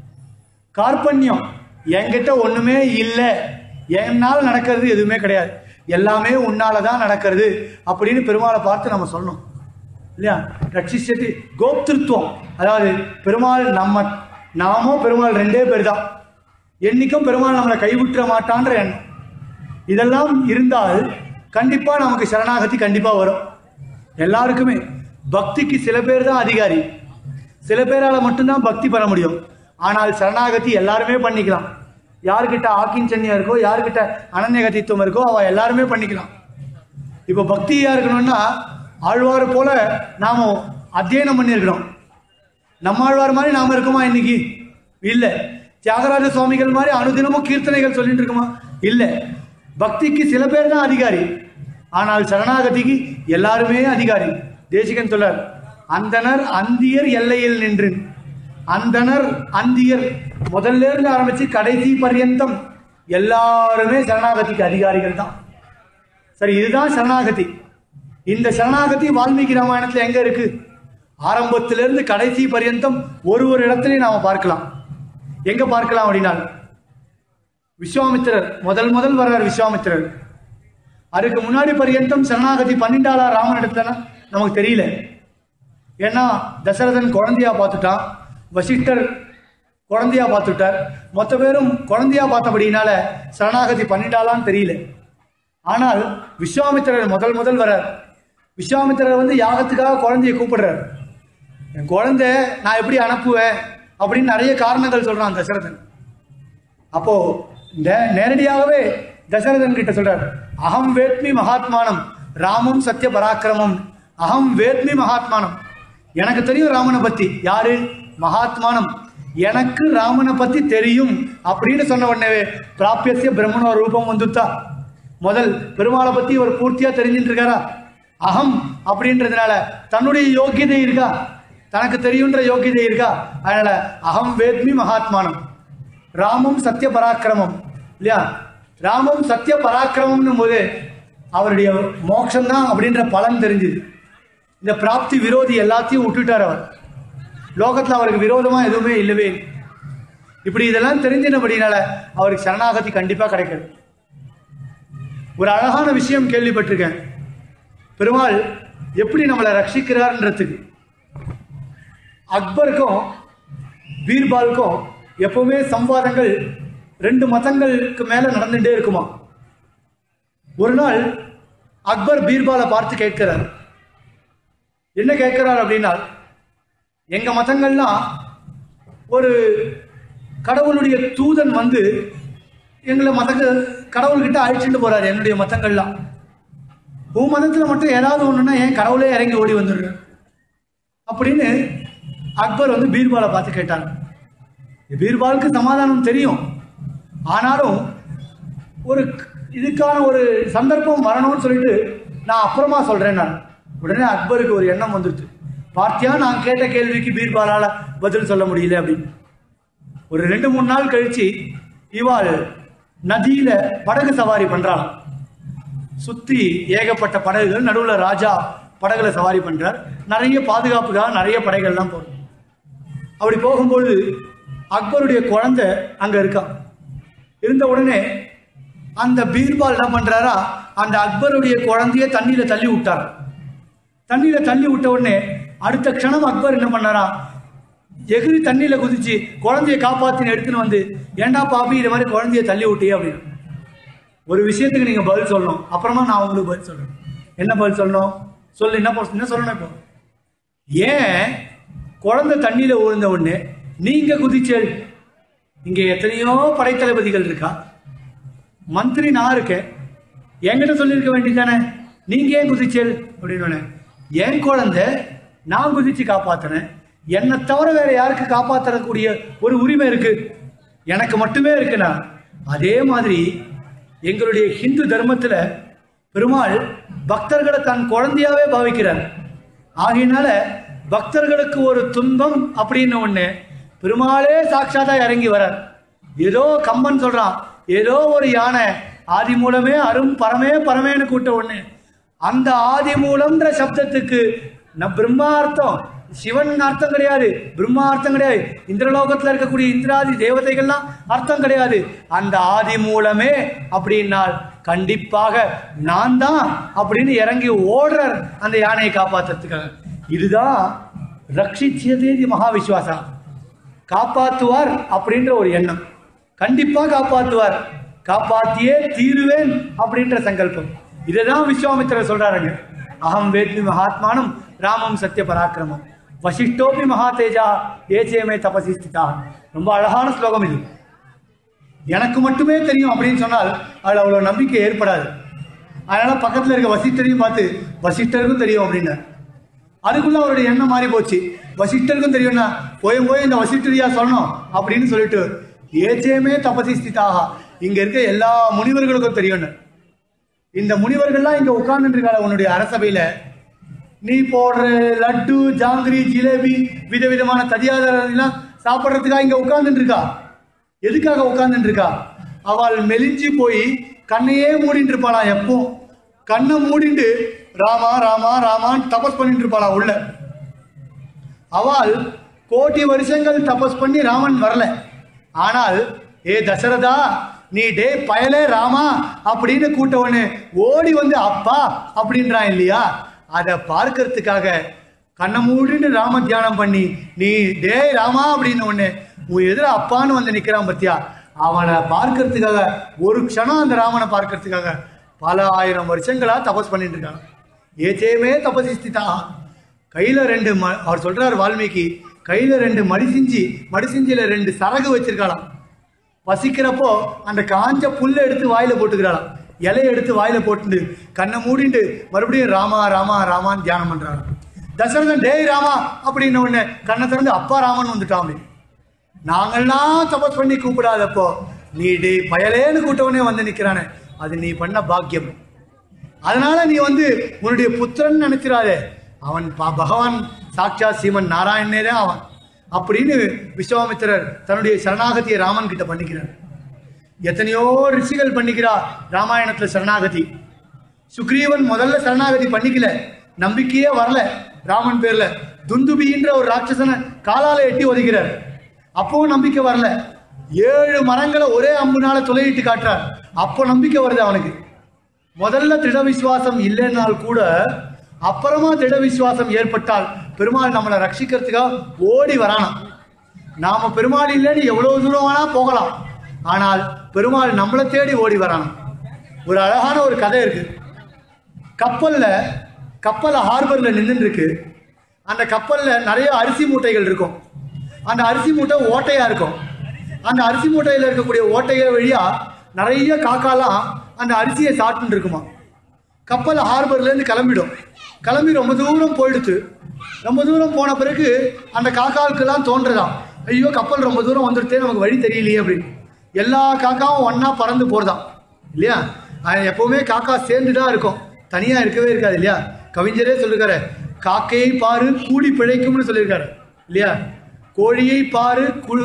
கார்பண்யம் என்கிட்ட ஒண்ணுமே இல்லை என்னால் நடக்கிறது எதுவுமே கிடையாது எல்லாமே உன்னால தான் நடக்கிறது அப்படின்னு பெருமாளை பார்த்து நம்ம சொல்லணும் இல்லையா ரட்சிஷத்தி கோப்திருத்துவம் அதாவது பெருமாள் நம்ம நாமும் பெருமாள் ரெண்டே பேர் தான் என்னைக்கும் பெருமாள் நம்மளை கைவிட்டுற மாட்டான்ற எண்ணம் இதெல்லாம் இருந்தால் கண்டிப்பா நமக்கு சரணாகதி கண்டிப்பா வரும் எல்லாருக்குமே பக்திக்கு சில பேர் தான் அதிகாரி சில பேரால மட்டும்தான் பக்தி பண்ண முடியும் ஆனால் சரணாகதி எல்லாருமே பண்ணிக்கலாம் யார்கிட்ட ஆக்கிஞ்சன்யம் இருக்கோ யார்கிட்ட அனன்யகதித்துவம் இருக்கோ அவ எல்லாருமே பண்ணிக்கலாம் இப்போ பக்தியா இருக்கணும்னா ஆழ்வார் போல நாம அத்தியனம் பண்ணியிருக்கணும் நம்ம ஆழ்வார் மாதிரி நாம இருக்குமா இன்னைக்கு இல்ல தியாகராஜ சுவாமிகள் மாதிரி அனுதினமும் கீர்த்தனைகள் சொல்லிட்டு இருக்குமா இல்ல பக்திக்கு சில பேர் தான் அதிகாரி ஆனால் சரணாகதிக்கு எல்லாருமே அதிகாரி தேசிகன் சொல்றார் அந்தனர் அந்தியர் எல்லையில் நின்று அந்தனர் அந்தியர் முதல்ல இருந்து ஆரம்பிச்சு கடைசி பர்யந்தம் எல்லாருமே சரணாகதிக்கு அதிகாரிகள் தான் சரி இதுதான் சரணாகதி இந்த சரணாகதி வால்மீகி ராமாயணத்துல எங்க இருக்கு ஆரம்பத்திலிருந்து கடைசி பர்யந்தம் ஒரு ஒரு இடத்துலையும் நாம பார்க்கலாம் எங்க பார்க்கலாம் அப்படின்னா விஸ்வாமித்திரர் முதல் முதல் வர்றார் விஸ்வாமித்திரர் அதுக்கு முன்னாடி பர்யந்தம் சரணாகதி பன்னெண்டாளா ராமன் இடத்துல நமக்கு தெரியல ஏன்னா தசரதன் குழந்தையா பார்த்துட்டான் வசிஷ்டர் குழந்தையா பார்த்துட்டார் மொத்த பேரும் குழந்தையா பார்த்தபடினால சரணாகதி பன்னெண்டாளான்னு தெரியல ஆனால் விஸ்வாமித்திரர் முதல் முதல் வர்றார் விஸ்வாமித்திரர் வந்து யாகத்துக்காக குழந்தைய கூப்பிடுறார் என் குழந்தை நான் எப்படி அனுப்புவேன் அப்படின்னு நிறைய காரணங்கள் சொல்றான் தசரதன் அப்போ நே- நேரடியாகவே தசரதன் கிட்ட சொல்றார் அகம் வேத்மி மகாத்மானம் ராமம் சத்திய பராக்கிரமம் அகம் வேத்மி மகாத்மானம் எனக்கு தெரியும் ராமனை பத்தி யாரு மகாத்மானம் எனக்கு ராமனை பத்தி தெரியும் அப்படின்னு சொன்ன உடனே பிராபியசிய பிரம்மணோ ரூபம் வந்துட்டா முதல் பெருமாளை பத்தி ஒரு பூர்த்தியா தெரிஞ்சுட்டு இருக்காரா அகம் அப்படின்றதுனால தன்னுடைய யோக்கியதை இருக்கா தனக்கு தெரியுன்ற யோக்கியதை இருக்கா அதனால அகம் வேத்மி மகாத்மானம் ராமம் சத்திய பராக்கிரமம் இல்லையா ராமம் சத்திய பராக்கிரமம்னும் போது அவருடைய மோட்சம் தான் அப்படின்ற பலன் தெரிஞ்சுது இந்த பிராப்தி விரோதி எல்லாத்தையும் விட்டுட்டார் அவர் லோகத்தில் அவருக்கு விரோதமா எதுவுமே இல்லவே இல்லை. இப்படி இதெல்லாம் தெரிஞ்சினபடினால அவருக்கு சரணாகதி கண்டிப்பா கிடைக்கிறது ஒரு அழகான விஷயம் கேள்விப்பட்டிருக்கேன் பெருமாள் எப்படி நம்மளை ரட்சிக்கிறார்ன்றதுக்கு அக்பருக்கும் பீர்பாலுக்கும் எப்பவுமே சம்வாதங்கள் ரெண்டு மதங்களுக்கு மேல நடந்துட்டே இருக்குமா ஒரு நாள் அக்பர் பீர்பாலை பார்த்து கேட்கிறார் என்ன கேட்கிறார் அப்படின்னா எங்க மதங்கள்லாம் ஒரு கடவுளுடைய தூதன் வந்து எங்களை மத கடவுள்கிட்ட அழைச்சிட்டு போறாரு என்னுடைய மதங்கள்லாம் உன் மதத்துல மட்டும் ஏதாவது ஒண்ணுன்னா ஏன் கடவுளே இறங்கி ஓடி வந்துடுற அப்படின்னு அக்பர் வந்து பீர்பாலை பார்த்து கேட்டாங்க பீர்பாலுக்கு சமாதானம் தெரியும் ஆனாலும் ஒரு இதுக்கான ஒரு சந்தர்ப்பம் வரணும்னு சொல்லிட்டு நான் அப்புறமா சொல்றேன் நான் உடனே அக்பருக்கு ஒரு எண்ணம் வந்துருச்சு பார்த்தியா நான் கேட்ட கேள்விக்கு பீர்பாலால பதில் சொல்ல முடியல அப்படின்னு ஒரு ரெண்டு மூணு நாள் கழிச்சு இவாள் நதியில படகு சவாரி பண்றாளாம் சுத்தி ஏகப்பட்ட படகுகள் நடுவுல ராஜா படகுல சவாரி பண்றார் நிறைய பாதுகாப்புக்காக நிறைய படைகள்லாம் போகும் அப்படி போகும்போது அக்பருடைய குழந்தை அங்க இருக்கா இருந்த உடனே அந்த பீர்பால் என்ன பண்றாரா அந்த அக்பருடைய குழந்தைய தண்ணியில தள்ளி விட்டார் தண்ணியில தள்ளி விட்ட உடனே அடுத்த க்ஷணம் அக்பர் என்ன பண்ணாரா எகிரி தண்ணியில குதிச்சு குழந்தைய காப்பாத்தின்னு எடுத்துன்னு வந்து ஏண்டா பாப்பி இது மாதிரி குழந்தைய தள்ளி விட்டியே அப்படின்னு ஒரு விஷயத்துக்கு நீங்க பதில் சொல்லணும் அப்புறமா நான் உங்களுக்கு பதில் சொல்றேன் என்ன பதில் சொல்லணும் சொல்லு என்ன போ- என்ன சொல்லணும் இப்போ ஏன் குழந்தை தண்ணியில விழுந்த உடனே நீங்க குதிச்சல் இங்க எத்தனையோ படைத்தளபதிகள் இருக்கா மந்திரி நான் இருக்கேன் என்கிட்ட சொல்லியிருக்க வேண்டியதானே நீங்க ஏன் குதிச்சல் அப்படின்னு உடனே, என் குழந்தை நான் குதிச்சு காப்பாத்தினேன் என்னை தவிர வேற யாருக்கு காப்பாற்றக்கூடிய ஒரு உரிமை இருக்கு எனக்கு மட்டுமே இருக்குண்ணா அதே மாதிரி எங்களுடைய ஹிந்து தர்மத்துல பெருமாள் பக்தர்களை தன் குழந்தையாவே பாவிக்கிறார் ஆகையினால பக்தர்களுக்கு ஒரு துன்பம் அப்படின்னு ஒண்ணு பெருமாளே சாட்சாத்தா இறங்கி வரார் ஏதோ கம்பன் சொல்றான் ஏதோ ஒரு யானை ஆதி மூலமே அரும் பரமே பரமேன்னு கூட்ட ஒண்ணு அந்த ஆதி மூலம்ன்ற சப்தத்துக்கு நம் பிரம்மா அர்த்தம் சிவன் அர்த்தம் கிடையாது பிரம்மா அர்த்தம் கிடையாது இந்திரலோகத்துல இருக்கக்கூடிய இந்திராதி தேவதைகள்லாம் அர்த்தம் கிடையாது அந்த ஆதி மூலமே அப்படின்னால் கண்டிப்பாக நான் தான் அப்படின்னு இறங்கி ஓடுறார் அந்த யானையை காப்பாத்துறதுக்காக இதுதான் ரட்சிச்சியதேதி மகா விஸ்வாசா காப்பாத்துவார் அப்படின்ற ஒரு எண்ணம் கண்டிப்பா காப்பாத்துவார் காப்பாத்தியே தீருவேன் அப்படின்ற சங்கல்பம் இதுதான் விஸ்வாமித்திரர் சொல்றாருங்க அகம் வேத்மி மகாத்மானம் ராமம் சத்ய பராக்கிரமம் வசிஷ்டோபி மகா தேஜா ஏச்சேமே தபசி ஸ்திதா ரொம்ப அழகான ஸ்லோகம் இது எனக்கு மட்டுமே தெரியும் அப்படின்னு சொன்னால் அதில் அவ்வளோ நம்பிக்கை ஏற்படாது அதனால பக்கத்தில் இருக்க வசிஷ்டரையும் பார்த்து வசிஷ்டருக்கும் தெரியும் அப்படின்னார் அதுக்குள்ள அவருடைய எண்ணம் மாறி போச்சு வசிஷ்டருக்கும் தெரியும்னா போய் போய் இந்த வசிஷ்டரியா சொல்லணும் அப்படின்னு சொல்லிட்டு ஏச்சேமே தபசி ஸ்திதாக இங்க இருக்க எல்லா முனிவர்களுக்கும் தெரியும்னு இந்த முனிவர்கள்லாம் இங்க உட்கார்ந்துட்டு இருக்காங்க உன்னுடைய அரசபையில நீ போடுற லட்டு ஜாங்கிரி ஜிலேபி விதவிதமான தடியாதெல்லாம் சாப்பிட்றதுக்காக இங்க உட்கார்ந்துட்டு இருக்கா எதுக்காக உட்கார்ந்துட்டு இருக்கா அவள் மெலிஞ்சு போய் கண்ணையே மூடிட்டு இருப்பாளாம் எப்போ கண்ணை மூடிட்டு ராமா ராமா ராமான்னு தபஸ் பண்ணிட்டு இருப்பாளாம் உள்ள அவள் கோடி வருஷங்கள் தபஸ் பண்ணி ராமன் வரல ஆனால் ஏ தசரதா நீ டே பயலே ராமா அப்படின்னு கூட்டவனு ஓடி வந்து அப்பா அப்படின்றான் இல்லையா அதை பார்க்கறதுக்காக கண்ணை மூடின்னு ராம தியானம் பண்ணி நீ டே ராமா அப்படின்னு ஒண்ணு உன் எதிர அப்பான்னு வந்து நிக்கிறான் பத்தியா அவனை பார்க்கறதுக்காக ஒரு க்ஷணம் அந்த ராமனை பார்க்கறதுக்காக பல ஆயிரம் வருஷங்களா தபஸ் பண்ணிட்டு இருக்கான் ஏச்சேமே தபசிஸ்திதா கையில ரெண்டு ம- அவர் சொல்றார் வால்மீகி கையில ரெண்டு மடிசிஞ்சி மடிசிஞ்சில ரெண்டு சரகு வச்சிருக்காளாம் பசிக்கிறப்போ அந்த காஞ்ச புல்லை எடுத்து வாயில போட்டுக்கிறாளாம் இலையை எடுத்து வாயில போட்டு கண்ணை மூடிண்டு மறுபடியும் ராமா ராமா ராமான்னு தியானம் பண்றாங்க தசரதன் டேய் ராமா அப்படின்னு உடனே கண்ணை திறந்து அப்பா ராமன் வந்துட்டான் அப்படின்னு நாங்கள்லாம் தபஸ் பண்ணி கூப்பிடாதப்போ நீ டே பயலேன்னு கூட்டவனே வந்து நிக்கிறானே அது நீ பண்ண பாக்கியம் அதனால நீ வந்து உன்னுடைய புத்திரன் நினைச்சிடாதே அவன் ப- பகவான் சாட்சா சீமன் நாராயணனே தான் அவன் அப்படின்னு விஸ்வாமித்திரர் தன்னுடைய சரணாகதியை ராமன் கிட்ட பண்ணிக்கிறார் எத்தனையோ ரிஷிகள் பண்ணிக்கிறா ராமாயணத்துல சரணாகதி சுக்ரீவன் முதல்ல சரணாகதி பண்ணிக்கல நம்பிக்கையே வரல ராமன் பேர்ல துந்துபின்ற ஒரு ராட்சசனை காலால எட்டி ஒதுக்கிறார் அப்பவும் நம்பிக்கை வரல ஏழு மரங்களை ஒரே அம்புனால துளையிட்டு காட்டுறார் அப்போ நம்பிக்கை வருது அவனுக்கு முதல்ல திட விசுவாசம் இல்லைன்னால் கூட அப்புறமா திட விசுவாசம் ஏற்பட்டால் பெருமாள் நம்மளை ரட்சிக்கிறதுக்காக ஓடி வரானாம் நாம பெருமாள் இல்லைன்னு எவ்வளவு தூரம் வேணா போகலாம் ஆனால் பெருமாள் நம்மளை தேடி ஓடி வரானாம் ஒரு அழகான ஒரு கதை இருக்கு கப்பல்ல கப்பல் ஹார்பர்ல நின்றுட்டு இருக்கு அந்த கப்பல்ல நிறைய அரிசி மூட்டைகள் இருக்கும் அந்த அரிசி மூட்டை ஓட்டையா இருக்கும் அந்த அரிசி மூட்டையில இருக்கக்கூடிய ஓட்டைய வழியா நிறைய காக்காலாம் அந்த அரிசியை சாப்பிட்டு இருக்குமா கப்பல் ஹார்பர்ல இருந்து கிளம்பிடும் கிளம்பி ரொம்ப தூரம் போயிடுச்சு ரொம்ப தூரம் போன பிறகு அந்த காக்காவுக்கெல்லாம் தோன்றதாம் ஐயோ கப்பல் ரொம்ப தூரம் வந்துடுத்தே நமக்கு வழி தெரியலையே அப்படின்னு எல்லா காக்காவும் ஒண்ணா பறந்து போறதாம் இல்லையா அது எப்பவுமே காக்கா சேர்ந்து தான் இருக்கும் தனியா இருக்கவே இருக்காது இல்லையா கவிஞரே சொல்லிருக்காரு காக்கையை பாரு கூடி பிழைக்கும்னு சொல்லியிருக்காரு இல்லையா கோழியை பாரு குழு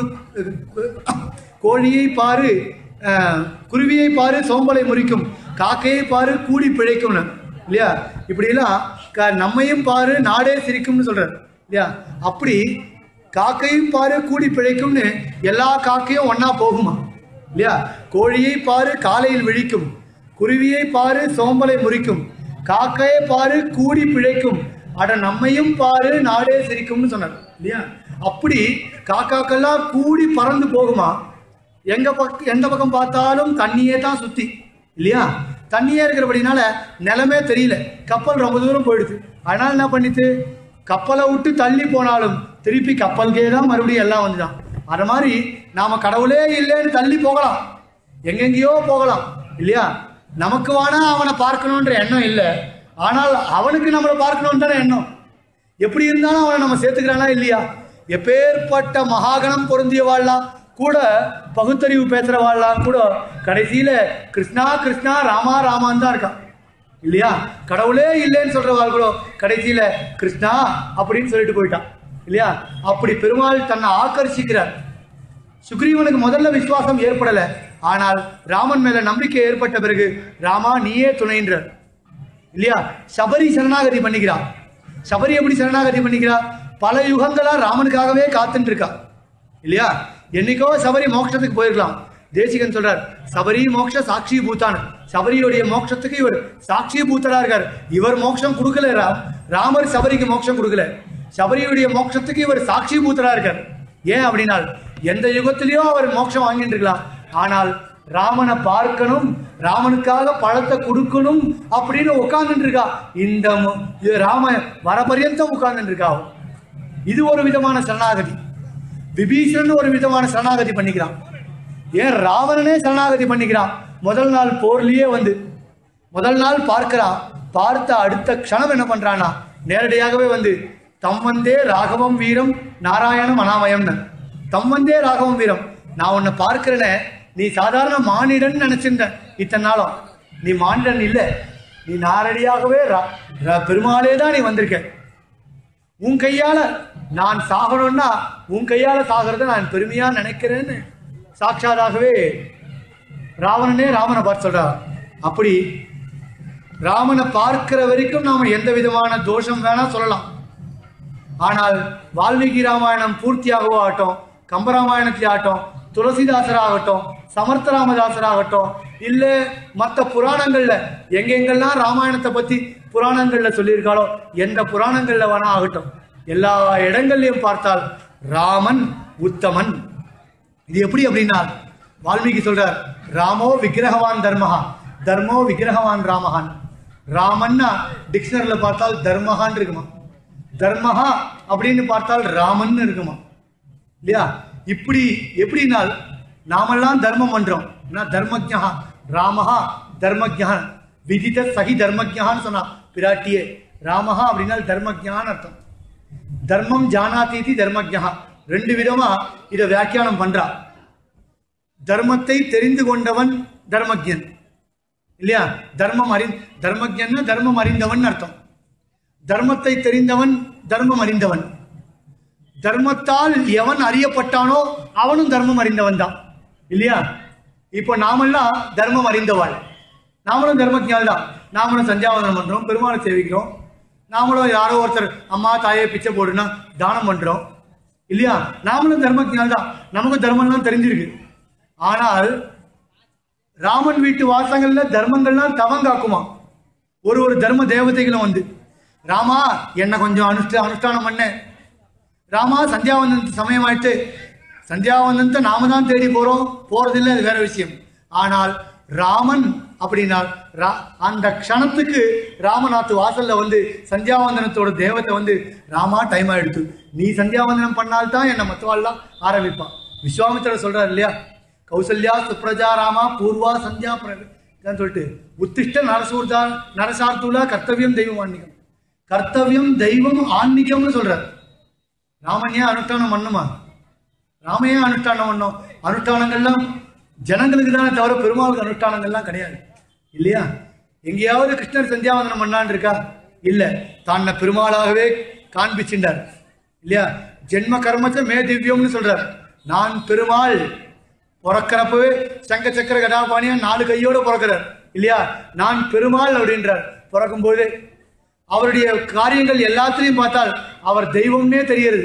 கோழியை பாரு அஹ், குருவியை பாரு சோம்பலை முறிக்கும் காக்கையை பாரு கூடி பிழைக்கும்னு இல்லையா இப்படியெல்லாம் க- நம்மையும் பாரு நாடே சிரிக்கும்னு சொல்றாரு இல்லையா அப்படி காக்கையும் பாரு கூடி பிழைக்கும்னு எல்லா காக்கையும் ஒண்ணா போகுமா இல்லையா கோழியை பாரு காலையில் விழிக்கும் குருவியை பாரு சோம்பலை முறிக்கும் காக்கையை பாரு கூடி பிழைக்கும் அட நம்மையும் பாரு நாடே சிரிக்கும்னு சொன்னார் இல்லையா அப்படி காக்காக்கெல்லாம் கூடி பறந்து போகுமா எங்க பக்கம் எந்த பக்கம் பார்த்தாலும் தண்ணியே தான் சுத்தி இல்லையா தண்ணியே இருக்கிறபடினால நிலமே தெரியல கப்பல் ரொம்ப தூரம் போயிடுது அதனால என்ன பண்ணிட்டு கப்பலை விட்டு தள்ளி போனாலும் திருப்பி கப்பலுக்கே தான் மறுபடியும் எல்லாம் வந்துதான் அது மாதிரி நாம கடவுளே இல்லைன்னு தள்ளி போகலாம் எங்கெங்கேயோ போகலாம் இல்லையா நமக்கு வேணா அவனை பார்க்கணுன்ற எண்ணம் இல்லை ஆனால் அவனுக்கு நம்மளை பார்க்கணும்னு தானே எண்ணம் எப்படி இருந்தாலும் அவனை நம்ம சேர்த்துக்கிறானா இல்லையா எப்பேற்பட்ட மகாகணம் பொருந்தியவாள்லாம் கூட பகுத்தறிவு பேசுறவாள்லாம் கூட கடைசியில கிருஷ்ணா கிருஷ்ணா ராமா ராமான்னு தான் இருக்கான் இல்லையா கடவுளே இல்லைன்னு சொல்றவாள் கூட கடைசியில கிருஷ்ணா அப்படின்னு சொல்லிட்டு போயிட்டான் இல்லையா அப்படி பெருமாள் தன்னை ஆக்கர்ஷிக்கிறார் சுக்ரீவனுக்கு முதல்ல விசுவாசம் ஏற்படல ஆனால் ராமன் மேல நம்பிக்கை ஏற்பட்ட பிறகு ராமா நீயே துணைன்றார் இல்லையா சபரி சரணாகதி பண்ணிக்கிறா சபரி எப்படி சரணாகதி பண்ணிக்கிறா பல யுகங்களா ராமனுக்காகவே காத்துட்டு இருக்கா இல்லையா என்னைக்கோ சபரி மோட்சத்துக்கு போயிருக்கலாம் தேசிகன் சொல்றார் சபரி மோட்ச சாட்சி பூத்தான் சபரியுடைய மோட்சத்துக்கு இவர் சாட்சி பூத்தரா இருக்கார் இவர் மோட்சம் கொடுக்கல ராம் ராமர் சபரிக்கு மோட்சம் கொடுக்கல சபரியுடைய மோட்சத்துக்கு இவர் சாட்சி பூத்தரா இருக்கார் ஏன் அப்படின்னால் எந்த யுகத்திலேயோ அவர் மோட்சம் வாங்கிட்டு இருக்கலாம் ஆனால் ராமனை பார்க்கணும் ராமனுக்காக பழத்தை கொடுக்கணும் அப்படின்னு உட்கார்ந்துட்டு இருக்கா இந்த மு- இது ராம வரபரியந்தம் உட்கார்ந்துட்டு இருக்கா அவ. இது ஒரு விதமான சரணாகதி விபீஷணன் ஒரு விதமான சரணாகதி பண்ணிக்கிறான் ஏன் ராவணனே சரணாகதி பண்ணிக்கிறான் முதல் நாள் போர்லயே வந்து முதல் நாள் பார்க்கிறான் பார்த்த அடுத்த க்ஷணம் என்ன பண்றானா நேரடியாகவே வந்து தம் வந்தே ராகவம் வீரம் நாராயணம் அனாமயம்னு தம் வந்தே ராகவம் வீரம் நான் உன்னை பார்க்கிறேனே நீ சாதாரண மானிடன் நினைச்சிருந்த இத்தனை நாளும் நீ மானிடன் இல்லை நீ நேரடியாகவே ரா- ரா- பெருமாளே தான் நீ வந்திருக்க உன் கையால நான் சாகணும்னா உன் கையால சாகிறத நான் பெருமையா நினைக்கிறேன்னு சாட்சாதாகவே ராவணனே ராமனை பார்த்து சொல்றார் அப்படி ராமனை பார்க்கிற வரைக்கும் நாம எந்த விதமான தோஷம் வேணா சொல்லலாம் ஆனால் வால்மீகி ராமாயணம் பூர்த்தியாகவோ ஆகட்டும் கம்பராமாயணத்திலே ஆகட்டும் துளசிதாசராகட்டும் சமர்த்த ராமதாசராகட்டும் இல்ல மற்ற புராணங்கள்ல எங்கெங்கெல்லாம் ராமாயணத்தை பத்தி புராணங்கள்ல சொல்லியிருக்காளோ எந்த புராணங்கள்ல வேணா ஆகட்டும் எல்லா இடங்கள்லயும் பார்த்தால் ராமன் உத்தமன் இது எப்படி அப்படின்னா வால்மீகி சொல்றார் ராமோ விக்கிரகவான் தர்மஹா தர்மோ விக்கிரகவான் ராமஹான் ராமன்னா டிக்ஷனரியில பார்த்தால் தர்மஹான் இருக்குமா தர்மஹா அப்படின்னு பார்த்தால் ராமன் இருக்குமா இல்லையா இப்படி எப்படினால் நாமெல்லாம் தர்மம் பண்றோம் நான் தர்மஜா ராமஹா தர்மஜா விதித சகி தர்மஜான்னு சொன்னா பிராட்டியே ராமஹா அப்படின்னா தர்மஜான்னு அர்த்தம் தர்மம் ஜானாதீதி தர்மஜா ரெண்டு விதமா இதை வியாக்கியானம் பண்றா தர்மத்தை தெரிந்து கொண்டவன் தர்மஜன் இல்லையா தர்மம் அறி தர்மஜன்னா தர்மம் அறிந்தவன் அர்த்தம் தர்மத்தை தெரிந்தவன் தர்மம் அறிந்தவன் தர்மத்தால் எவன் அறியப்பட்டானோ அவனும் தர்மம் அறிந்தவன் தான் இல்லையா இப்போ நாமெல்லாம் தர்மம் அறிந்தவாள் நாமளும் தர்மஜால் தான் நாமளும் சந்தியாவதனம் பண்றோம் பெருமாளை சேவிக்கிறோம் நாமளும் யாரோ ஒருத்தர் அம்மா தாயே பிச்சை போடுனா தானம் பண்றோம் இல்லையா நாமளும் தர்மஜால் தான் நமக்கு தர்மம்லாம் தெரிஞ்சிருக்கு ஆனால் ராமன் வீட்டு வாசங்கள்ல தர்மங்கள்லாம் தவம் காக்குமா ஒரு ஒரு தர்ம தேவதைகளும் வந்து ராமா என்ன கொஞ்சம் அனுஷ்ட அனுஷ்டானம் பண்ண ராமா சந்தியாவந்தன சமயம் ஆயிட்டு சந்தியாவந்தனத்தை நாம தான் தேடி போறோம் போறதில்லை அது வேற விஷயம் ஆனால் ராமன் அப்படின்னா ரா- அந்த க்ஷணத்துக்கு ராமநாத் வாசல்ல வந்து சந்தியாவந்தனத்தோட தேவத்தை வந்து ராமா டைம் ஆயிடுச்சு நீ சந்தியாவந்தனம் பண்ணால்தான் என்னை மற்றவாள்லாம் ஆரம்பிப்பான் விஸ்வாமித்திரர் சொல்றாரு இல்லையா கௌசல்யா சுப்ரஜா ராமா பூர்வா சந்தியா பிரதான் சொல்லிட்டு உத்திஷ்ட நரசூர்தா நரசார்த்தூலா கர்த்தவியம் தெய்வம் ஆன்மீகம் கர்த்தவியம் தெய்வம் ஆன்மீகம்னு சொல்றாரு ராமன் ஏன் அனுஷ்டானம் பண்ணுமா ராம ஏன் அனுஷ்டானம் பண்ணும் அனுஷ்டானங்கள்லாம் ஜனங்களுக்கு தானே தவிர பெருமாளுக்கு அனுஷ்டானங்கள்லாம் கிடையாது இல்லையா எங்கேயாவது கிருஷ்ணர் சந்தியாவந்தனம் பண்ணான்னு இருக்கா இல்ல தன்னை பெருமாளாகவே காண்பிச்சின்றார் இல்லையா ஜென்ம கர்மச்ச மே திவ்யம்னு சொல்றார் நான் பெருமாள் பிறக்கிறப்பவே சங்க சக்கர கதாபாணியா நாலு கையோட பிறக்கிறார் இல்லையா நான் பெருமாள் அப்படின்றார் பிறக்கும்போது அவருடைய காரியங்கள் எல்லாத்திலையும் பார்த்தால் அவர் தெய்வம்னே தெரிகிறது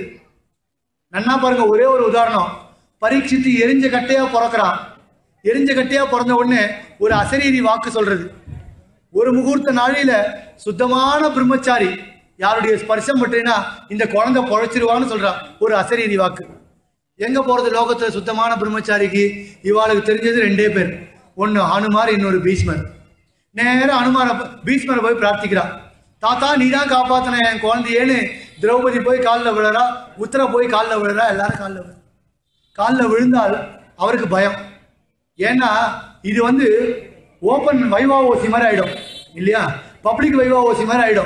நன்னா பாருங்க ஒரே ஒரு உதாரணம் பரீட்சித்து எரிஞ்ச கட்டையா பிறக்கிறான் எரிஞ்ச கட்டையா பிறந்த உடனே ஒரு அசரீரி வாக்கு சொல்றது ஒரு முகூர்த்த நாளில சுத்தமான பிரம்மச்சாரி யாருடைய ஸ்பர்சம் பற்றினா இந்த குழந்தை பொழைச்சிருவான்னு சொல்றான் ஒரு அசரீரி வாக்கு எங்க போறது லோகத்துல சுத்தமான பிரம்மச்சாரிக்கு இவாளுக்கு தெரிஞ்சது ரெண்டே பேர் ஒன்னு ஹனுமார் இன்னொரு பீஷ்மர் நேரா அனுமார பீஷ்மரை போய் பிரார்த்திக்கிறா தாத்தா நீ தான் காப்பாத்தின என் குழந்தையேன்னு திரௌபதி போய் காலில் விழுறா உத்தர போய் காலில் விழுறா எல்லாரும் காலில் விழு காலில் விழுந்தால் அவருக்கு பயம் ஏன்னா இது வந்து ஓப்பன் வைவா ஓசி மாதிரி ஆயிடும் இல்லையா பப்ளிக் வைவா ஓசி மாதிரி ஆயிடும்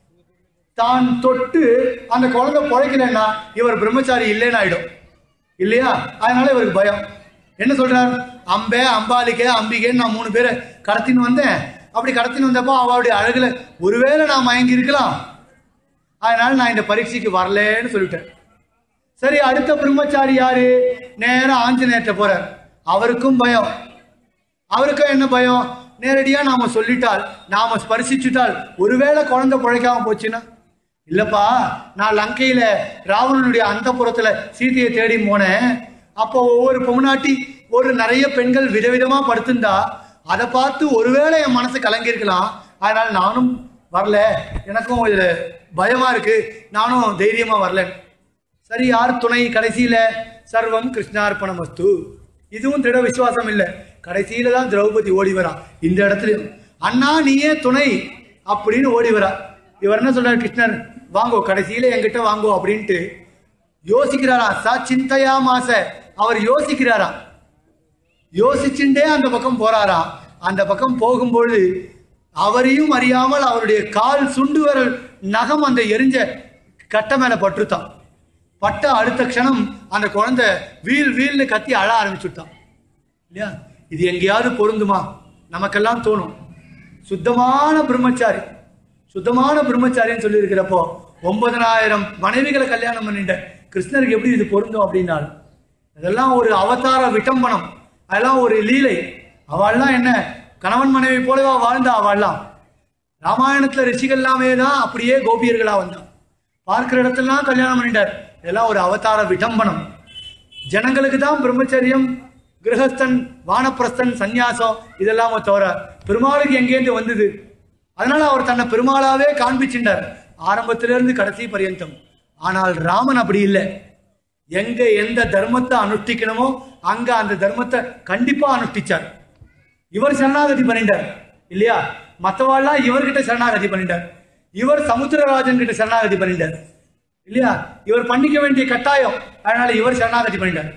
தான் தொட்டு அந்த குழந்தை பிழைக்கலன்னா இவர் பிரம்மச்சாரி இல்லைன்னு ஆயிடும் இல்லையா அதனால இவருக்கு பயம் என்ன சொல்றார் அம்பே அம்பாலிக்கே அம்பிகேன்னு நான் மூணு பேரை கடத்தின்னு வந்தேன் அப்படி கடத்தின்னு வந்தப்போ அவளுடைய அழகுல ஒருவேளை நான் மயங்கி இருக்கலாம் அதனால நான் இந்த பரீட்சைக்கு வரலன்னு சொல்லிட்டேன் சரி அடுத்த பிரம்மச்சாரி யாரு நேரா ஆஞ்சநேயர்கிட்ட போறார் அவருக்கும் பயம் அவருக்கும் என்ன பயம் நேரடியா நாம சொல்லிட்டால் நாம ஸ்பர்சிச்சுட்டால் ஒருவேளை குழந்தை பிழைக்காம போச்சுன்னா இல்லப்பா நான் லங்கையில ராவணனுடைய அந்த புறத்துல சீதையை தேடி போனேன் அப்போ ஒவ்வொரு பொம்னாட்டி ஒரு நிறைய பெண்கள் விதவிதமா படுத்திருந்தா அதை பார்த்து ஒருவேளை என் மனசு கலங்கியிருக்கலாம் அதனால நானும் வரல எனக்கும் இதுல பயமா இருக்கு நானும் தைரியமா வரல சரி யார் துணை கடைசியில சர்வம் கிருஷ்ணார்ப்பணம் வஸ்து இதுவும் திட விசுவாசம் இல்லை கடைசியில தான் திரௌபதி ஓடி வரா இந்த இடத்துலயும் அண்ணா நீயே துணை அப்படின்னு ஓடி வரா இவர் என்ன சொல்றாரு கிருஷ்ணர் வாங்கோ கடைசியில என்கிட்ட வாங்கோ அப்படின்ட்டு யோசிக்கிறாரா சா சிந்தையா மாச அவர் யோசிக்கிறாரா யோசிச்சுட்டே அந்த பக்கம் போறாரா அந்த பக்கம் போகும்பொழுது அவரையும் அறியாமல் அவருடைய கால் சுண்டு விரல் நகம் அந்த எரிஞ்ச கட்டை மேல பட்டுருத்தான் பட்ட அடுத்த க்ஷணம் அந்த குழந்தை வீல் வீல்னு கத்தி அழ ஆரம்பிச்சுட்டான் இல்லையா இது எங்கேயாவது பொருந்துமா நமக்கெல்லாம் தோணும் சுத்தமான பிரம்மச்சாரி சுத்தமான பிரம்மச்சாரின்னு சொல்லி இருக்கிறப்போ ஒன்பதனாயிரம் மனைவிகளை கல்யாணம் பண்ணிட்ட கிருஷ்ணருக்கு எப்படி இது பொருந்தும் அப்படின்னால் இதெல்லாம் ஒரு அவதார விட்டம்பனம் அதெல்லாம் ஒரு லீலை அவள்லாம் என்ன கணவன் மனைவி போலவா வாழ்ந்தா அவள்லாம் ராமாயணத்துல ரிஷிகள் எல்லாமே தான் அப்படியே கோபியர்களா வந்தான் பார்க்கிற இடத்துலலாம் கல்யாணம் பண்ணிட்டார் இதெல்லாம் ஒரு அவதார விடம்பனம் ஜனங்களுக்கு தான் பிரம்மச்சரியம் கிரகஸ்தன் வானப்பிரஸ்தன் சந்நியாசம் இதெல்லாம் தவிர பெருமாளுக்கு எங்கேருந்து வந்தது அதனால அவர் தன்னை பெருமாளாவே காண்பிச்சின்றார் ஆரம்பத்திலிருந்து கடைசி பரியந்தம் ஆனால் ராமன் அப்படி இல்லை எங்க எந்த தர்மத்தை அனுஷ்டிக்கணுமோ அங்க அந்த தர்மத்தை கண்டிப்பா அனுஷ்டிச்சார் இவர் சரணாகதி பண்ணிட்டார் இல்லையா மற்றவாள்லாம் இவர்கிட்ட சரணாகதி பண்ணிட்டார் இவர் சமுத்திரராஜன் கிட்ட சரணாகதி பண்ணிட்டார் இல்லையா இவர் பண்ணிக்க வேண்டிய கட்டாயம் அதனால இவர் சரணாகதி பண்ணிட்டார்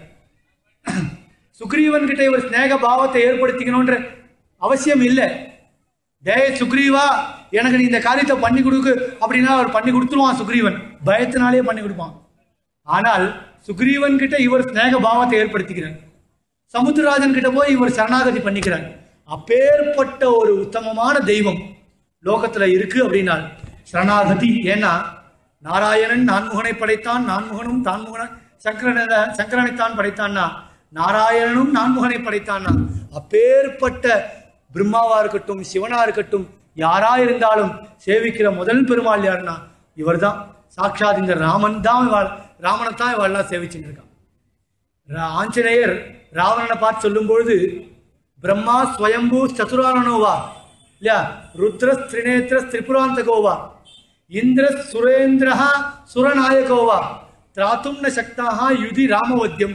சுக்ரீவன் கிட்ட இவர் ஸ்நேக பாவத்தை ஏற்படுத்திக்கணும்ன்ற அவசியம் இல்லை டேய் சுக்ரீவா எனக்கு நீ இந்த காரியத்தை பண்ணி கொடுக்கு அப்படின்னா அவர் பண்ணி கொடுத்துருவான் சுக்ரீவன் பயத்தினாலே பண்ணி கொடுப்பான் ஆனால் சுக்ரீவன் கிட்ட இவர் ஸ்நேக பாவத்தை ஏற்படுத்திக்கிறார் சமுத்திரராஜன் கிட்ட போய் இவர் சரணாகதி பண்ணிக்கிறார் அப்பேற்பட்ட ஒரு உத்தமமான தெய்வம் லோகத்துல இருக்கு அப்படின்னால் சரணாகதி ஏன்னா நாராயணன் நான்முகனை படைத்தான் நான்முகனும் தான்முகன சங்கரன சங்கரனைத்தான் படைத்தான்னா நாராயணனும் நான்முகனை படைத்தான்னா அப்பேற்பட்ட பிரம்மாவா இருக்கட்டும் சிவனா இருக்கட்டும் யாரா இருந்தாலும் சேவிக்கிற முதல் பெருமாள் யாருன்னா இவர்தான் சாட்சாத் இந்த ராமன் தான் இவாள் ராமனை தான் இவாள்லாம் சேவிச்சுட்டு இருக்கான் ரா- ஆஞ்சநேயர் ராவணனை பார்த்து சொல்லும்பொழுது பிரம்மா ஸ்வயம்பூ சதுரானனோவா இல்லையா ருத்ர திரிநேத்திர திரிபுராந்தகோவா இந்திர சுரேந்திரஹா சுரநாயகோவா திராத்தும் ந சக்தாக யுதி ராமவத்தியம்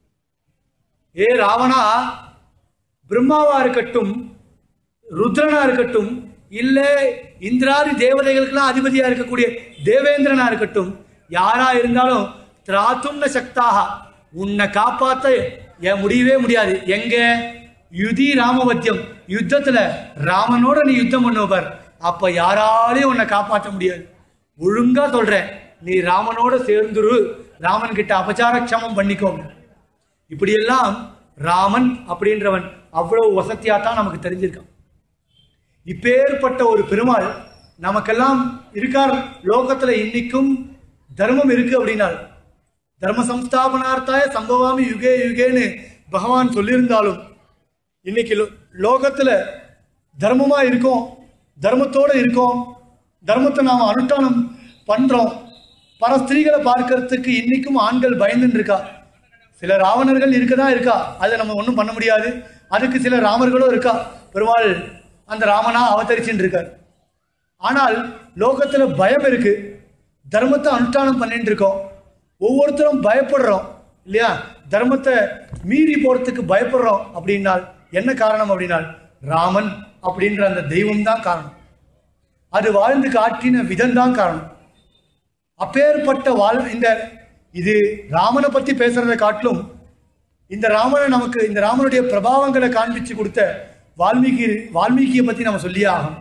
ஏ ராவணா பிரம்மாவா இருக்கட்டும் ருத்ரனா இருக்கட்டும் இல்ல இந்திராதி தேவதைகளுக்கெல்லாம் அதிபதியா இருக்கக்கூடிய தேவேந்திரனா இருக்கட்டும் யாரா இருந்தாலும் திராத்தும்ன சக்தாக உன்னை காப்பாத்த என் முடியவே முடியாது எங்க யுதி ராமவத்தியம் யுத்தத்துல ராமனோட நீ யுத்தம் பண்ணுவார் அப்ப யாராலையும் உன்னை காப்பாற்ற முடியாது ஒழுங்கா சொல்றேன் நீ ராமனோட சேர்ந்துரு ராமன் கிட்ட அபச்சார க்ஷமம் பண்ணிக்கோ இப்படியெல்லாம் ராமன் அப்படின்றவன் அவ்வளவு வசதியா தான் நமக்கு தெரிஞ்சிருக்கான் இப்பேற்பட்ட ஒரு பெருமாள் நமக்கெல்லாம் இருக்கார் லோகத்துல இன்னைக்கும் தர்மம் இருக்கு அப்படின்னால் தர்ம சம்ஸ்தாபனார்த்தாய சம்பவாமி யுகே யுகேன்னு பகவான் சொல்லியிருந்தாலும் இன்னைக்கு லோ- லோகத்துல தர்மமா இருக்கோம் தர்மத்தோட இருக்கோம் தர்மத்தை நாம் அனுஷ்டானம் பண்றோம் பல ஸ்திரீகளை பார்க்கறதுக்கு இன்னைக்கும் ஆண்கள் பயந்துன்னு இருக்கா சில ராவணர்கள் இருக்கதா இருக்கா அதை நம்ம ஒன்றும் பண்ண முடியாது அதுக்கு சில ராமர்களும் இருக்கா பெருமாள் அந்த ராமனா அவதரிச்சுட்டு இருக்கார் ஆனால் லோகத்துல பயம் இருக்கு தர்மத்தை அனுஷ்டானம் பண்ணிட்டு இருக்கோம் ஒவ்வொருத்தரும் பயப்படுறோம் இல்லையா தர்மத்தை மீறி போறதுக்கு பயப்படுறோம் அப்படின்னால் என்ன காரணம் அப்படின்னால் ராமன் அப்படின்ற அந்த தெய்வம் தான் காரணம் அது வாழ்ந்து காட்டின விதம் தான் காரணம் அப்பேற்பட்ட வாழ் இந்த இது ராமனை பத்தி பேசுறதை காட்டிலும் இந்த ராமனை நமக்கு இந்த ராமனுடைய பிரபாவங்களை காண்பிச்சு கொடுத்த வால்மீகி வால்மீகியை பத்தி நம்ம சொல்லியே ஆகணும்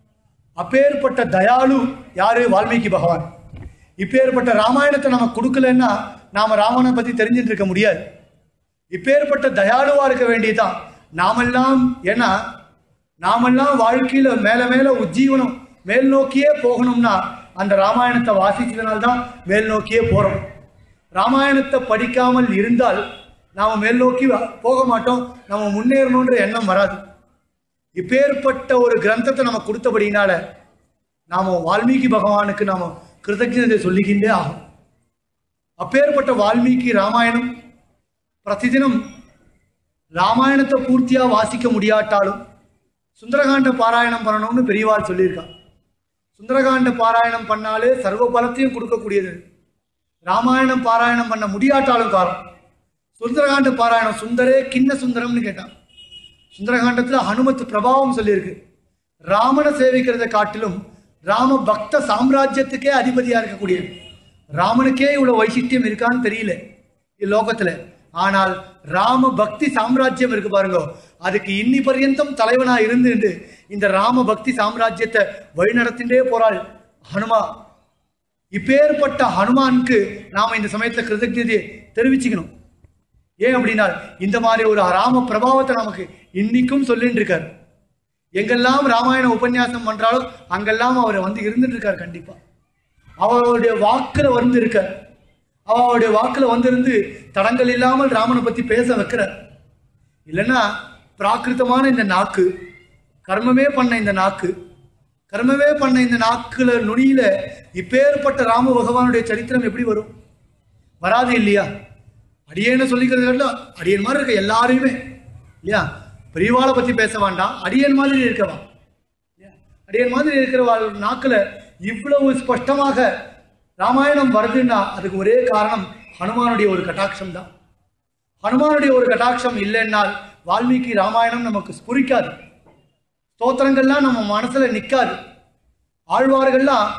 அப்பேற்பட்ட தயாளு யாரு வால்மீகி பகவான் இப்பேற்பட்ட ராமாயணத்தை நம்ம கொடுக்கலன்னா நாம ராமனை பத்தி தெரிஞ்சுட்டு இருக்க முடியாது இப்பேற்பட்ட தயாளுவா இருக்க வேண்டியதுதான் நாமெல்லாம் ஏன்னா நாமெல்லாம் வாழ்க்கையில மேல மேல உஜ்ஜீவனம் மேல் நோக்கியே போகணும்னா அந்த ராமாயணத்தை வாசிச்சதுனால தான் மேல் நோக்கியே போறோம் ராமாயணத்தை படிக்காமல் இருந்தால் நாம மேல் நோக்கி வ- போக மாட்டோம் நம்ம முன்னேறணுன்ற எண்ணம் வராது இப்பேற்பட்ட ஒரு கிரந்தத்தை நம்ம கொடுத்தபடினால நாம வால்மீகி பகவானுக்கு நாம கிருதஜதை சொல்லிக்கின்றே ஆகும் அப்பேற்பட்ட வால்மீகி ராமாயணம் பிரதிதினம் ராமாயணத்தை பூர்த்தியா வாசிக்க முடியாட்டாலும் சுந்தரகாண்ட பாராயணம் பண்ணணும்னு பெரியவாள் சொல்லியிருக்கான் சுந்தரகாண்ட பாராயணம் பண்ணாலே சர்வ பலத்தையும் கொடுக்கக்கூடியது ராமாயணம் பாராயணம் பண்ண முடியாட்டாலும் காலம் சுந்தரகாண்ட பாராயணம் சுந்தரே கிண்ண சுந்தரம்னு கேட்டான் சுந்தரகாண்டத்துல ஹனுமத் பிரபாவம் சொல்லியிருக்கு ராமனை சேவிக்கிறதை காட்டிலும் ராம பக்த சாம்ராஜ்யத்துக்கே அதிபதியா இருக்கக்கூடிய ராமனுக்கே இவ்வளவு வைசிஷ்டியம் இருக்கான்னு தெரியல இலோகத்துல ஆனால் ராம பக்தி சாம்ராஜ்யம் இருக்கு பாருங்க அதுக்கு இன்னி பர்யந்தம் தலைவனா இருந்து இந்த ராம பக்தி சாம்ராஜ்யத்தை வழிநடத்தின்றே போறாள் ஹனுமா இப்பேற்பட்ட ஹனுமானுக்கு நாம இந்த சமயத்துல கிருதஜதையை தெரிவிச்சுக்கணும் ஏன் அப்படின்னா இந்த மாதிரி ஒரு ராம பிரபாவத்தை நமக்கு இன்னைக்கும் சொல்லிட்டு இருக்காரு எங்கெல்லாம் ராமாயண உபன்யாசம் பண்றாலும் அங்கெல்லாம் அவர் வந்து இருந்துட்டு இருக்கார் கண்டிப்பா அவருடைய வாக்குல வந்து இருக்கார் அவருடைய வாக்குல வந்திருந்து தடங்கள் இல்லாமல் ராமனை பத்தி பேச வைக்கிறார் இல்லைன்னா பிராகிருத்தமான இந்த நாக்கு கர்மமே பண்ண இந்த நாக்கு கர்மமே பண்ண இந்த நாக்குல நுனியில இப்பேற்பட்ட ராம பகவானுடைய சரித்திரம் எப்படி வரும் வராது இல்லையா அடியேன்னு சொல்லிக்கிறது காட்டிலும் அடியன் மாதிரி இருக்க எல்லாரையுமே இல்லையா பெரியவாளை பத்தி பேச வேண்டாம் அடியன் மாதிரி இருக்கவா இல்லையா? அடியன் மாதிரி இருக்கிற நாக்குல இவ்வளவு ஸ்பஷ்டமாக ராமாயணம் வருதுன்னா அதுக்கு ஒரே காரணம் ஹனுமானுடைய ஒரு கட்டாட்சம் தான் ஹனுமானுடைய ஒரு கட்டாட்சம் இல்லைன்னால் வால்மீகி ராமாயணம் நமக்கு ஸ்புரிக்காது ஸ்தோத்திரங்கள்லாம் நம்ம மனசுல நிக்காது ஆழ்வார்கள்லாம்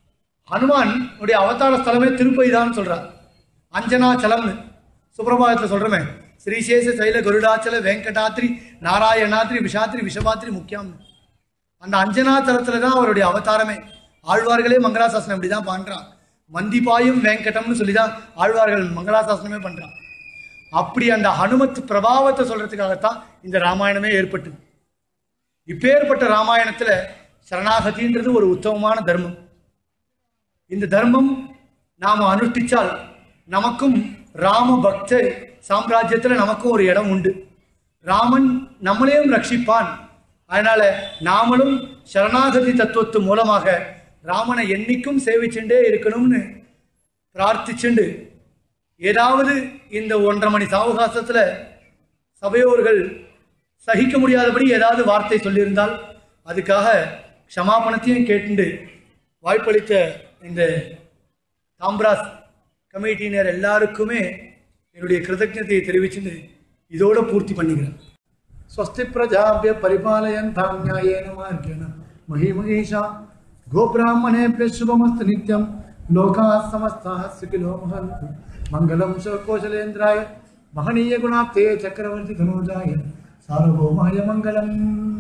ஹனுமான் உடைய அவதார ஸ்தலமே திருப்பதி தான் சொல்றார் அஞ்சனாச்சலம்னு சுப்பிரபாதத்தில் சொல்றோமே ஸ்ரீசேஷ சைல கருடாச்சல வெங்கடாத்ரி நாராயணாத்ரி விஷாத்ரி விஷபாத்ரி முக்கியம் அந்த அஞ்சனாச்சலத்துல தான் அவருடைய அவதாரமே ஆழ்வார்களே மங்களாசாசனம் இப்படி தான் பண்றான் மந்திபாயும் வெங்கடம்னு சொல்லி தான் ஆழ்வார்கள் மங்களாசாசனமே பண்றான் அப்படி அந்த ஹனுமத் பிரபாவத்தை சொல்றதுக்காகத்தான் இந்த ராமாயணமே ஏற்பட்டது இப்பேற்பட்ட ராமாயணத்துல சரணாகதின்றது ஒரு உத்தமமான தர்மம் இந்த தர்மம் நாம அனுஷ்டிச்சால் நமக்கும் ராம பக்த சாம்ராஜ்யத்துல நமக்கும் ஒரு இடம் உண்டு ராமன் நம்மளையும் ரட்சிப்பான் அதனால நாமளும் சரணாகதி தத்துவத்து மூலமாக ராமனை என்னைக்கும் சேவிச்சுட்டே இருக்கணும்னு பிரார்த்திச்சுண்டு ஏதாவது இந்த ஒன்றரை மணி சாவகாசத்தில் சபையோர்கள் சகிக்க முடியாதபடி ஏதாவது வார்த்தை சொல்லியிருந்தால் அதுக்காக க்ஷமாபணத்தையும் கேட்டுண்டு வாய்ப்பளித்த இந்த தாம்ராஸ் கமிட்டியினர் எல்லாருக்குமே என்னுடைய கிருதஜதையை தெரிவிச்சுட்டு இதோட பூர்த்தி பண்ணிக்கிறேன் ஸ்வஸ்தி பிரஜாபிய பரிபாலயந்தாம் நியாயேன மார்கேண மகிமகேஷா கோபிராமணேபிய சுபமஸ்து நித்யம் லோகா சமஸ்தா சுகிலோ மகந்து மங்களம் கோசலேந்திராய மகனீய குணாப்தே சக்கரவர்த்தி தனோஜாய சார்வபௌமாய மங்களம்